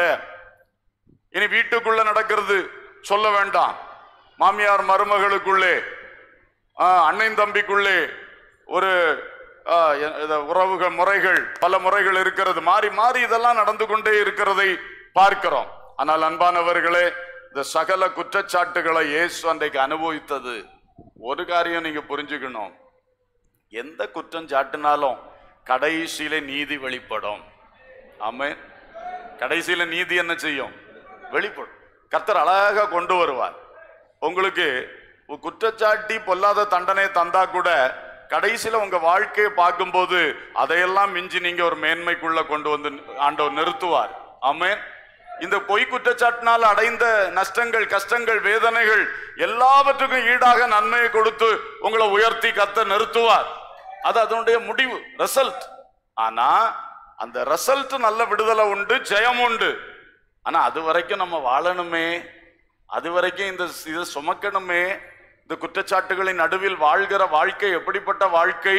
இனி வீட்டுக்குள்ள நடக்கிறது சொல்ல வேண்டாம் மாமியார் மருமகளுக்குள்ளே ஆ, அண்ணன் தம்பிக்குள்ளே ஒரு ஆ, எ- இத உறவுகள் முறைகள் பல முறைகள் இருக்கிறது மாறி மாறி இதெல்லாம் நடந்து கொண்டே இருக்கிறதை பார்க்கிறோம் ஆனால் அன்பானவர்களே இந்த சகல குற்றச்சாட்டுகளை இயேசு அன்றைக்கு அனுபவித்தது ஒரு காரியம் நீங்க புரிஞ்சுக்கணும் எந்த குற்றம் சாட்டினாலும் கடைசியில நீதி வெளிப்படும் ஆமென் கடைசியில நீதி என்ன செய்யும் வெளிப்படும் கர்த்தர் அழகா கொண்டு வருவார் உங்களுக்கு ஒரு குற்றச்சாட்டி பொல்லாத தண்டனை தந்தா கூட கடைசியில உங்க வாழ்க்கையை பார்க்கும்போது அதையெல்லாம் மிஞ்சி நீங்க ஒரு மேன்மைக்குள்ள கொண்டு வந்து ஆண்டவர் நிறுத்துவார் ஆமென் இந்த பொய் குற்றச்சாட்டினால் அடைந்த நஷ்டங்கள் கஷ்டங்கள் வேதனைகள் எல்லாவற்றுக்கும் ஈடாக நன்மையை கொடுத்து உங்களை உயர்த்தி கத்த நிறுத்துவார் அது அதனுடைய முடிவு ரிசல்ட் ஆனா அந்த ரிசல்ட் நல்ல விடுதலை உண்டு ஜெயம் உண்டு ஆனா அது வரைக்கும் நம்ம வாழணுமே அது வரைக்கும் இந்த இதை சுமக்கணுமே இந்த குற்றச்சாட்டுகளின் நடுவில் வாழ்கிற வாழ்க்கை எப்படிப்பட்ட வாழ்க்கை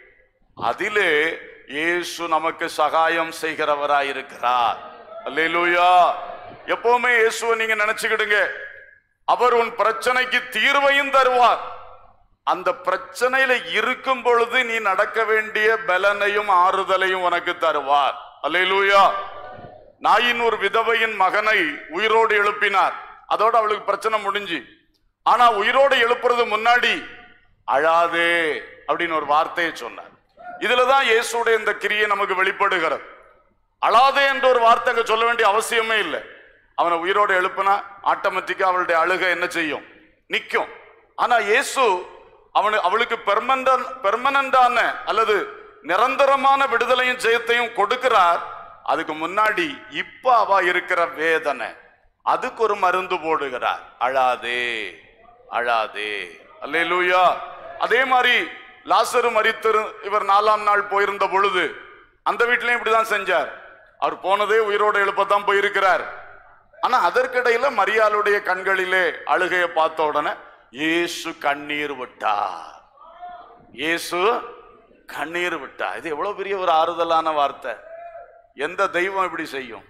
அதிலே இயேசு நமக்கு சகாயம் செய்கிறவராய் இருக்கிறார் அல்லேலூயா எப்பவுமே இயேசுவை நீங்க நினைச்சுக்கிடுங்க அவர் உன் பிரச்சனைக்கு தீர்வையும் தருவார் அந்த பிரச்சனையில இருக்கும் பொழுது நீ நடக்க வேண்டிய பலனையும் ஆறுதலையும் உனக்கு தருவார் அல்லேலூயா நாயின் ஒரு விதவையின் மகனை உயிரோடு எழுப்பினார் அதோட அவளுக்கு பிரச்சனை முடிஞ்சு ஆனா உயிரோடு எழுப்புறது முன்னாடி அழாதே அப்படின்னு ஒரு வார்த்தையை சொன்னார் இதுலதான் இயேசுடைய இந்த கிரியை நமக்கு வெளிப்படுகிறது அழாதே என்ற ஒரு வார்த்தை அங்க சொல்ல வேண்டிய அவசியமே இல்லை அவனை உயிரோடு எழுப்புனா ஆட்டோமேட்டிக்கா அவளுடைய அழுகை என்ன செய்யும் நிக்கும் ஆனா இயேசு அவனு அவளுக்கு பெர்மனன் பெர்மனண்டான அல்லது நிரந்தரமான விடுதலையும் ஜெயத்தையும் கொடுக்கிறார் அதுக்கு முன்னாடி இப்ப அவ இருக்கிற வேதனை அதுக்கு ஒரு மருந்து போடுகிறார் அழாதே அழாதே அல்லேலூயா அதே மாதிரி லாசரு மரித்திரு இவர் நாலாம் நாள் போயிருந்த பொழுது அந்த வீட்லயும் இப்படிதான் செஞ்சார் அவர் போனதே உயிரோட எழுப்பத்தான் போயிருக்கிறார் ஆனா அதற்கிடையில மரியாளுடைய கண்களிலே அழுகையை பார்த்த உடனே இயேசு கண்ணீர் விட்டார் இயேசு கண்ணீர் விட்டார் இது எவ்வளவு பெரிய ஒரு ஆறுதலான வார்த்தை எந்த தெய்வம் இப்படி செய்யும்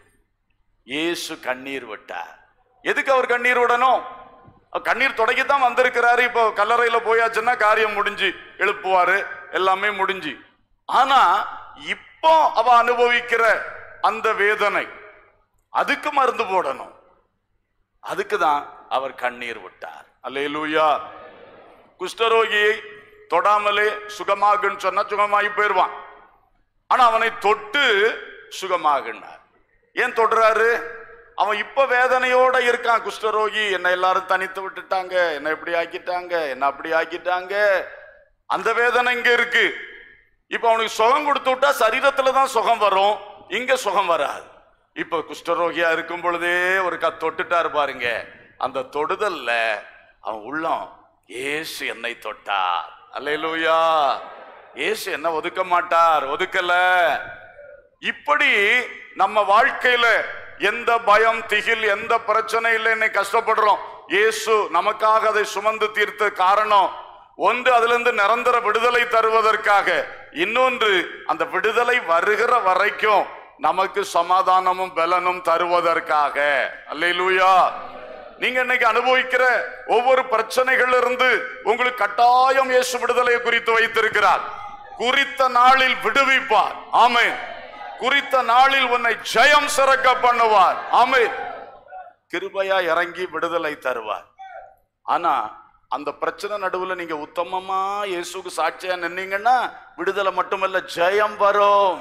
இயேசு கண்ணீர் விட்டார் எதுக்கு அவர் கண்ணீர் விடணும் அவர் கண்ணீர் தொடக்கித்தான் வந்திருக்கிறாரு இப்போ கல்லறையில போயாச்சுன்னா காரியம் முடிஞ்சு எழுப்புவாரு எல்லாமே முடிஞ்சு ஆனா இப்போ அவ அனுபவிக்கிற அந்த வேதனை அதுக்கு மருந்து போடணும் அதுக்கு தான் அவர் கண்ணீர் விட்டார் அல்லேலூயா குஷ்டரோகியை தொடாமலே சுகமாகுன்னு சொன்னா சுகமாகி போயிருவான் ஆனா அவனை தொட்டு சுகமாகினார் ஏன் தொடுறாரு அவன் இப்ப வேதனையோட இருக்கான் குஷ்டரோகி என்னை எல்லாரும் தனித்து விட்டுட்டாங்க என்ன இப்படி ஆக்கிட்டாங்க என்ன அப்படி ஆக்கிட்டாங்க அந்த வேதனை இங்க இருக்கு இப்ப அவனுக்கு சுகம் கொடுத்து விட்டா சரீரத்துல தான் சுகம் வரும் இங்க சுகம் வராது இப்ப குஷ்டரோகியா இருக்கும் பொழுதே ஒரு க தொட்டுட்டாரு பாருங்க அந்த தொடுதல்ல அவன் உள்ளம் இயேசு என்னை தொட்டார் அல்லேலூயா இயேசு என்ன ஒதுக்க மாட்டார் ஒதுக்கல இப்படி நம்ம வாழ்க்கையில எந்த பயம் திகில் எந்த பிரச்சனை இல்லை கஷ்டப்படுறோம் இயேசு நமக்காக அதை சுமந்து தீர்த்த காரணம் ஒன்று அதிலிருந்து நிரந்தர விடுதலை தருவதற்காக இன்னொன்று அந்த விடுதலை வருகிற வரைக்கும் நமக்கு சமாதானமும் பலனும் தருவதற்காக அல்லேலூயா நீங்க இன்னைக்கு அனுபவிக்கிற ஒவ்வொரு பிரச்சனைகள் இருந்து உங்களுக்கு கட்டாயம் இயேசு விடுதலை குறித்து வைத்திருக்கிறார் குறித்த நாளில் விடுவிப்பார் ஆமே குறித்த நாளில் உன்னை ஜெயம் சிறக்க பண்ணுவார் ஆமே கிருபையா இறங்கி விடுதலை தருவார் ஆனா அந்த பிரச்சனை நடுவுல நீங்க உத்தமமா இயேசுக்கு சாட்சியா நின்னீங்கன்னா விடுதலை மட்டுமல்ல ஜெயம் வரும்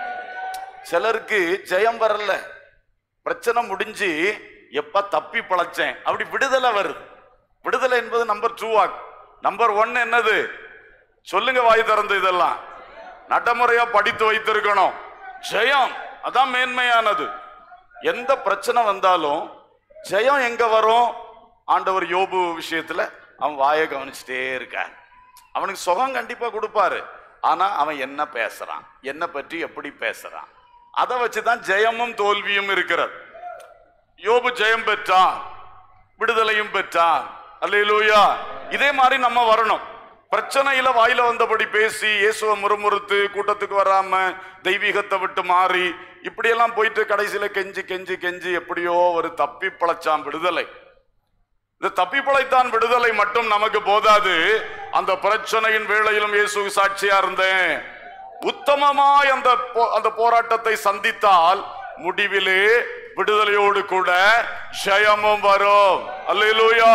சிலருக்கு ஜெயம் வரல பிரச்சனை முடிஞ்சு எப்ப தப்பி பழச்சேன் அப்படி விடுதலை வருது விடுதலை என்பது நம்பர் டூ ஆக் நம்பர் ஒன் என்னது சொல்லுங்க வாய் திறந்து இதெல்லாம் நடைமுறையா படித்து வைத்திருக்கணும் ஜெயம் அதான் மேன்மையானது எந்த பிரச்சனை வந்தாலும் ஜெயம் எங்க வரும் ஆண்டவர் யோபு விஷயத்துல அவன் வாயை கவனிச்சுட்டே இருக்கான் அவனுக்கு சுகம் கண்டிப்பா கொடுப்பாரு ஆனா அவன் என்ன பேசுறான் என்ன பற்றி எப்படி பேசுறான் அதை வச்சுதான் ஜெயமும் தோல்வியும் இருக்கிறது யோபு ஜெயம் பெற்றான் விடுதலையும் பெற்றான் அல்லேலூயா இதே மாதிரி நம்ம வரணும் பிரச்சனையில வாயில வந்தபடி பேசி இயேசுவை முறுமுறுத்து கூட்டத்துக்கு வராம தெய்வீகத்தை விட்டு மாறி இப்படியெல்லாம் போயிட்டு கடைசியில கெஞ்சி கெஞ்சி கெஞ்சி எப்படியோ ஒரு தப்பி பழச்சான் விடுதலை இந்த தப்பி பழைத்தான் விடுதலை மட்டும் நமக்கு போதாது அந்த பிரச்சனையின் வேளையிலும் இயேசு சாட்சியா இருந்தேன் உத்தமமாய் அந்த போ- அந்த போராட்டத்தை சந்தித்தால் முடிவிலே விடுதலையோடு கூட ஜெயமும் வரும் அல்லேலூயா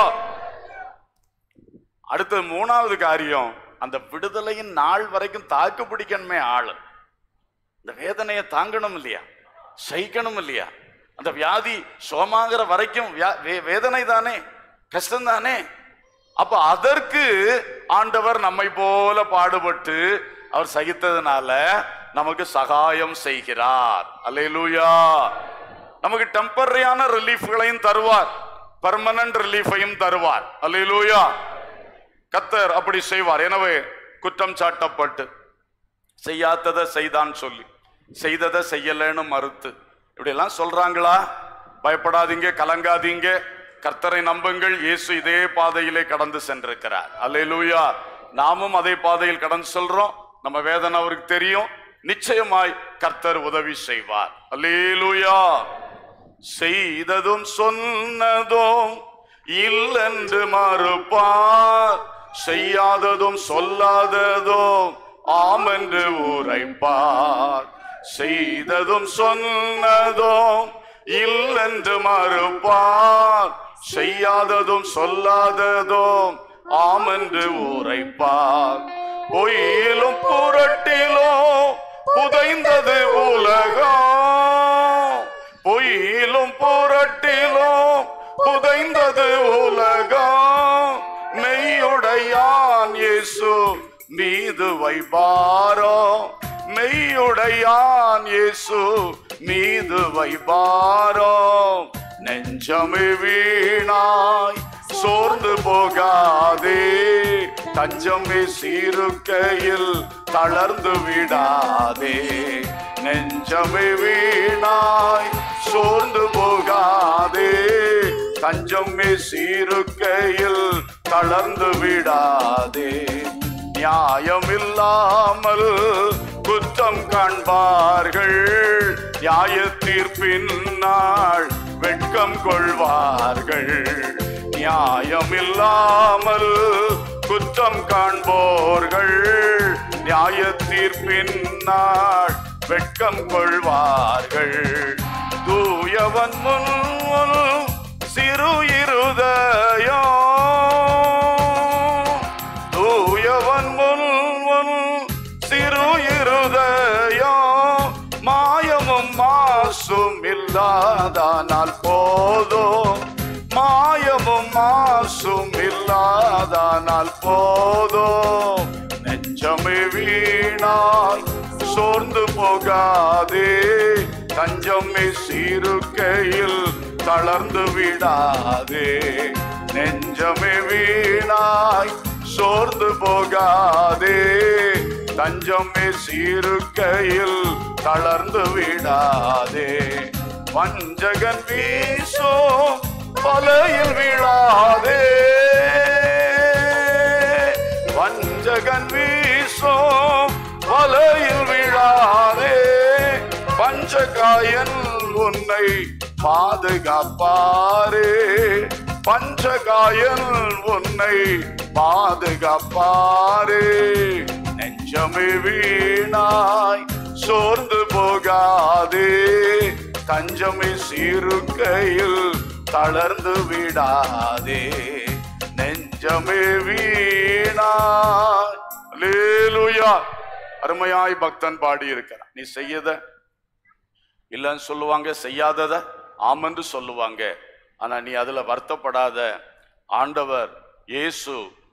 அடுத்த மூணாவது காரியம் அந்த விடுதலையின் நாள் வரைக்கும் தாக்கு பிடிக்கணுமே ஆளு இந்த வேதனையை தாங்கணும் இல்லையா சகிக்கணும் இல்லையா அந்த வியாதி சுகமாகிற வரைக்கும் வியா- வே- வேதனை தானே கஷ்டம் தானே அப்ப அதற்கு ஆண்டவர் நம்மை போல பாடுபட்டு அவர் சகித்ததுனால நமக்கு சகாயம் செய்கிறார் அல்லேலூயா நமக்கு டெம்பரரியான ரிலீஃப்களையும் தருவார் பர்மனன்ட் ரிலீஃபையும் தருவார் அல்லேலூயா கத்தர் அப்படி செய்வார் எனவே குற்றம் சாட்டப்பட்டு செய்யாததை செய்தான் சொல்லி செய்ததை செய்யலைன்னு மறுத்து இப்படி எல்லாம் சொல்றாங்களா பயப்படாதீங்க கலங்காதீங்க கர்த்தரை நம்புங்கள் இயேசு இதே பாதையிலே கடந்து சென்றிருக்கிறார் அல்லேலூயா நாமும் அதே பாதையில் கடந்து செல்றோம் நம்ம வேதனை அவருக்கு தெரியும் நிச்சயமாய் கர்த்தர் உதவி செய்வார் அல்லேலூயா செய்ததும் சொன்னதும் இல்லென்று மறுப்பார் செய்யாததும் சொல்லாததும் ஆமென்று உரைப்பார் செய்ததும் சொன்னதும் இல்லென்று மறுப்பார் செய்யாததும் சொல்லாததும் ஆமென்று உரைப்பார் பொய்யிலும் புரட்டிலும் புதைந்தது உலகம் பொய்யிலும் புரட்டிலும் புதைந்தது உலகம் மெய்யுள்ள வைபாரோ மெய்யுடையான் இயேசு மீது வைபாரோ நெஞ்சமே வீணாய் சோர்ந்து போகாதே தஞ்சமே சீருக்கையில் தளர்ந்து விடாதே நெஞ்சமே வீணாய் சோர்ந்து போகாதே தஞ்சமே சீருக்கையில் தளர்ந்து விடாதே நியாயமில்லாமல் குற்றம் காண்பார்கள் நியாய தீர்ப்பின் நாள் வெட்கம் கொள்வார்கள் நியாயமில்லாமல் குற்றம் காண்போர்கள் நியாய தீர்ப்பின் நாள் வெட்கம் கொள்வார்கள் தூயவன் முன் முன் சிறு இருதயம் தூயவன் முன் முன் சிறு இருதயம் மாயமும் மாசும் இல்லாதானால் போதும் மாயமும் மாசும் இல்லாதானால் போதும் நெஞ்சமே வீணாய் சோர்ந்து போகாதே தஞ்சமே சீருக்கையில் தளர்ந்து விடாதே நெஞ்சமே வீணாய் சோர்ந்து போகாதே தஞ்சமே சீருக்கையில் தளர்ந்து விடாதே வஞ்சகன் வீசோ பலையில் விழாதே வஞ்சகன் வீசோ வலையில் விழாதே பஞ்சகாயன் உன்னை பாதுகாப்பாரே பஞ்சகாயன் உன்னை பாதுகாப்பாரே நெஞ்சமே வீணாய் சோர்ந்து போகாதே தஞ்சமே சீருக்கையில் தளர்ந்து விடாதே நெஞ்சமே வீணாய் அல்லேலூயா அருமையாய் பக்தன் பாடி இருக்கிறான் நீ செய்யத இல்லைன்னு சொல்லுவாங்க செய்யாதத ஆமென்று சொல்லுவாங்க ஆனா நீ அதுல வருத்தப்படாத ஆண்டவர் இயேசு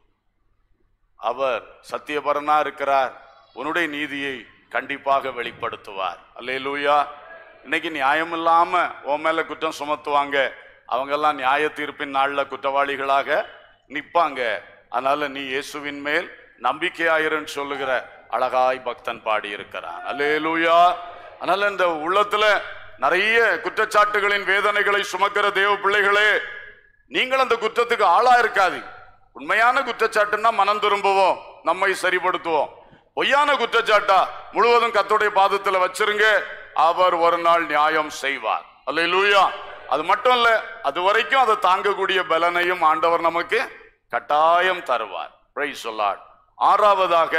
அவர் சத்தியபரனா இருக்கிறார் உன்னுடைய நீதியை கண்டிப்பாக வெளிப்படுத்துவார் அல்லேலூயா இன்னைக்கு நியாயம் இல்லாம உன் மேல குற்றம் சுமத்துவாங்க அவங்கெல்லாம் நியாய தீர்ப்பின் நாள்ல குற்றவாளிகளாக நிப்பாங்க அதனால நீ இயேசுவின் மேல் நம்பிக்கையாயிருன்னு சொல்லுகிற அழகாய் பக்தன் பாடி இருக்கிறான் அல்லேலூயா அதனால இந்த உள்ளத்துல நிறைய குற்றச்சாட்டுகளின் வேதனைகளை சுமக்கிற தேவ பிள்ளைகளே நீங்கள் அந்த குற்றத்துக்கு ஆளா இருக்காதீங்க உண்மையான குற்றச்சாட்டுன்னா மனம் திரும்புவோம் நம்மை சரிப்படுத்துவோம் பொய்யான குற்றச்சாட்டா முழுவதும் கர்த்தருடைய பாதத்துல வச்சிருங்க அவர் ஒரு நாள் நியாயம் செய்வார் அல்லேலூயா அது மட்டும் இல்ல அது வரைக்கும் அதை தாங்கக்கூடிய பலனையும் ஆண்டவர் நமக்கு கட்டாயம் தருவார் பிரைஸ் சொல்லாட் ஆறாவதாக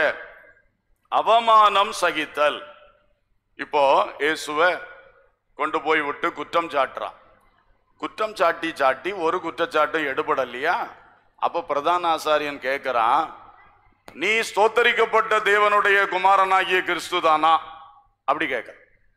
அவமானம் சகித்தல் இப்போ இயேசுவை கொண்டு போய் விட்டு குற்றம் சாட்டுறான் குற்றம் சாட்டி சாட்டி ஒரு குற்றச்சாட்டு எடுபடலையா அப்ப பிரதான ஆசாரியன் கேட்கிறான் நீ ஸ்தோத்தரிக்கப்பட்ட தேவனுடைய குமாரனாகிய கிறிஸ்து தானா அப்படி கேட்க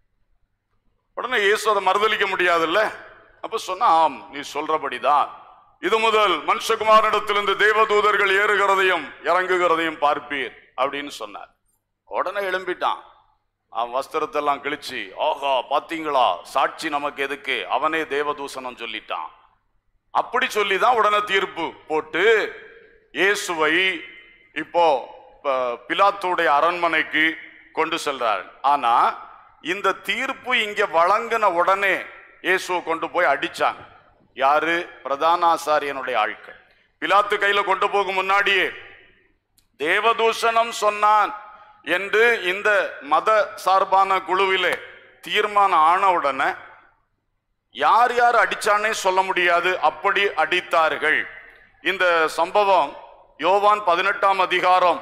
உடனே இயேசு அதை மறுதலிக்க முடியாதுல்ல அப்ப சொன்னா ஆம் நீ சொல்றபடிதான் இது முதல் மனுஷகுமாரனிடத்திலிருந்து தேவதூதர்கள் ஏறுகிறதையும் இறங்குகிறதையும் பார்ப்பீர் அப்படின்னு சொன்னார் உடனே எழும்பிட்டான் அவன் வஸ்திரத்தெல்லாம் கிழிச்சு ஆஹா பாத்தீங்களா சாட்சி நமக்கு எதுக்கு அவனே தேவதூசணம் சொல்லிட்டான் அப்படி சொல்லி தான் உடனே தீர்ப்பு போட்டு இயேசுவை இப்போ ப- பிலாத்துடைய அரண்மனைக்கு கொண்டு செல்றார் ஆனா இந்த தீர்ப்பு இங்க வழங்கின உடனே இயேசுவை கொண்டு போய் அடிச்சாங்க யாரு பிரதான ஆசாரியனுடைய ஆட்கள் பிலாத்து கையில கொண்டு போகும் முன்னாடியே தேவதூஷணம் சொன்னான் என்று இந்த மத சார்பான குழுவிலே தீர்மானம் ஆன உடனே யார் யார் அடிச்சானே சொல்ல முடியாது அப்படி அடித்தார்கள் இந்த சம்பவம் யோவான் பதினெட்டாம் அதிகாரம்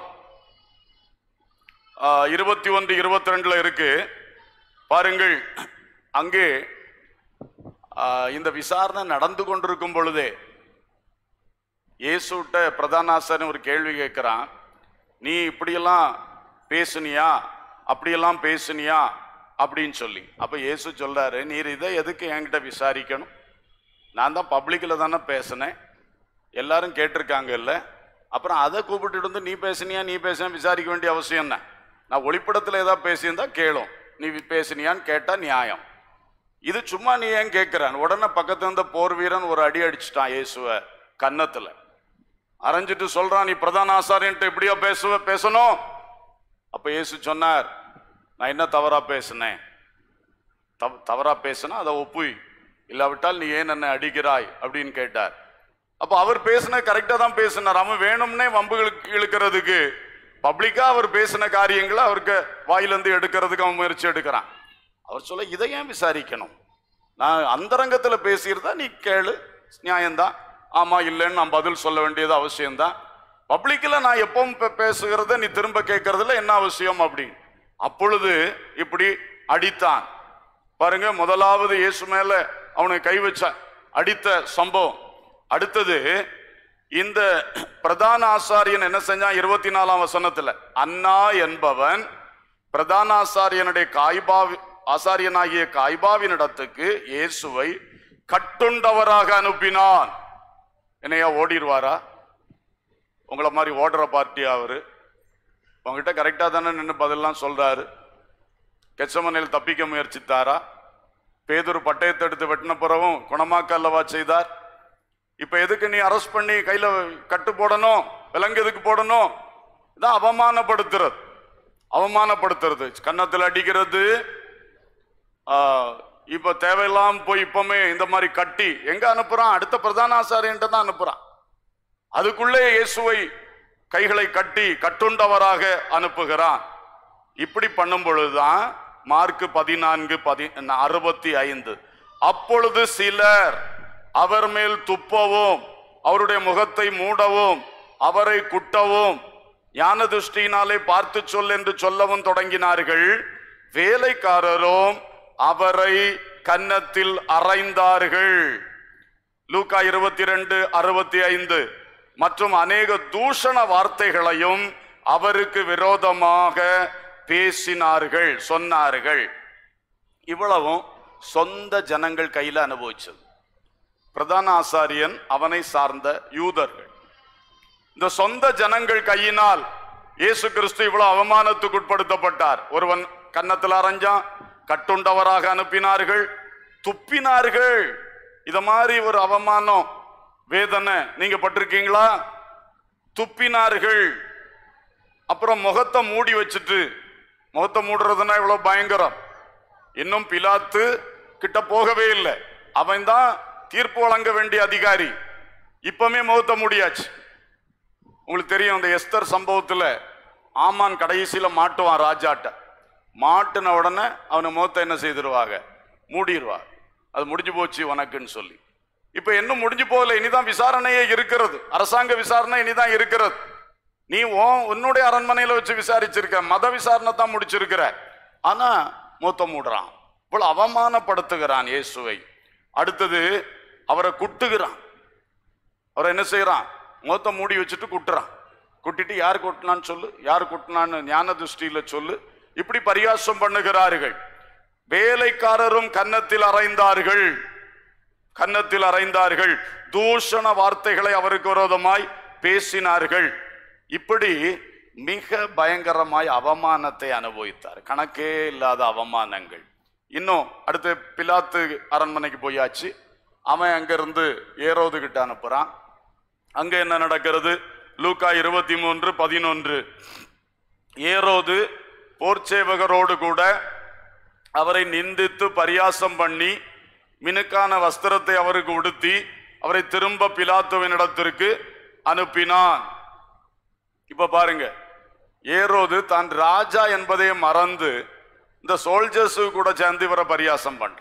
இருபத்தி ஒன்று இருபத்தி ரெண்டுல இருக்கு பாருங்கள் அங்கே ஆ, இந்த விசாரணை நடந்து கொண்டிருக்கும் பொழுதே இயேசுட்ட பிரதானாசன் ஒரு கேள்வி கேட்கிறான் நீ இப்படியெல்லாம் பேசுனியா அப்படியெல்லாம் பேசுனியா அப்படின்னு சொல்லி அப்ப இயேசு சொல்றாரு நீர் இதை எதுக்கு என்கிட்ட விசாரிக்கணும் நான் தான் பப்ளிக்கில் தானே பேசினேன் எல்லாரும் கேட்டிருக்காங்கல்ல அப்புறம் அதை கூப்பிட்டுட்டு வந்து நீ பேசுனியா நீ பேசினா விசாரிக்க வேண்டிய அவசியம் என்ன நான் ஒளிப்படத்தில் ஏதாவது பேசியிருந்தா கேளும் நீ பேசுனியான்னு கேட்டா நியாயம் இது சும்மா நீ ஏன் கேட்கிறான் உடனே பக்கத்துல இருந்த போர் வீரன் ஒரு அடி அடிச்சிட்டான் இயேசுவ கன்னத்துல அரைஞ்சிட்டு சொல்றான் நீ பிரதான ஆசாரியன்ட்டு எப்படியா பேசுவ பேசணும் அப்ப இயேசு சொன்னார் நான் என்ன தவறா பேசினேன் தவ- தவறா பேசினா அதை ஒப்புய் இல்லாவிட்டால் நீ ஏன் என்ன அடிக்கிறாய் அப்படின்னு கேட்டார் அப்ப அவர் பேசின கரெக்டா தான் பேசினார் அவன் வேணும்னே வம்புகளுக்கு இழுக்கிறதுக்கு பப்ளிக்கா அவர் பேசின காரியங்களை அவருக்கு வாயிலிருந்து எடுக்கிறதுக்கு அவன் முயற்சி எடுக்கிறான் அவர் சொல்ல இதை ஏன் விசாரிக்கணும் நான் அந்தரங்கத்துல பேசியிருந்தா நீ கேளு நியாயம்தான் ஆமா இல்லைன்னு நான் பதில் சொல்ல வேண்டியது அவசியம்தான் பப்ளிக்ல நான் எப்பவும் பே- பேசுகிறத நீ திரும்ப கேட்கறதுல என்ன அவசியம் அப்படின்னு அப்பொழுது இப்படி அடித்தான் பாருங்க முதலாவது இயேசு மேல அவனை கை வச்ச அடித்த சம்பவம் அடுத்தது இந்த பிரதான ஆசாரியன் என்ன செஞ்சான் இருபத்தி நாலாம் வசனத்துல அண்ணா என்பவன் பிரதான ஆசாரியனுடைய காய்பாவி ஆசாரியனாகிய காய்பாவினிடத்துக்கு இயேசுவை கட்டுண்டவராக அனுப்பினான் என்னையா ஓடிடுவாரா உங்களை மாதிரி ஓடுற பார்ட்டியா அவரு உங்ககிட்ட கரெக்டா தானே நின்று பதிலாம் சொல்றாரு கெச்சமனையில் தப்பிக்க முயற்சித்தாரா பேதுரு பட்டயத்தை எடுத்து வெட்டின பிறகும் குணமாக்க அல்லவா செய்தார் இப்ப எதுக்கு நீ அரெஸ்ட் பண்ணி கையில கட்டு போடணும் விலங்கு எதுக்கு போடணும் இதான் அவமானப்படுத்துறது அவமானப்படுத்துறது கன்னத்தில் அடிக்கிறது ஆ, இப்ப தேவையில்லாம போய் இப்பவுமே இந்த மாதிரி கட்டி எங்க அனுப்புறான் அடுத்த பிரதான ஆசாரியன்ட்ட தான் அனுப்புறான் அதுக்குள்ளே இயேசுவை கைகளை கட்டி கட்டுண்டவராக அனுப்புகிறான் இப்படி பண்ணும் பொழுதுதான் மார்க் பதினான்கு பதி அறுபத்தி ஐந்து அப்பொழுது சிலர் அவர் மேல் துப்பவும் அவருடைய முகத்தை மூடவும் அவரை குட்டவும் ஞான திருஷ்டியினாலே பார்த்து சொல் என்று சொல்லவும் தொடங்கினார்கள் வேலைக்காரரும் அவரை கன்னத்தில் அறைந்தார்கள் லூக்கா இருபத்தி ரெண்டு அறுபத்தி ஐந்து மற்றும் அநேக தூஷண வார்த்தைகளையும் அவருக்கு விரோதமாக பேசினார்கள் சொன்னார்கள் இவ்வளவும் சொந்த ஜனங்கள் கையில அனுபவிச்சது பிரதான ஆசாரியன் அவனை சார்ந்த யூதர்கள் இந்த சொந்த ஜனங்கள் கையினால் இயேசு கிறிஸ்து இவ்வளவு அவமானத்துக்கு உட்படுத்தப்பட்டார் ஒருவன் கன்னத்தில் அரைஞ்சான் கட்டுண்டவராக அனுப்பினார்கள் துப்பினார்கள் இத மாதிரி ஒரு அவமானம் வேதனை நீங்க பட்டிருக்கீங்களா துப்பினார்கள் அப்புறம் முகத்தை மூடி வச்சுட்டு முகத்தை மூடுறதுன்னா இவ்வளவு பயங்கரம் இன்னும் பிலாத்து கிட்ட போகவே இல்லை அவன் தான் தீர்ப்பு வழங்க வேண்டிய அதிகாரி இப்பவுமே முகத்தை மூடியாச்சு உங்களுக்கு தெரியும் அந்த எஸ்தர் சம்பவத்துல ஆமான் கடைசியில மாட்டுவான் ராஜாட்ட மாட்டுன உடனே அவனை முகத்தை என்ன செய்திருவாங்க மூடிடுவா அது முடிஞ்சு போச்சு உனக்குன்னு சொல்லி இப்ப இன்னும் முடிஞ்சு போகல இனிதான் விசாரணையே இருக்கிறது அரசாங்க விசாரணை இனிதான் இருக்கிறது நீ உன் உன்னுடைய அரண்மனையில வச்சு விசாரிச்சிருக்க மத விசாரணை தான் முடிச்சிருக்கிற ஆனா மூத்த மூடுறான் இவ்வளவு அவமானப்படுத்துகிறான் இயேசுவை அடுத்தது அவரை குட்டுகிறான் அவரை என்ன செய்யறான் முகத்தை மூடி வச்சுட்டு குட்டுறான் குட்டிட்டு யார் கொட்டினான்னு சொல்லு யார் கொட்டினான்னு ஞான திருஷ்டியில சொல்லு இப்படி பரிகாசம் பண்ணுகிறார்கள் வேலைக்காரரும் கன்னத்தில் அறைந்தார்கள் கன்னத்தில் அறைந்தார்கள் தூஷண வார்த்தைகளை அவருக்கு விரோதமாய் பேசினார்கள் இப்படி மிக பயங்கரமாய் அவமானத்தை அனுபவித்தார் கணக்கே இல்லாத அவமானங்கள் இன்னும் அடுத்து பிலாத்து அரண்மனைக்கு போயாச்சு அவன் அங்கிருந்து ஏரோது கிட்ட அனுப்புறான் அங்க என்ன நடக்கிறது லூக்கா இருபத்தி மூன்று பதினொன்று ஏரோது போர்ச்சேவகரோடு கூட அவரை நிந்தித்து பரியாசம் பண்ணி மினுக்கான வஸ்திரத்தை அவருக்கு உடுத்தி அவரை திரும்ப பிலாத்துவினிடத்திற்கு அனுப்பினான் இப்ப பாருங்க ஏரோது தான் ராஜா என்பதை மறந்து இந்த சோல்ஜர்ஸ் கூட சேர்ந்து இவரை பரியாசம் பண்ற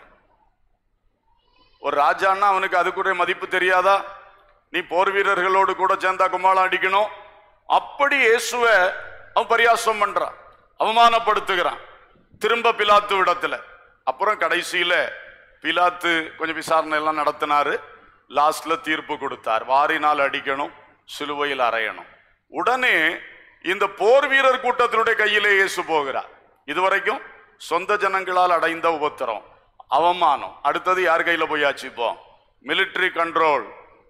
ஒரு ராஜான்னா அவனுக்கு அதுக்குரிய மதிப்பு தெரியாதா நீ போர் வீரர்களோடு கூட சேர்ந்தா கும்மாளம் அடிக்கணும் அப்படி இயேசுவ அவன் பரியாசம் பண்றான் அவமானப்படுத்துகிறான் திரும்ப பிலாத்து இடத்துல அப்புறம் கடைசியில பிலாத்து கொஞ்சம் விசாரணை எல்லாம் நடத்தினாரு லாஸ்ட்ல தீர்ப்பு கொடுத்தார் வாரினால் அடிக்கணும் சிலுவையில் அறையணும் உடனே இந்த போர் வீரர் கூட்டத்தினுடைய கையிலே இயேசு போகிறார் இதுவரைக்கும் சொந்த ஜனங்களால் அடைந்த உபத்திரம் அவமானம் அடுத்தது யார் கையில போயாச்சு இப்போ மிலிட்டரி கண்ட்ரோல்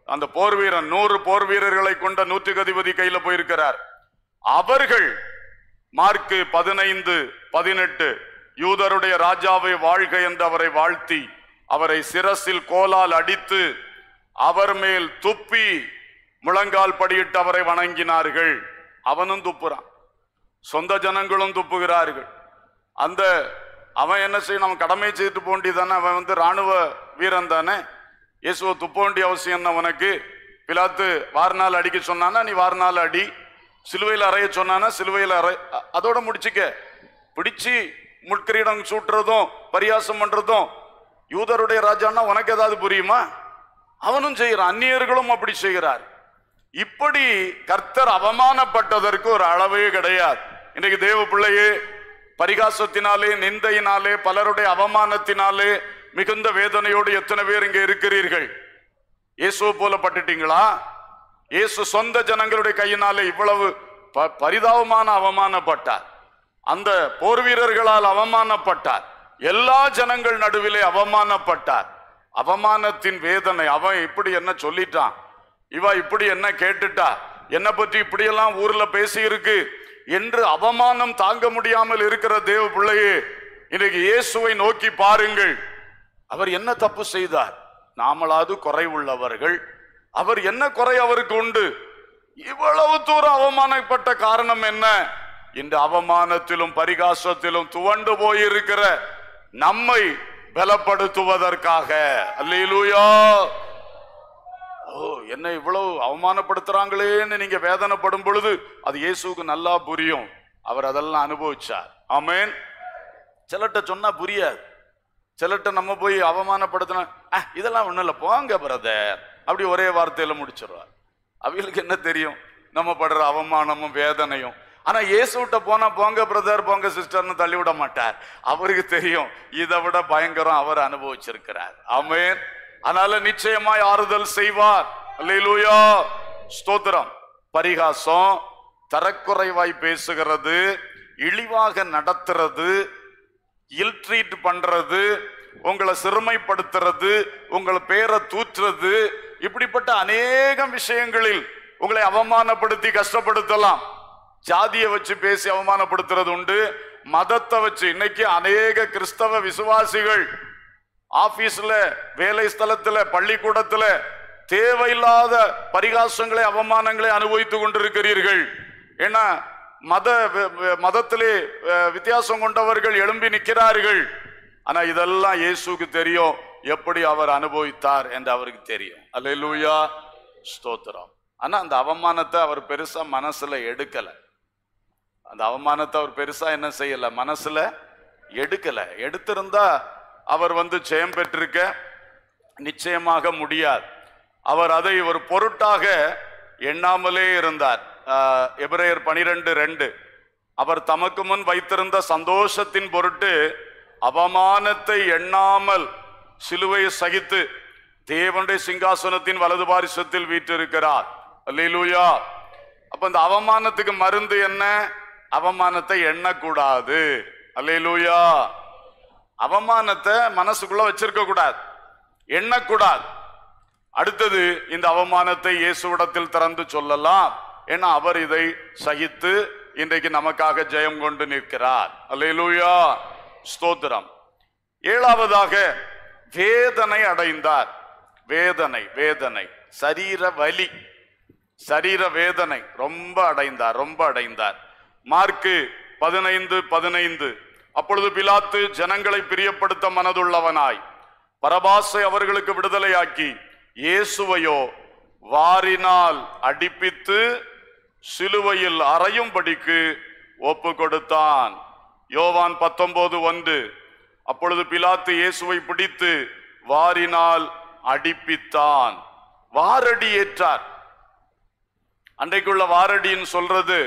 அந்த போர் வீரன் நூறு போர் வீரர்களை கொண்ட நூற்றுக்கு அதிபதி கையில போயிருக்கிறார் அவர்கள் மார்க்கு பதினைந்து பதினெட்டு யூதருடைய ராஜாவை வாழ்க என்று அவரை வாழ்த்தி அவரை சிரசில் கோலால் அடித்து அவர் மேல் துப்பி முழங்கால் படியிட்டு அவரை வணங்கினார்கள் அவனும் துப்புறான் சொந்த ஜனங்களும் துப்புகிறார்கள் அந்த அவன் என்ன செய்யணும் அவன் கடமை செய்துட்டு போண்டி தானே அவன் வந்து ராணுவ வீரன் தானே இயேசுவை துப்ப வேண்டிய அவசியம் என்ன உனக்கு பிலாத்து வாரநாள் அடிக்க சொன்னானா நீ வாரநாள் அடி சிலுவையில் அறைய சொன்னானா சிலுவையில் அறை அ- அதோட முடிச்சுக்க பிடிச்சு முட்கிரீடம் சூட்டுறதும் பரியாசம் பண்றதும் யூதருடைய ராஜான்னா உனக்கு ஏதாவது புரியுமா அவனும் செய்கிறான் அந்நியர்களும் அப்படி செய்கிறார் இப்படி கர்த்தர் அவமானப்பட்டதற்கு ஒரு அளவே கிடையாது இன்னைக்கு தேவ பிள்ளையே பரிகாசத்தினாலே நிந்தையினாலே பலருடைய அவமானத்தினாலே மிகுந்த வேதனையோடு எத்தனை பேர் இங்கே இருக்கிறீர்கள் இயேசுவை போல பட்டுட்டீங்களா இயேசு சொந்த ஜனங்களுடைய கையினாலே இவ்வளவு ப- பரிதாபமான அவமானப்பட்டார் அந்த போர் வீரர்களால் அவமானப்பட்டார் எல்லா ஜனங்கள் நடுவிலே அவமானப்பட்டார் அவமானத்தின் வேதனை அவன் இப்படி என்ன சொல்லிட்டான் இவ இப்படி என்ன கேட்டுட்டா என்ன பற்றி இப்படியெல்லாம் ஊர்ல பேசி இருக்கு என்று அவமானம் தாங்க முடியாமல் இருக்கிற தேவ பிள்ளையே இன்னைக்கு இயேசுவை நோக்கி பாருங்கள் அவர் என்ன தப்பு செய்தார் நாமளாவது குறைவுள்ளவர்கள் அவர் என்ன குறை அவருக்கு உண்டு இவ்வளவு தூரம் அவமானப்பட்ட காரணம் என்ன இந்த அவமானத்திலும் பரிகாசத்திலும் துவண்டு போயிருக்கிற நம்மை பலப்படுத்துவதற்காக அல்லேலூயா ஓ என்ன இவ்வளவு அவமானப்படுத்துறாங்களேன்னு நீங்க வேதனைப்படும் பொழுது அது இயேசுவுக்கு நல்லா புரியும் அவர் அதெல்லாம் அனுபவிச்சார் ஆமென் சிலர்கிட்ட சொன்னா புரியாது சிலர்கிட்ட நம்ம போய் அவமானப்படுத்தினா "அஹ், இதெல்லாம் ஒண்ணும் இல்லை போங்க பிரதர் அப்படி ஒரே வார்த்தையில முடிச்சிடுவார் அவங்களுக்கு என்ன தெரியும் நம்ம படுற அவமானமும் வேதனையும் ஆனா இயேசுகிட்ட போனா போங்க பிரதர் போங்க சிஸ்டர்னு தள்ளி விட மாட்டார் அவருக்கு தெரியும் இதை விட பயங்கரம் அவர் அனுபவிச்சிருக்கிறார் ஆமென் அதனால நிச்சயமாய் ஆறுதல் செய்வார் அல்லேலூயா ஸ்தோத்திரம் பரிகாசம் தரக்குறைவாய் பேசுகிறது இழிவாக நடத்துறது இல்ட்ரீட் பண்றது உங்களை சிறுமைப்படுத்துறது உங்களை பேரை தூற்றுறது இப்படிப்பட்ட அநேகம் விஷயங்களில் உங்களை அவமானப்படுத்தி கஷ்டப்படுத்தலாம் ஜாதியை வச்சு பேசி அவமானப்படுத்துறது உண்டு மதத்தை வச்சு இன்னைக்கு அநேக கிறிஸ்தவ விசுவாசிகள் ஆபீஸ்ல வேலை ஸ்தலத்துல பள்ளிக்கூடத்துல தேவையில்லாத பரிகாசங்களை அவமானங்களை அனுபவித்துக் கொண்டிருக்கிறீர்கள் ஏன்னா மத வ- வ- மதத்திலே அஹ், வித்தியாசம் கொண்டவர்கள் எழும்பி நிற்கிறார்கள் ஆனா இதெல்லாம் இயேசுக்கு தெரியும் எப்படி அவர் அனுபவித்தார் என்று அவருக்கு தெரியும் அல்லேலூயா ஸ்தோத்திரம் ஆனா அந்த அவமானத்தை அவர் பெருசா மனசுல எடுக்கல அந்த அவமானத்தை அவர் பெருசா என்ன செய்யல மனசுல எடுக்கல எடுத்திருந்தா அவர் வந்து ஜெயம் பெற்றிருக்க நிச்சயமாக முடியாது அவர் அதை ஒரு பொருட்டாக எண்ணாமலே இருந்தார் ஆஹ், எபிரேயர் பனிரெண்டு ரெண்டு அவர் தமக்கு முன் வைத்திருந்த சந்தோஷத்தின் பொருட்டு அவமானத்தை எண்ணாமல் சிலுவையை சகித்து தேவனுடைய சிங்காசனத்தின் வலது பாரிசத்தில் வீற்றிருக்கிறார் அல்லேலூயா அப்ப இந்த அவமானத்துக்கு மருந்து என்ன அவமானத்தை எண்ணக்கூடாது அல்லேலூயா அவமானத்தை மனசுக்குள்ள வச்சிருக்க கூடாது எண்ணக்கூடாது அடுத்தது இந்த அவமானத்தை இயேசுவிடத்தில் திறந்து சொல்லலாம் ஏன்னா அவர் இதை சகித்து இன்றைக்கு நமக்காக ஜெயம் கொண்டு நிற்கிறார் அல்லேலூயா ஸ்தோத்திரம் ஏழாவதாக வேதனை அடைந்தார் வேதனை வேதனை சரீர வலி சரீர வேதனை ரொம்ப அடைந்தார் ரொம்ப அடைந்தார் மார்க்கு பதினைந்து பதினைந்து அப்பொழுது பிலாத்து ஜனங்களை பிரியப்படுத்த மனதுள்ளவனாய் பரபாசை அவர்களுக்கு விடுதலையாக்கி இயேசுவையோ வாரினால் அடிப்பித்து சிலுவையில் அறையும்படிக்கு ஒப்பு கொடுத்தான் யோவான் பத்தொன்பது ஒன்று அப்பொழுது பிலாத்து இயேசுவை பிடித்து வாரினால் அடிப்பித்தான் வாரடி ஏற்றார் அன்றைக்குள்ள வாரடின்னு சொல்றது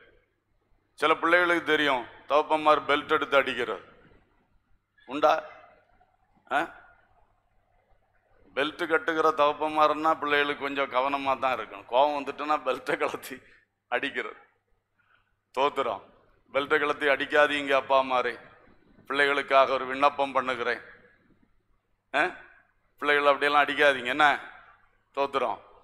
சில பிள்ளைகளுக்கு தெரியும் தவப்பமார் பெல்ட் எடுத்து அடிக்கிறது உண்டா பெல்ட் கட்டுகிற தவப்பமாருன்னா பிள்ளைகளுக்கு கொஞ்சம் கவனமா தான் இருக்கணும் கோபம் வந்துட்டுன்னா பெல்ட்டை கலத்தி அடிக்கிறது தோத்துறோம் பெல்ட்டை கலத்தி அடிக்காதீங்க அப்பா அம்மாரே பிள்ளைகளுக்காக ஒரு விண்ணப்பம் பண்ணுகிறேன் ஆ? பிள்ளைகளை அப்படியெல்லாம் அடிக்காதீங்க என்ன தோத்துறோம்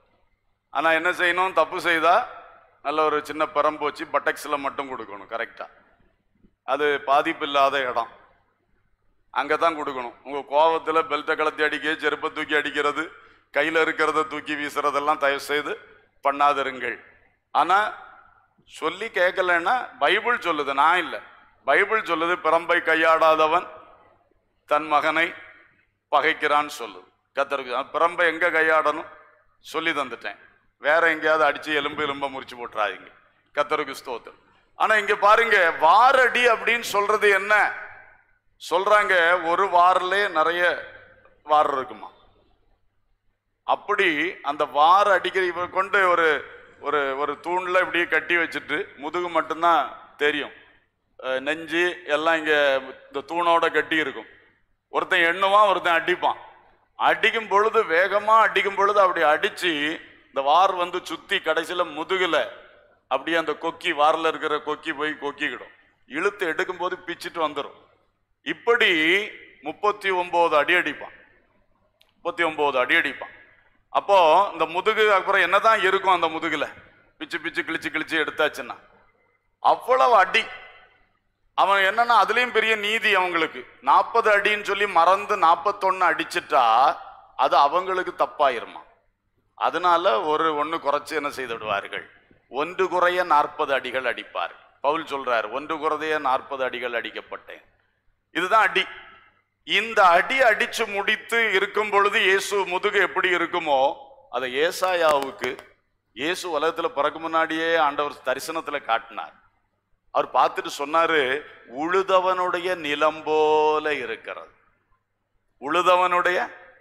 ஆனா என்ன செய்யணும் தப்பு செய்தா நல்ல ஒரு சின்ன பரம்பு வச்சு பட்டக்ஸில் மட்டும் கொடுக்கணும் கரெக்டா அது பாதிப்பு இல்லாத இடம் அங்கே தான் கொடுக்கணும் உங்கள் கோவத்தில் பெல்ட்டை கலத்தி அடிக்க செருப்பை தூக்கி அடிக்கிறது கையில் இருக்கிறத தூக்கி வீசுறதெல்லாம் தயவு செய்து பண்ணாதிருங்கள் ஆனால் சொல்லி கேட்கலன்னா பைபிள் சொல்லுது நான் இல்லை பைபிள் சொல்லுது பிரம்பை கையாடாதவன் தன் மகனை பகைக்கிறான்னு சொல்லுது கத்தருக்கு பிரம்பை எங்கே கையாடணும் சொல்லி தந்துட்டேன் வேற எங்கேயாவது அடிச்சு எலும்பு எலும்ப முறிச்சு போட்டுறாதீங்க கத்தருக்கு ஸ்தோத்திரம் ஆனா இங்க பாருங்க வாரடி அப்படின்னு சொல்றது என்ன சொல்றாங்க ஒரு வாரிலே நிறைய வார் இருக்குமா அப்படி அந்த வார அடிக்கிற இவ கொண்டு ஒரு ஒரு ஒரு தூண்ல இப்படியே கட்டி வச்சுட்டு முதுகு மட்டும்தான் தெரியும் அஹ் நெஞ்சு எல்லாம் இங்க இந்த தூணோட கட்டி இருக்கும் ஒருத்தன் எண்ணுவான் ஒருத்தன் அடிப்பான் அடிக்கும் பொழுது வேகமா அடிக்கும் பொழுது அப்படி அடிச்சு இந்த வார் வந்து சுத்தி கடைசியில முதுகுல அப்படியே அந்த கொக்கி வாரில் இருக்கிற கொக்கி போய் கொக்கிக்கிடும் இழுத்து எடுக்கும் போது பிச்சுட்டு வந்துடும் இப்படி முப்பத்தி ஒன்பது அடி அடிப்பான் முப்பத்தி ஒன்பது அடி அடிப்பான் அப்போ இந்த முதுகு அப்புறம் என்னதான் இருக்கும் அந்த முதுகுல பிச்சு பிச்சு கிழிச்சு கிழிச்சு எடுத்தாச்சுன்னா அவ்வளவு அடி அவன் என்னன்னா அதுலயும் பெரிய நீதி அவங்களுக்கு நாற்பது அடின்னு சொல்லி மறந்து நாற்பத்தொன்னு அடிச்சிட்டா அது அவங்களுக்கு தப்பாயிருமா அதனால ஒரு ஒண்ணு குறைச்சு என்ன செய்து விடுவார்கள் ஒன்று குறைய நாற்பது அடிகள் அடிப்பார் பவுல் சொல்றார் ஒன்று குறைய நாற்பது அடிகள் அடிக்கப்பட்டேன் இதுதான் அடி இந்த அடி அடிச்சு முடித்து இருக்கும் பொழுது இயேசு முதுகு எப்படி இருக்குமோ அதை ஏசாயாவுக்கு இயேசு உலகத்துல பிறகு முன்னாடியே ஆண்டவர் தரிசனத்துல காட்டினார் அவர் பார்த்துட்டு சொன்னாரு உழுதவனுடைய நிலம் போல இருக்கிறது உழுதவனுடைய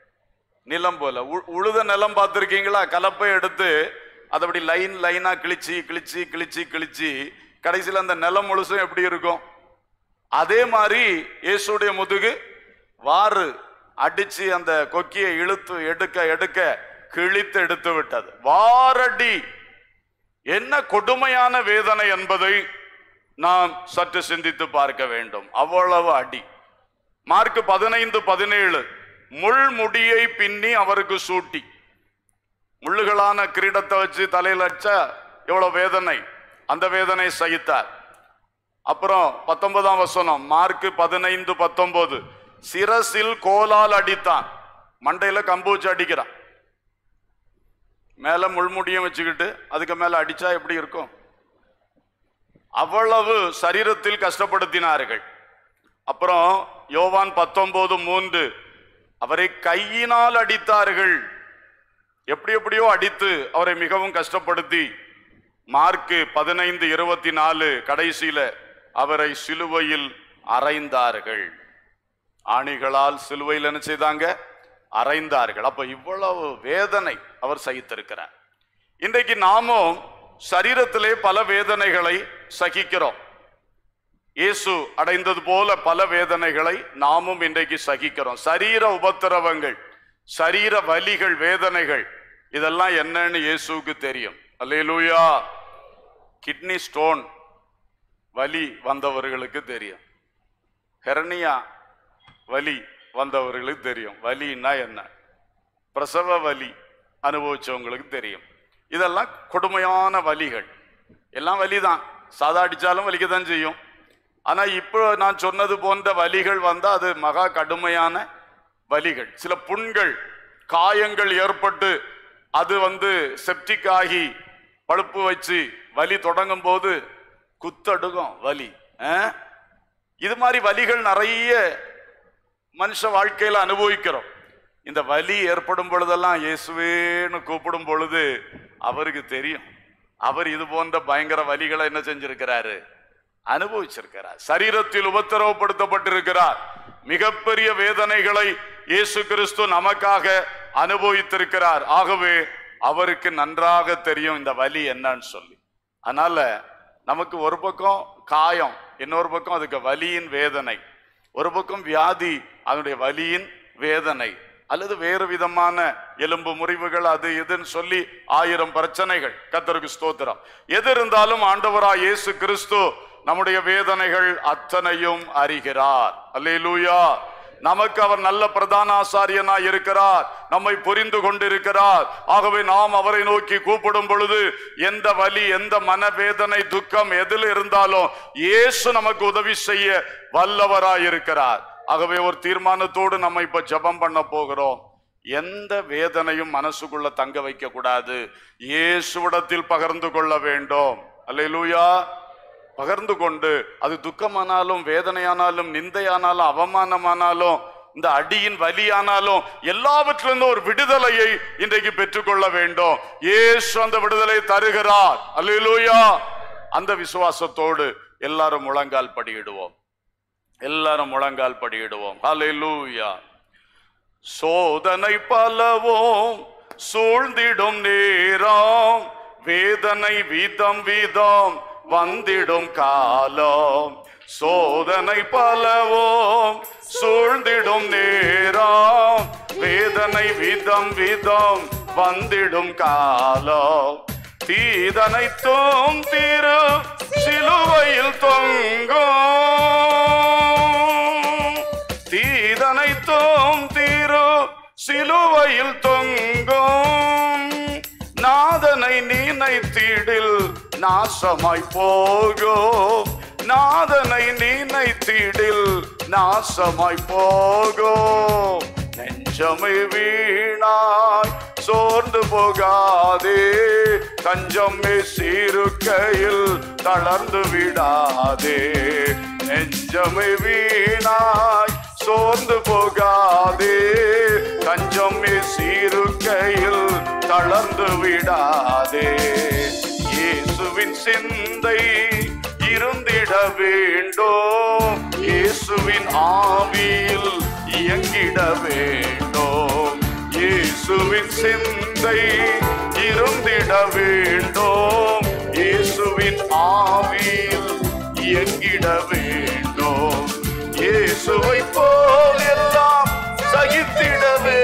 நிலம் போல உ- உழுத நிலம் பார்த்துருக்கீங்களா கலப்பை எடுத்து அதை அப்படி லைன் லைனா கிழிச்சு கிழிச்சு கிழிச்சு கிழிச்சு கடைசியில் அந்த நிலம் முழுசும் எப்படி இருக்கும் அதே மாதிரி இயேசுடைய முதுகு வாறு அடிச்சு அந்த கொக்கியை இழுத்து எடுக்க எடுக்க கிழித்து எடுத்து விட்டது வாரடி என்ன கொடுமையான வேதனை என்பதை நாம் சற்று சிந்தித்து பார்க்க வேண்டும் அவ்வளவு அடி மார்க் பதினைந்து பதினேழு முள்முடியை பின்னி அவருக்கு சூட்டி முள்ளுகளான கிரீடத்தை வச்சு தலையில வச்சா எவ்வளவு வேதனை அந்த வேதனை சகித்தார் அப்புறம் பத்தொன்பதாம் வசனம் மார்க் பதினைந்து பத்தொன்பது சிரசில் கோலால் அடித்தான் மண்டையில கம்பு வச்சு அடிக்கிறான் மேல முள்முடியும் வச்சுக்கிட்டு அதுக்கு மேல அடிச்சா எப்படி இருக்கும் அவ்வளவு சரீரத்தில் கஷ்டப்படுத்தினார்கள் அப்புறம் யோவான் பத்தொன்பது மூன்று அவரை கையினால் அடித்தார்கள் எப்படி எப்படியோ அடித்து அவரை மிகவும் கஷ்டப்படுத்தி மார்க்கு பதினைந்து இருபத்தி நாலு கடைசியில அவரை சிலுவையில் அறைந்தார்கள் ஆணிகளால் சிலுவையில் என்ன செய்தாங்க அறைந்தார்கள் அப்ப இவ்வளவு வேதனை அவர் சகித்திருக்கிறார் இன்றைக்கு நாமும் சரீரத்திலே பல வேதனைகளை சகிக்கிறோம் இயேசு அடைந்தது போல பல வேதனைகளை நாமும் இன்றைக்கு சகிக்கிறோம் சரீர உபத்திரவங்கள் சரீர வலிகள் வேதனைகள் இதெல்லாம் என்னன்னு இயேசுவுக்கு தெரியும் அல்லேலூயா கிட்னி ஸ்டோன் வலி வந்தவர்களுக்கு தெரியும் ஹெர்னியா வலி வந்தவர்களுக்கு தெரியும் வலின்னா என்ன பிரசவ வலி அனுபவிச்சவங்களுக்கு தெரியும் இதெல்லாம் கொடுமையான வலிகள் எல்லாம் வலிதான் சாதா அடிச்சாலும் வலிக்க தான் செய்யும் ஆனா இப்போ நான் சொன்னது போன்ற வலிகள் வந்தா அது மகா கடுமையான வலிகள் சில புண்கள் காயங்கள் ஏற்பட்டு அது வந்து செப்டிக் ஆகி பழுப்பு வச்சு வலி தொடங்கும் போது குத்தடுகும் வலி ஆ? இது மாதிரி வலிகள் நிறைய மனுஷ வாழ்க்கையில அனுபவிக்கிறோம் இந்த வலி ஏற்படும் பொழுதெல்லாம் இயேசுவேன்னு கூப்பிடும் பொழுது அவருக்கு தெரியும் அவர் இது போன்ற பயங்கர வலிகளை என்ன செஞ்சிருக்கிறாரு அனுபவிச்சிருக்கிறார் சரீரத்தில் உபத்திரவப்படுத்தப்பட்டிருக்கிறார் மிகப்பெரிய வேதனைகளை இயேசு கிறிஸ்து நமக்காக அனுபவித்திருக்கிறார் ஆகவே அவருக்கு நன்றாக தெரியும் இந்த வலி என்னன்னு சொல்லி அதனால நமக்கு ஒரு பக்கம் காயம் இன்னொரு பக்கம் அதுக்கு வலியின் வேதனை ஒரு பக்கம் வியாதி அதனுடைய வலியின் வேதனை அல்லது வேறு விதமான எலும்பு முறிவுகள் அது இதுன்னு சொல்லி ஆயிரம் பிரச்சனைகள் கத்தருக்கு ஸ்தோத்திரம் எது இருந்தாலும் ஆண்டவராய் இயேசு கிறிஸ்து நம்முடைய வேதனைகள் அத்தனையும் அறிகிறார் அல்லேலூயா நமக்கு அவர் நல்ல பிரதான ஆசாரியனாய் இருக்கிறார் நம்மை புரிந்து கொண்டிருக்கிறார் ஆகவே நாம் அவரை நோக்கி கூப்பிடும் பொழுது எந்த வலி எந்த மனவேதனை துக்கம் எதில் இருந்தாலும் இயேசு நமக்கு உதவி செய்ய வல்லவராய் இருக்கிறார் ஆகவே ஒரு தீர்மானத்தோடு நம்ம இப்ப ஜெபம் பண்ண போகிறோம் எந்த வேதனையும் மனசுக்குள்ள தங்க வைக்க கூடாது இயேசுவிடத்தில் பகிர்ந்து கொள்ள வேண்டும் அல்லேலூயா பகிர்ந்து கொண்டு அது துக்கமானாலும் வேதனையானாலும் நிந்தையானாலும் அவமானமானாலும் இந்த அடியின் வலியானாலும் எல்லாவற்றிலிருந்தும் ஒரு விடுதலையை இன்றைக்கு பெற்றுக்கொள்ள வேண்டும் இயேசு அந்த விடுதலை தருகிறார் அல்லேலூயா அந்த விசுவாசத்தோடு எல்லாரும் முழங்கால் படியிடுவோம் எல்லாரும் முழங்கால் படியிடுவோம் ஹalleluya சோதனை பலவோம் சூழ்ந்திடும் நேரம் வேதனை வீதம் வீதம் வந்திடும் காலம் சோதனை பலவோம் சூழ்ந்திடும் நேரம் வேதனை வீதம் வீதம் வந்திடும் காலம் தீதனைத்தும் திரு சிலுவையில் தொங்கும் தீதனைத்தும் தீரு சிலுவையில் தொங்கும் நாதனை நினைத்திடில் நாசமாய் போகும் நாதனை நினைத்திடில் நாசமாய் போகும் நெஞ்சமை வீணாய் சோர்ந்து போகாதே தஞ்சமே சீருக்கையில் தளர்ந்து விடாதே நெஞ்சமை வீணாய் சோர்ந்து போகாதே தஞ்சமே சீருக்கையில் தளர்ந்து விடாதே இயேசுவின் சிந்தை இருந்திட வேண்டும் இயேசுவின் ஆவியில் இயங்கிட வேண்டும் இயேசுவின் சிந்தை இருந்திட வேண்டும் இயேசுவின் ஆவியில் இயங்கிட வேண்டும் இயேசுவை போல் எல்லாம் சகித்திட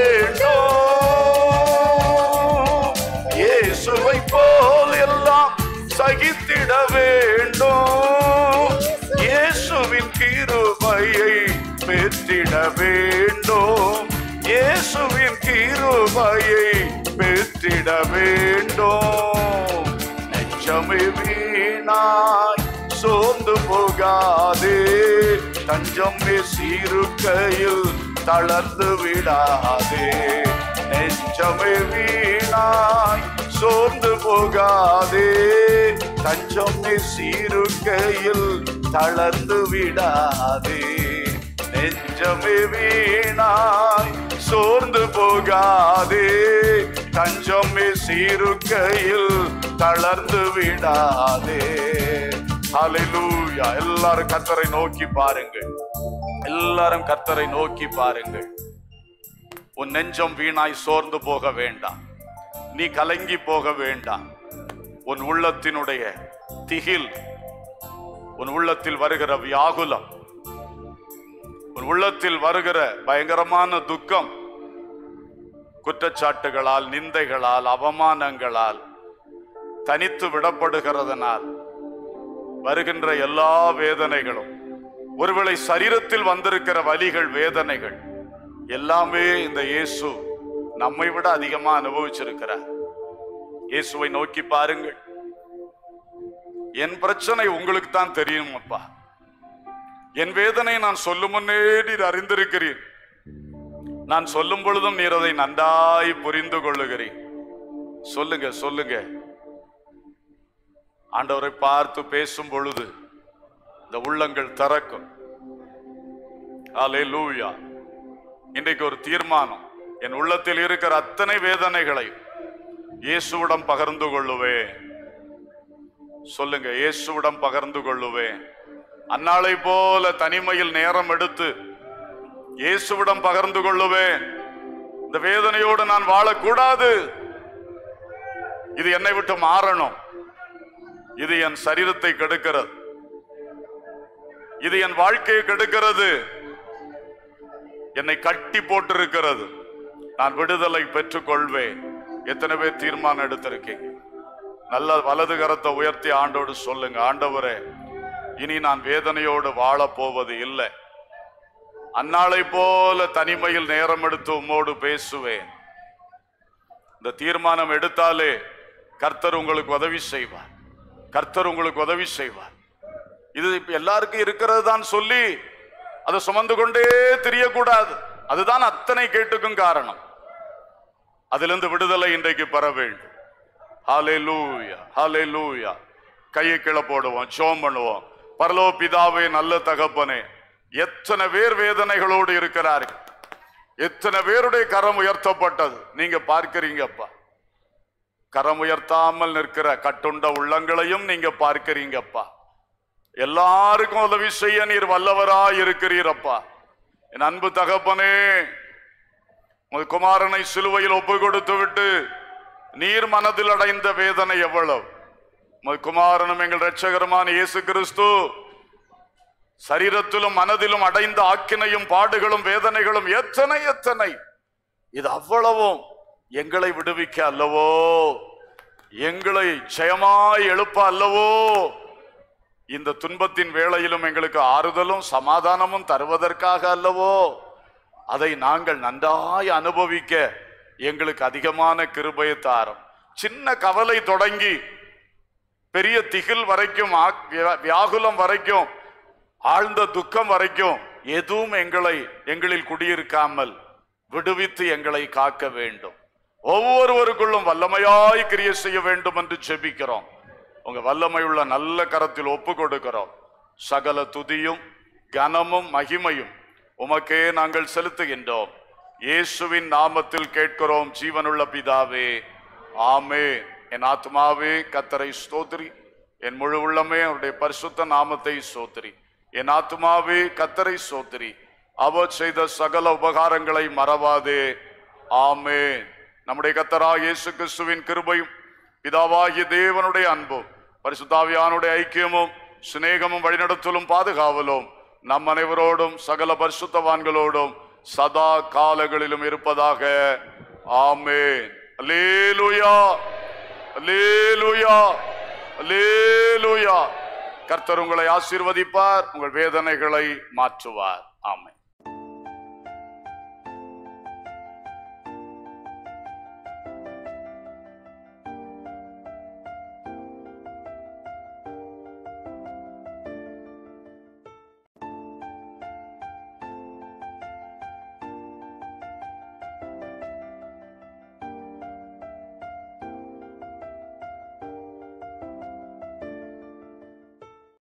வேண்டும் இயேசுவை போல் எல்லாம் சகித்திட வேண்டும் இயேசுவின் கிருபையை பெற்றிட வேண்டும் இயேசுவின் கிருபையை பெற்றிட வேண்டும் நெஞ்சமே வீணாய் சோர்ந்து போகாதே தஞ்சம் சீருக்கையில் தளர்ந்து விடாதே நெஞ்சமே வீணாய் சோர்ந்து போகாதே தஞ்சம் சீருக்கையில் தளர்ந்து விடாதே நெஞ்சமே வீணாய் சோர்ந்து போகாதே தஞ்சமே சீருக்கையில் தளர்ந்து விடாதே ஹalleluya எல்லாரும் கர்த்தரை நோக்கி பாருங்கள் எல்லாரும் கர்த்தரை நோக்கி பாருங்கள் உன் நெஞ்சம் வீணாய் சோர்ந்து போக வேண்டாம் நீ கலங்கி போக வேண்டாம் உன் உள்ளத்தினுடைய திகில் உன் உள்ளத்தில் வருகிற வியாகுலம் உன் உள்ளத்தில் வருகிற பயங்கரமான துக்கம் குற்றச்சாட்டுகளால் நிந்தைகளால் அவமானங்களால் தனித்து விடப்படுகிறதனால் வருகின்ற எல்லா வேதனைகளும் ஒருவேளை சரீரத்தில் வந்திருக்கிற வலிகள் வேதனைகள் எல்லாமே இந்த இயேசு நம்மை விட அதிகமா அனுபவிச்சிருக்கிறார் இயேசுவை நோக்கி பாருங்கள் என் பிரச்சனை உங்களுக்கு தான் தெரியும் அப்பா என் வேதனை நான் சொல்லும் முன்னே நீர் அறிந்திருக்கிறீர் நான் சொல்லும் பொழுதும் நீர் அதை நன்றாய் புரிந்து கொள்ளுகிறீர் சொல்லுங்க சொல்லுங்க ஆண்டவரை பார்த்து பேசும் பொழுது இந்த உள்ளங்கள் திறக்கும் அல்லேலூயா இன்றைக்கு ஒரு தீர்மானம் என் உள்ளத்தில் இருக்கிற அத்தனை வேதனைகளை இயேசுவிடம் பகிர்ந்து கொள்ளுவேன் சொல்லுங்க இயேசுவிடம் பகிர்ந்து கொள்ளுவேன் அந்நாளை போல தனிமையில் நேரம் எடுத்து இயேசுவிடம் பகிர்ந்து கொள்ளுவேன் இந்த வேதனையோடு நான் வாழக்கூடாது இது என்னை விட்டு மாறணும் இது என் சரீரத்தை கெடுக்கிறது இது என் வாழ்க்கையை கெடுக்கிறது என்னை கட்டி போட்டிருக்கிறது நான் விடுதலை பெற்றுக் கொள்வேன் எத்தனை பேர் தீர்மானம் எடுத்திருக்கீங்க நல்ல வலது கரத்தை உயர்த்தி ஆண்டோடு சொல்லுங்க ஆண்டவரே இனி நான் வேதனையோடு வாழப் போவது இல்லை அந்நாளை போல தனிமையில் நேரம் எடுத்து உம்மோடு பேசுவேன் இந்த தீர்மானம் எடுத்தாலே கர்த்தர் உங்களுக்கு உதவி செய்வார் கர்த்தர் உங்களுக்கு உதவி செய்வார் இது இப்ப எல்லாருக்கும் இருக்கிறது தான் சொல்லி அதை சுமந்து கொண்டே தெரியக்கூடாது அதுதான் அத்தனை கேட்டுக்கும் காரணம் அதிலிருந்து விடுதலை இன்றைக்கு பெற வேண்டும் ஹalleluya ஹalleluya கையை கீழே போடுவோம் ஜெபம் பண்ணுவோம் பரலோ பிதாவே நல்ல தகப்பனே எத்தனை பேர் வேதனைகளோடு இருக்கிறார்கள் எத்தனை பேருடைய கரம் உயர்த்தப்பட்டது நீங்க பார்க்கிறீங்கப்பா கரம் உயர்த்தாமல் நிற்கிற கட்டுண்ட உள்ளங்களையும் நீங்க பார்க்கிறீங்கப்பா எல்லாருக்கும் உதவி செய்ய நீர் வல்லவராய் இருக்கிறீரப்பா என் அன்பு தகப்பனே உமது குமாரனை சிலுவையில் ஒப்பு கொடுத்து விட்டு நீர் மனதில் அடைந்த வேதனை எவ்வளவு உமது குமாரனும் எங்கள் இரட்சகருமான இயேசு கிறிஸ்து சரீரத்திலும் மனதிலும் அடைந்த ஆக்கினையும் பாடுகளும் வேதனைகளும் எத்தனை எத்தனை இது அவ்வளவும் எங்களை விடுவிக்க அல்லவோ எங்களை ஜெயமாய் எழுப்ப அல்லவோ இந்த துன்பத்தின் வேளையிலும் எங்களுக்கு ஆறுதலும் சமாதானமும் தருவதற்காக அல்லவோ அதை நாங்கள் நன்றாய் அனுபவிக்க எங்களுக்கு அதிகமான கிருபையை தாரும் சின்ன கவலை தொடங்கி பெரிய திகில் வரைக்கும் ஆக்- வியா- வியாகுலம் வரைக்கும் ஆழ்ந்த துக்கம் வரைக்கும் எதுவும் எங்களை எங்களில் குடியிருக்காமல் விடுவித்து எங்களை காக்க வேண்டும் ஒவ்வொருவருக்குள்ளும் வல்லமையாய் கிரிய செய்ய வேண்டும் என்று செபிக்கிறோம் உங்க வல்லமையுள்ள நல்ல கரத்தில் ஒப்பு கொடுக்கிறோம் சகல துதியும் கனமும் மகிமையும் உமக்கே நாங்கள் செலுத்துகின்றோம் இயேசுவின் நாமத்தில் கேட்கிறோம் ஜீவனுள்ள பிதாவே ஆமே என் ஆத்மாவே கத்தரை ஸ்தோத்திரி என் முழு உள்ளமே அவருடைய பரிசுத்த நாமத்தை சோத்திரி என் ஆத்மாவே கத்தரை சோத்திரி அவர் செய்த சகல உபகாரங்களை மறவாதே ஆமே நம்முடைய கத்தரா இயேசு கிறிஸ்துவின் கிருபையும் பிதாவாகிய தேவனுடைய அன்பும் பரிசுத்தாவியானுடைய ஐக்கியமும் சிநேகமும் வழிநடத்தலும் பாதுகாவலும் நம் அனைவரோடும் சகல பரிசுத்தவான்களோடும் சதா காலங்களிலும் இருப்பதாக ஆமே அல்லேலூயா அல்லேலூயா அல்லேலூயா கர்த்தர் உங்களை ஆசீர்வதிப்பார் உங்கள் வேதனைகளை மாற்றுவார் ஆமென்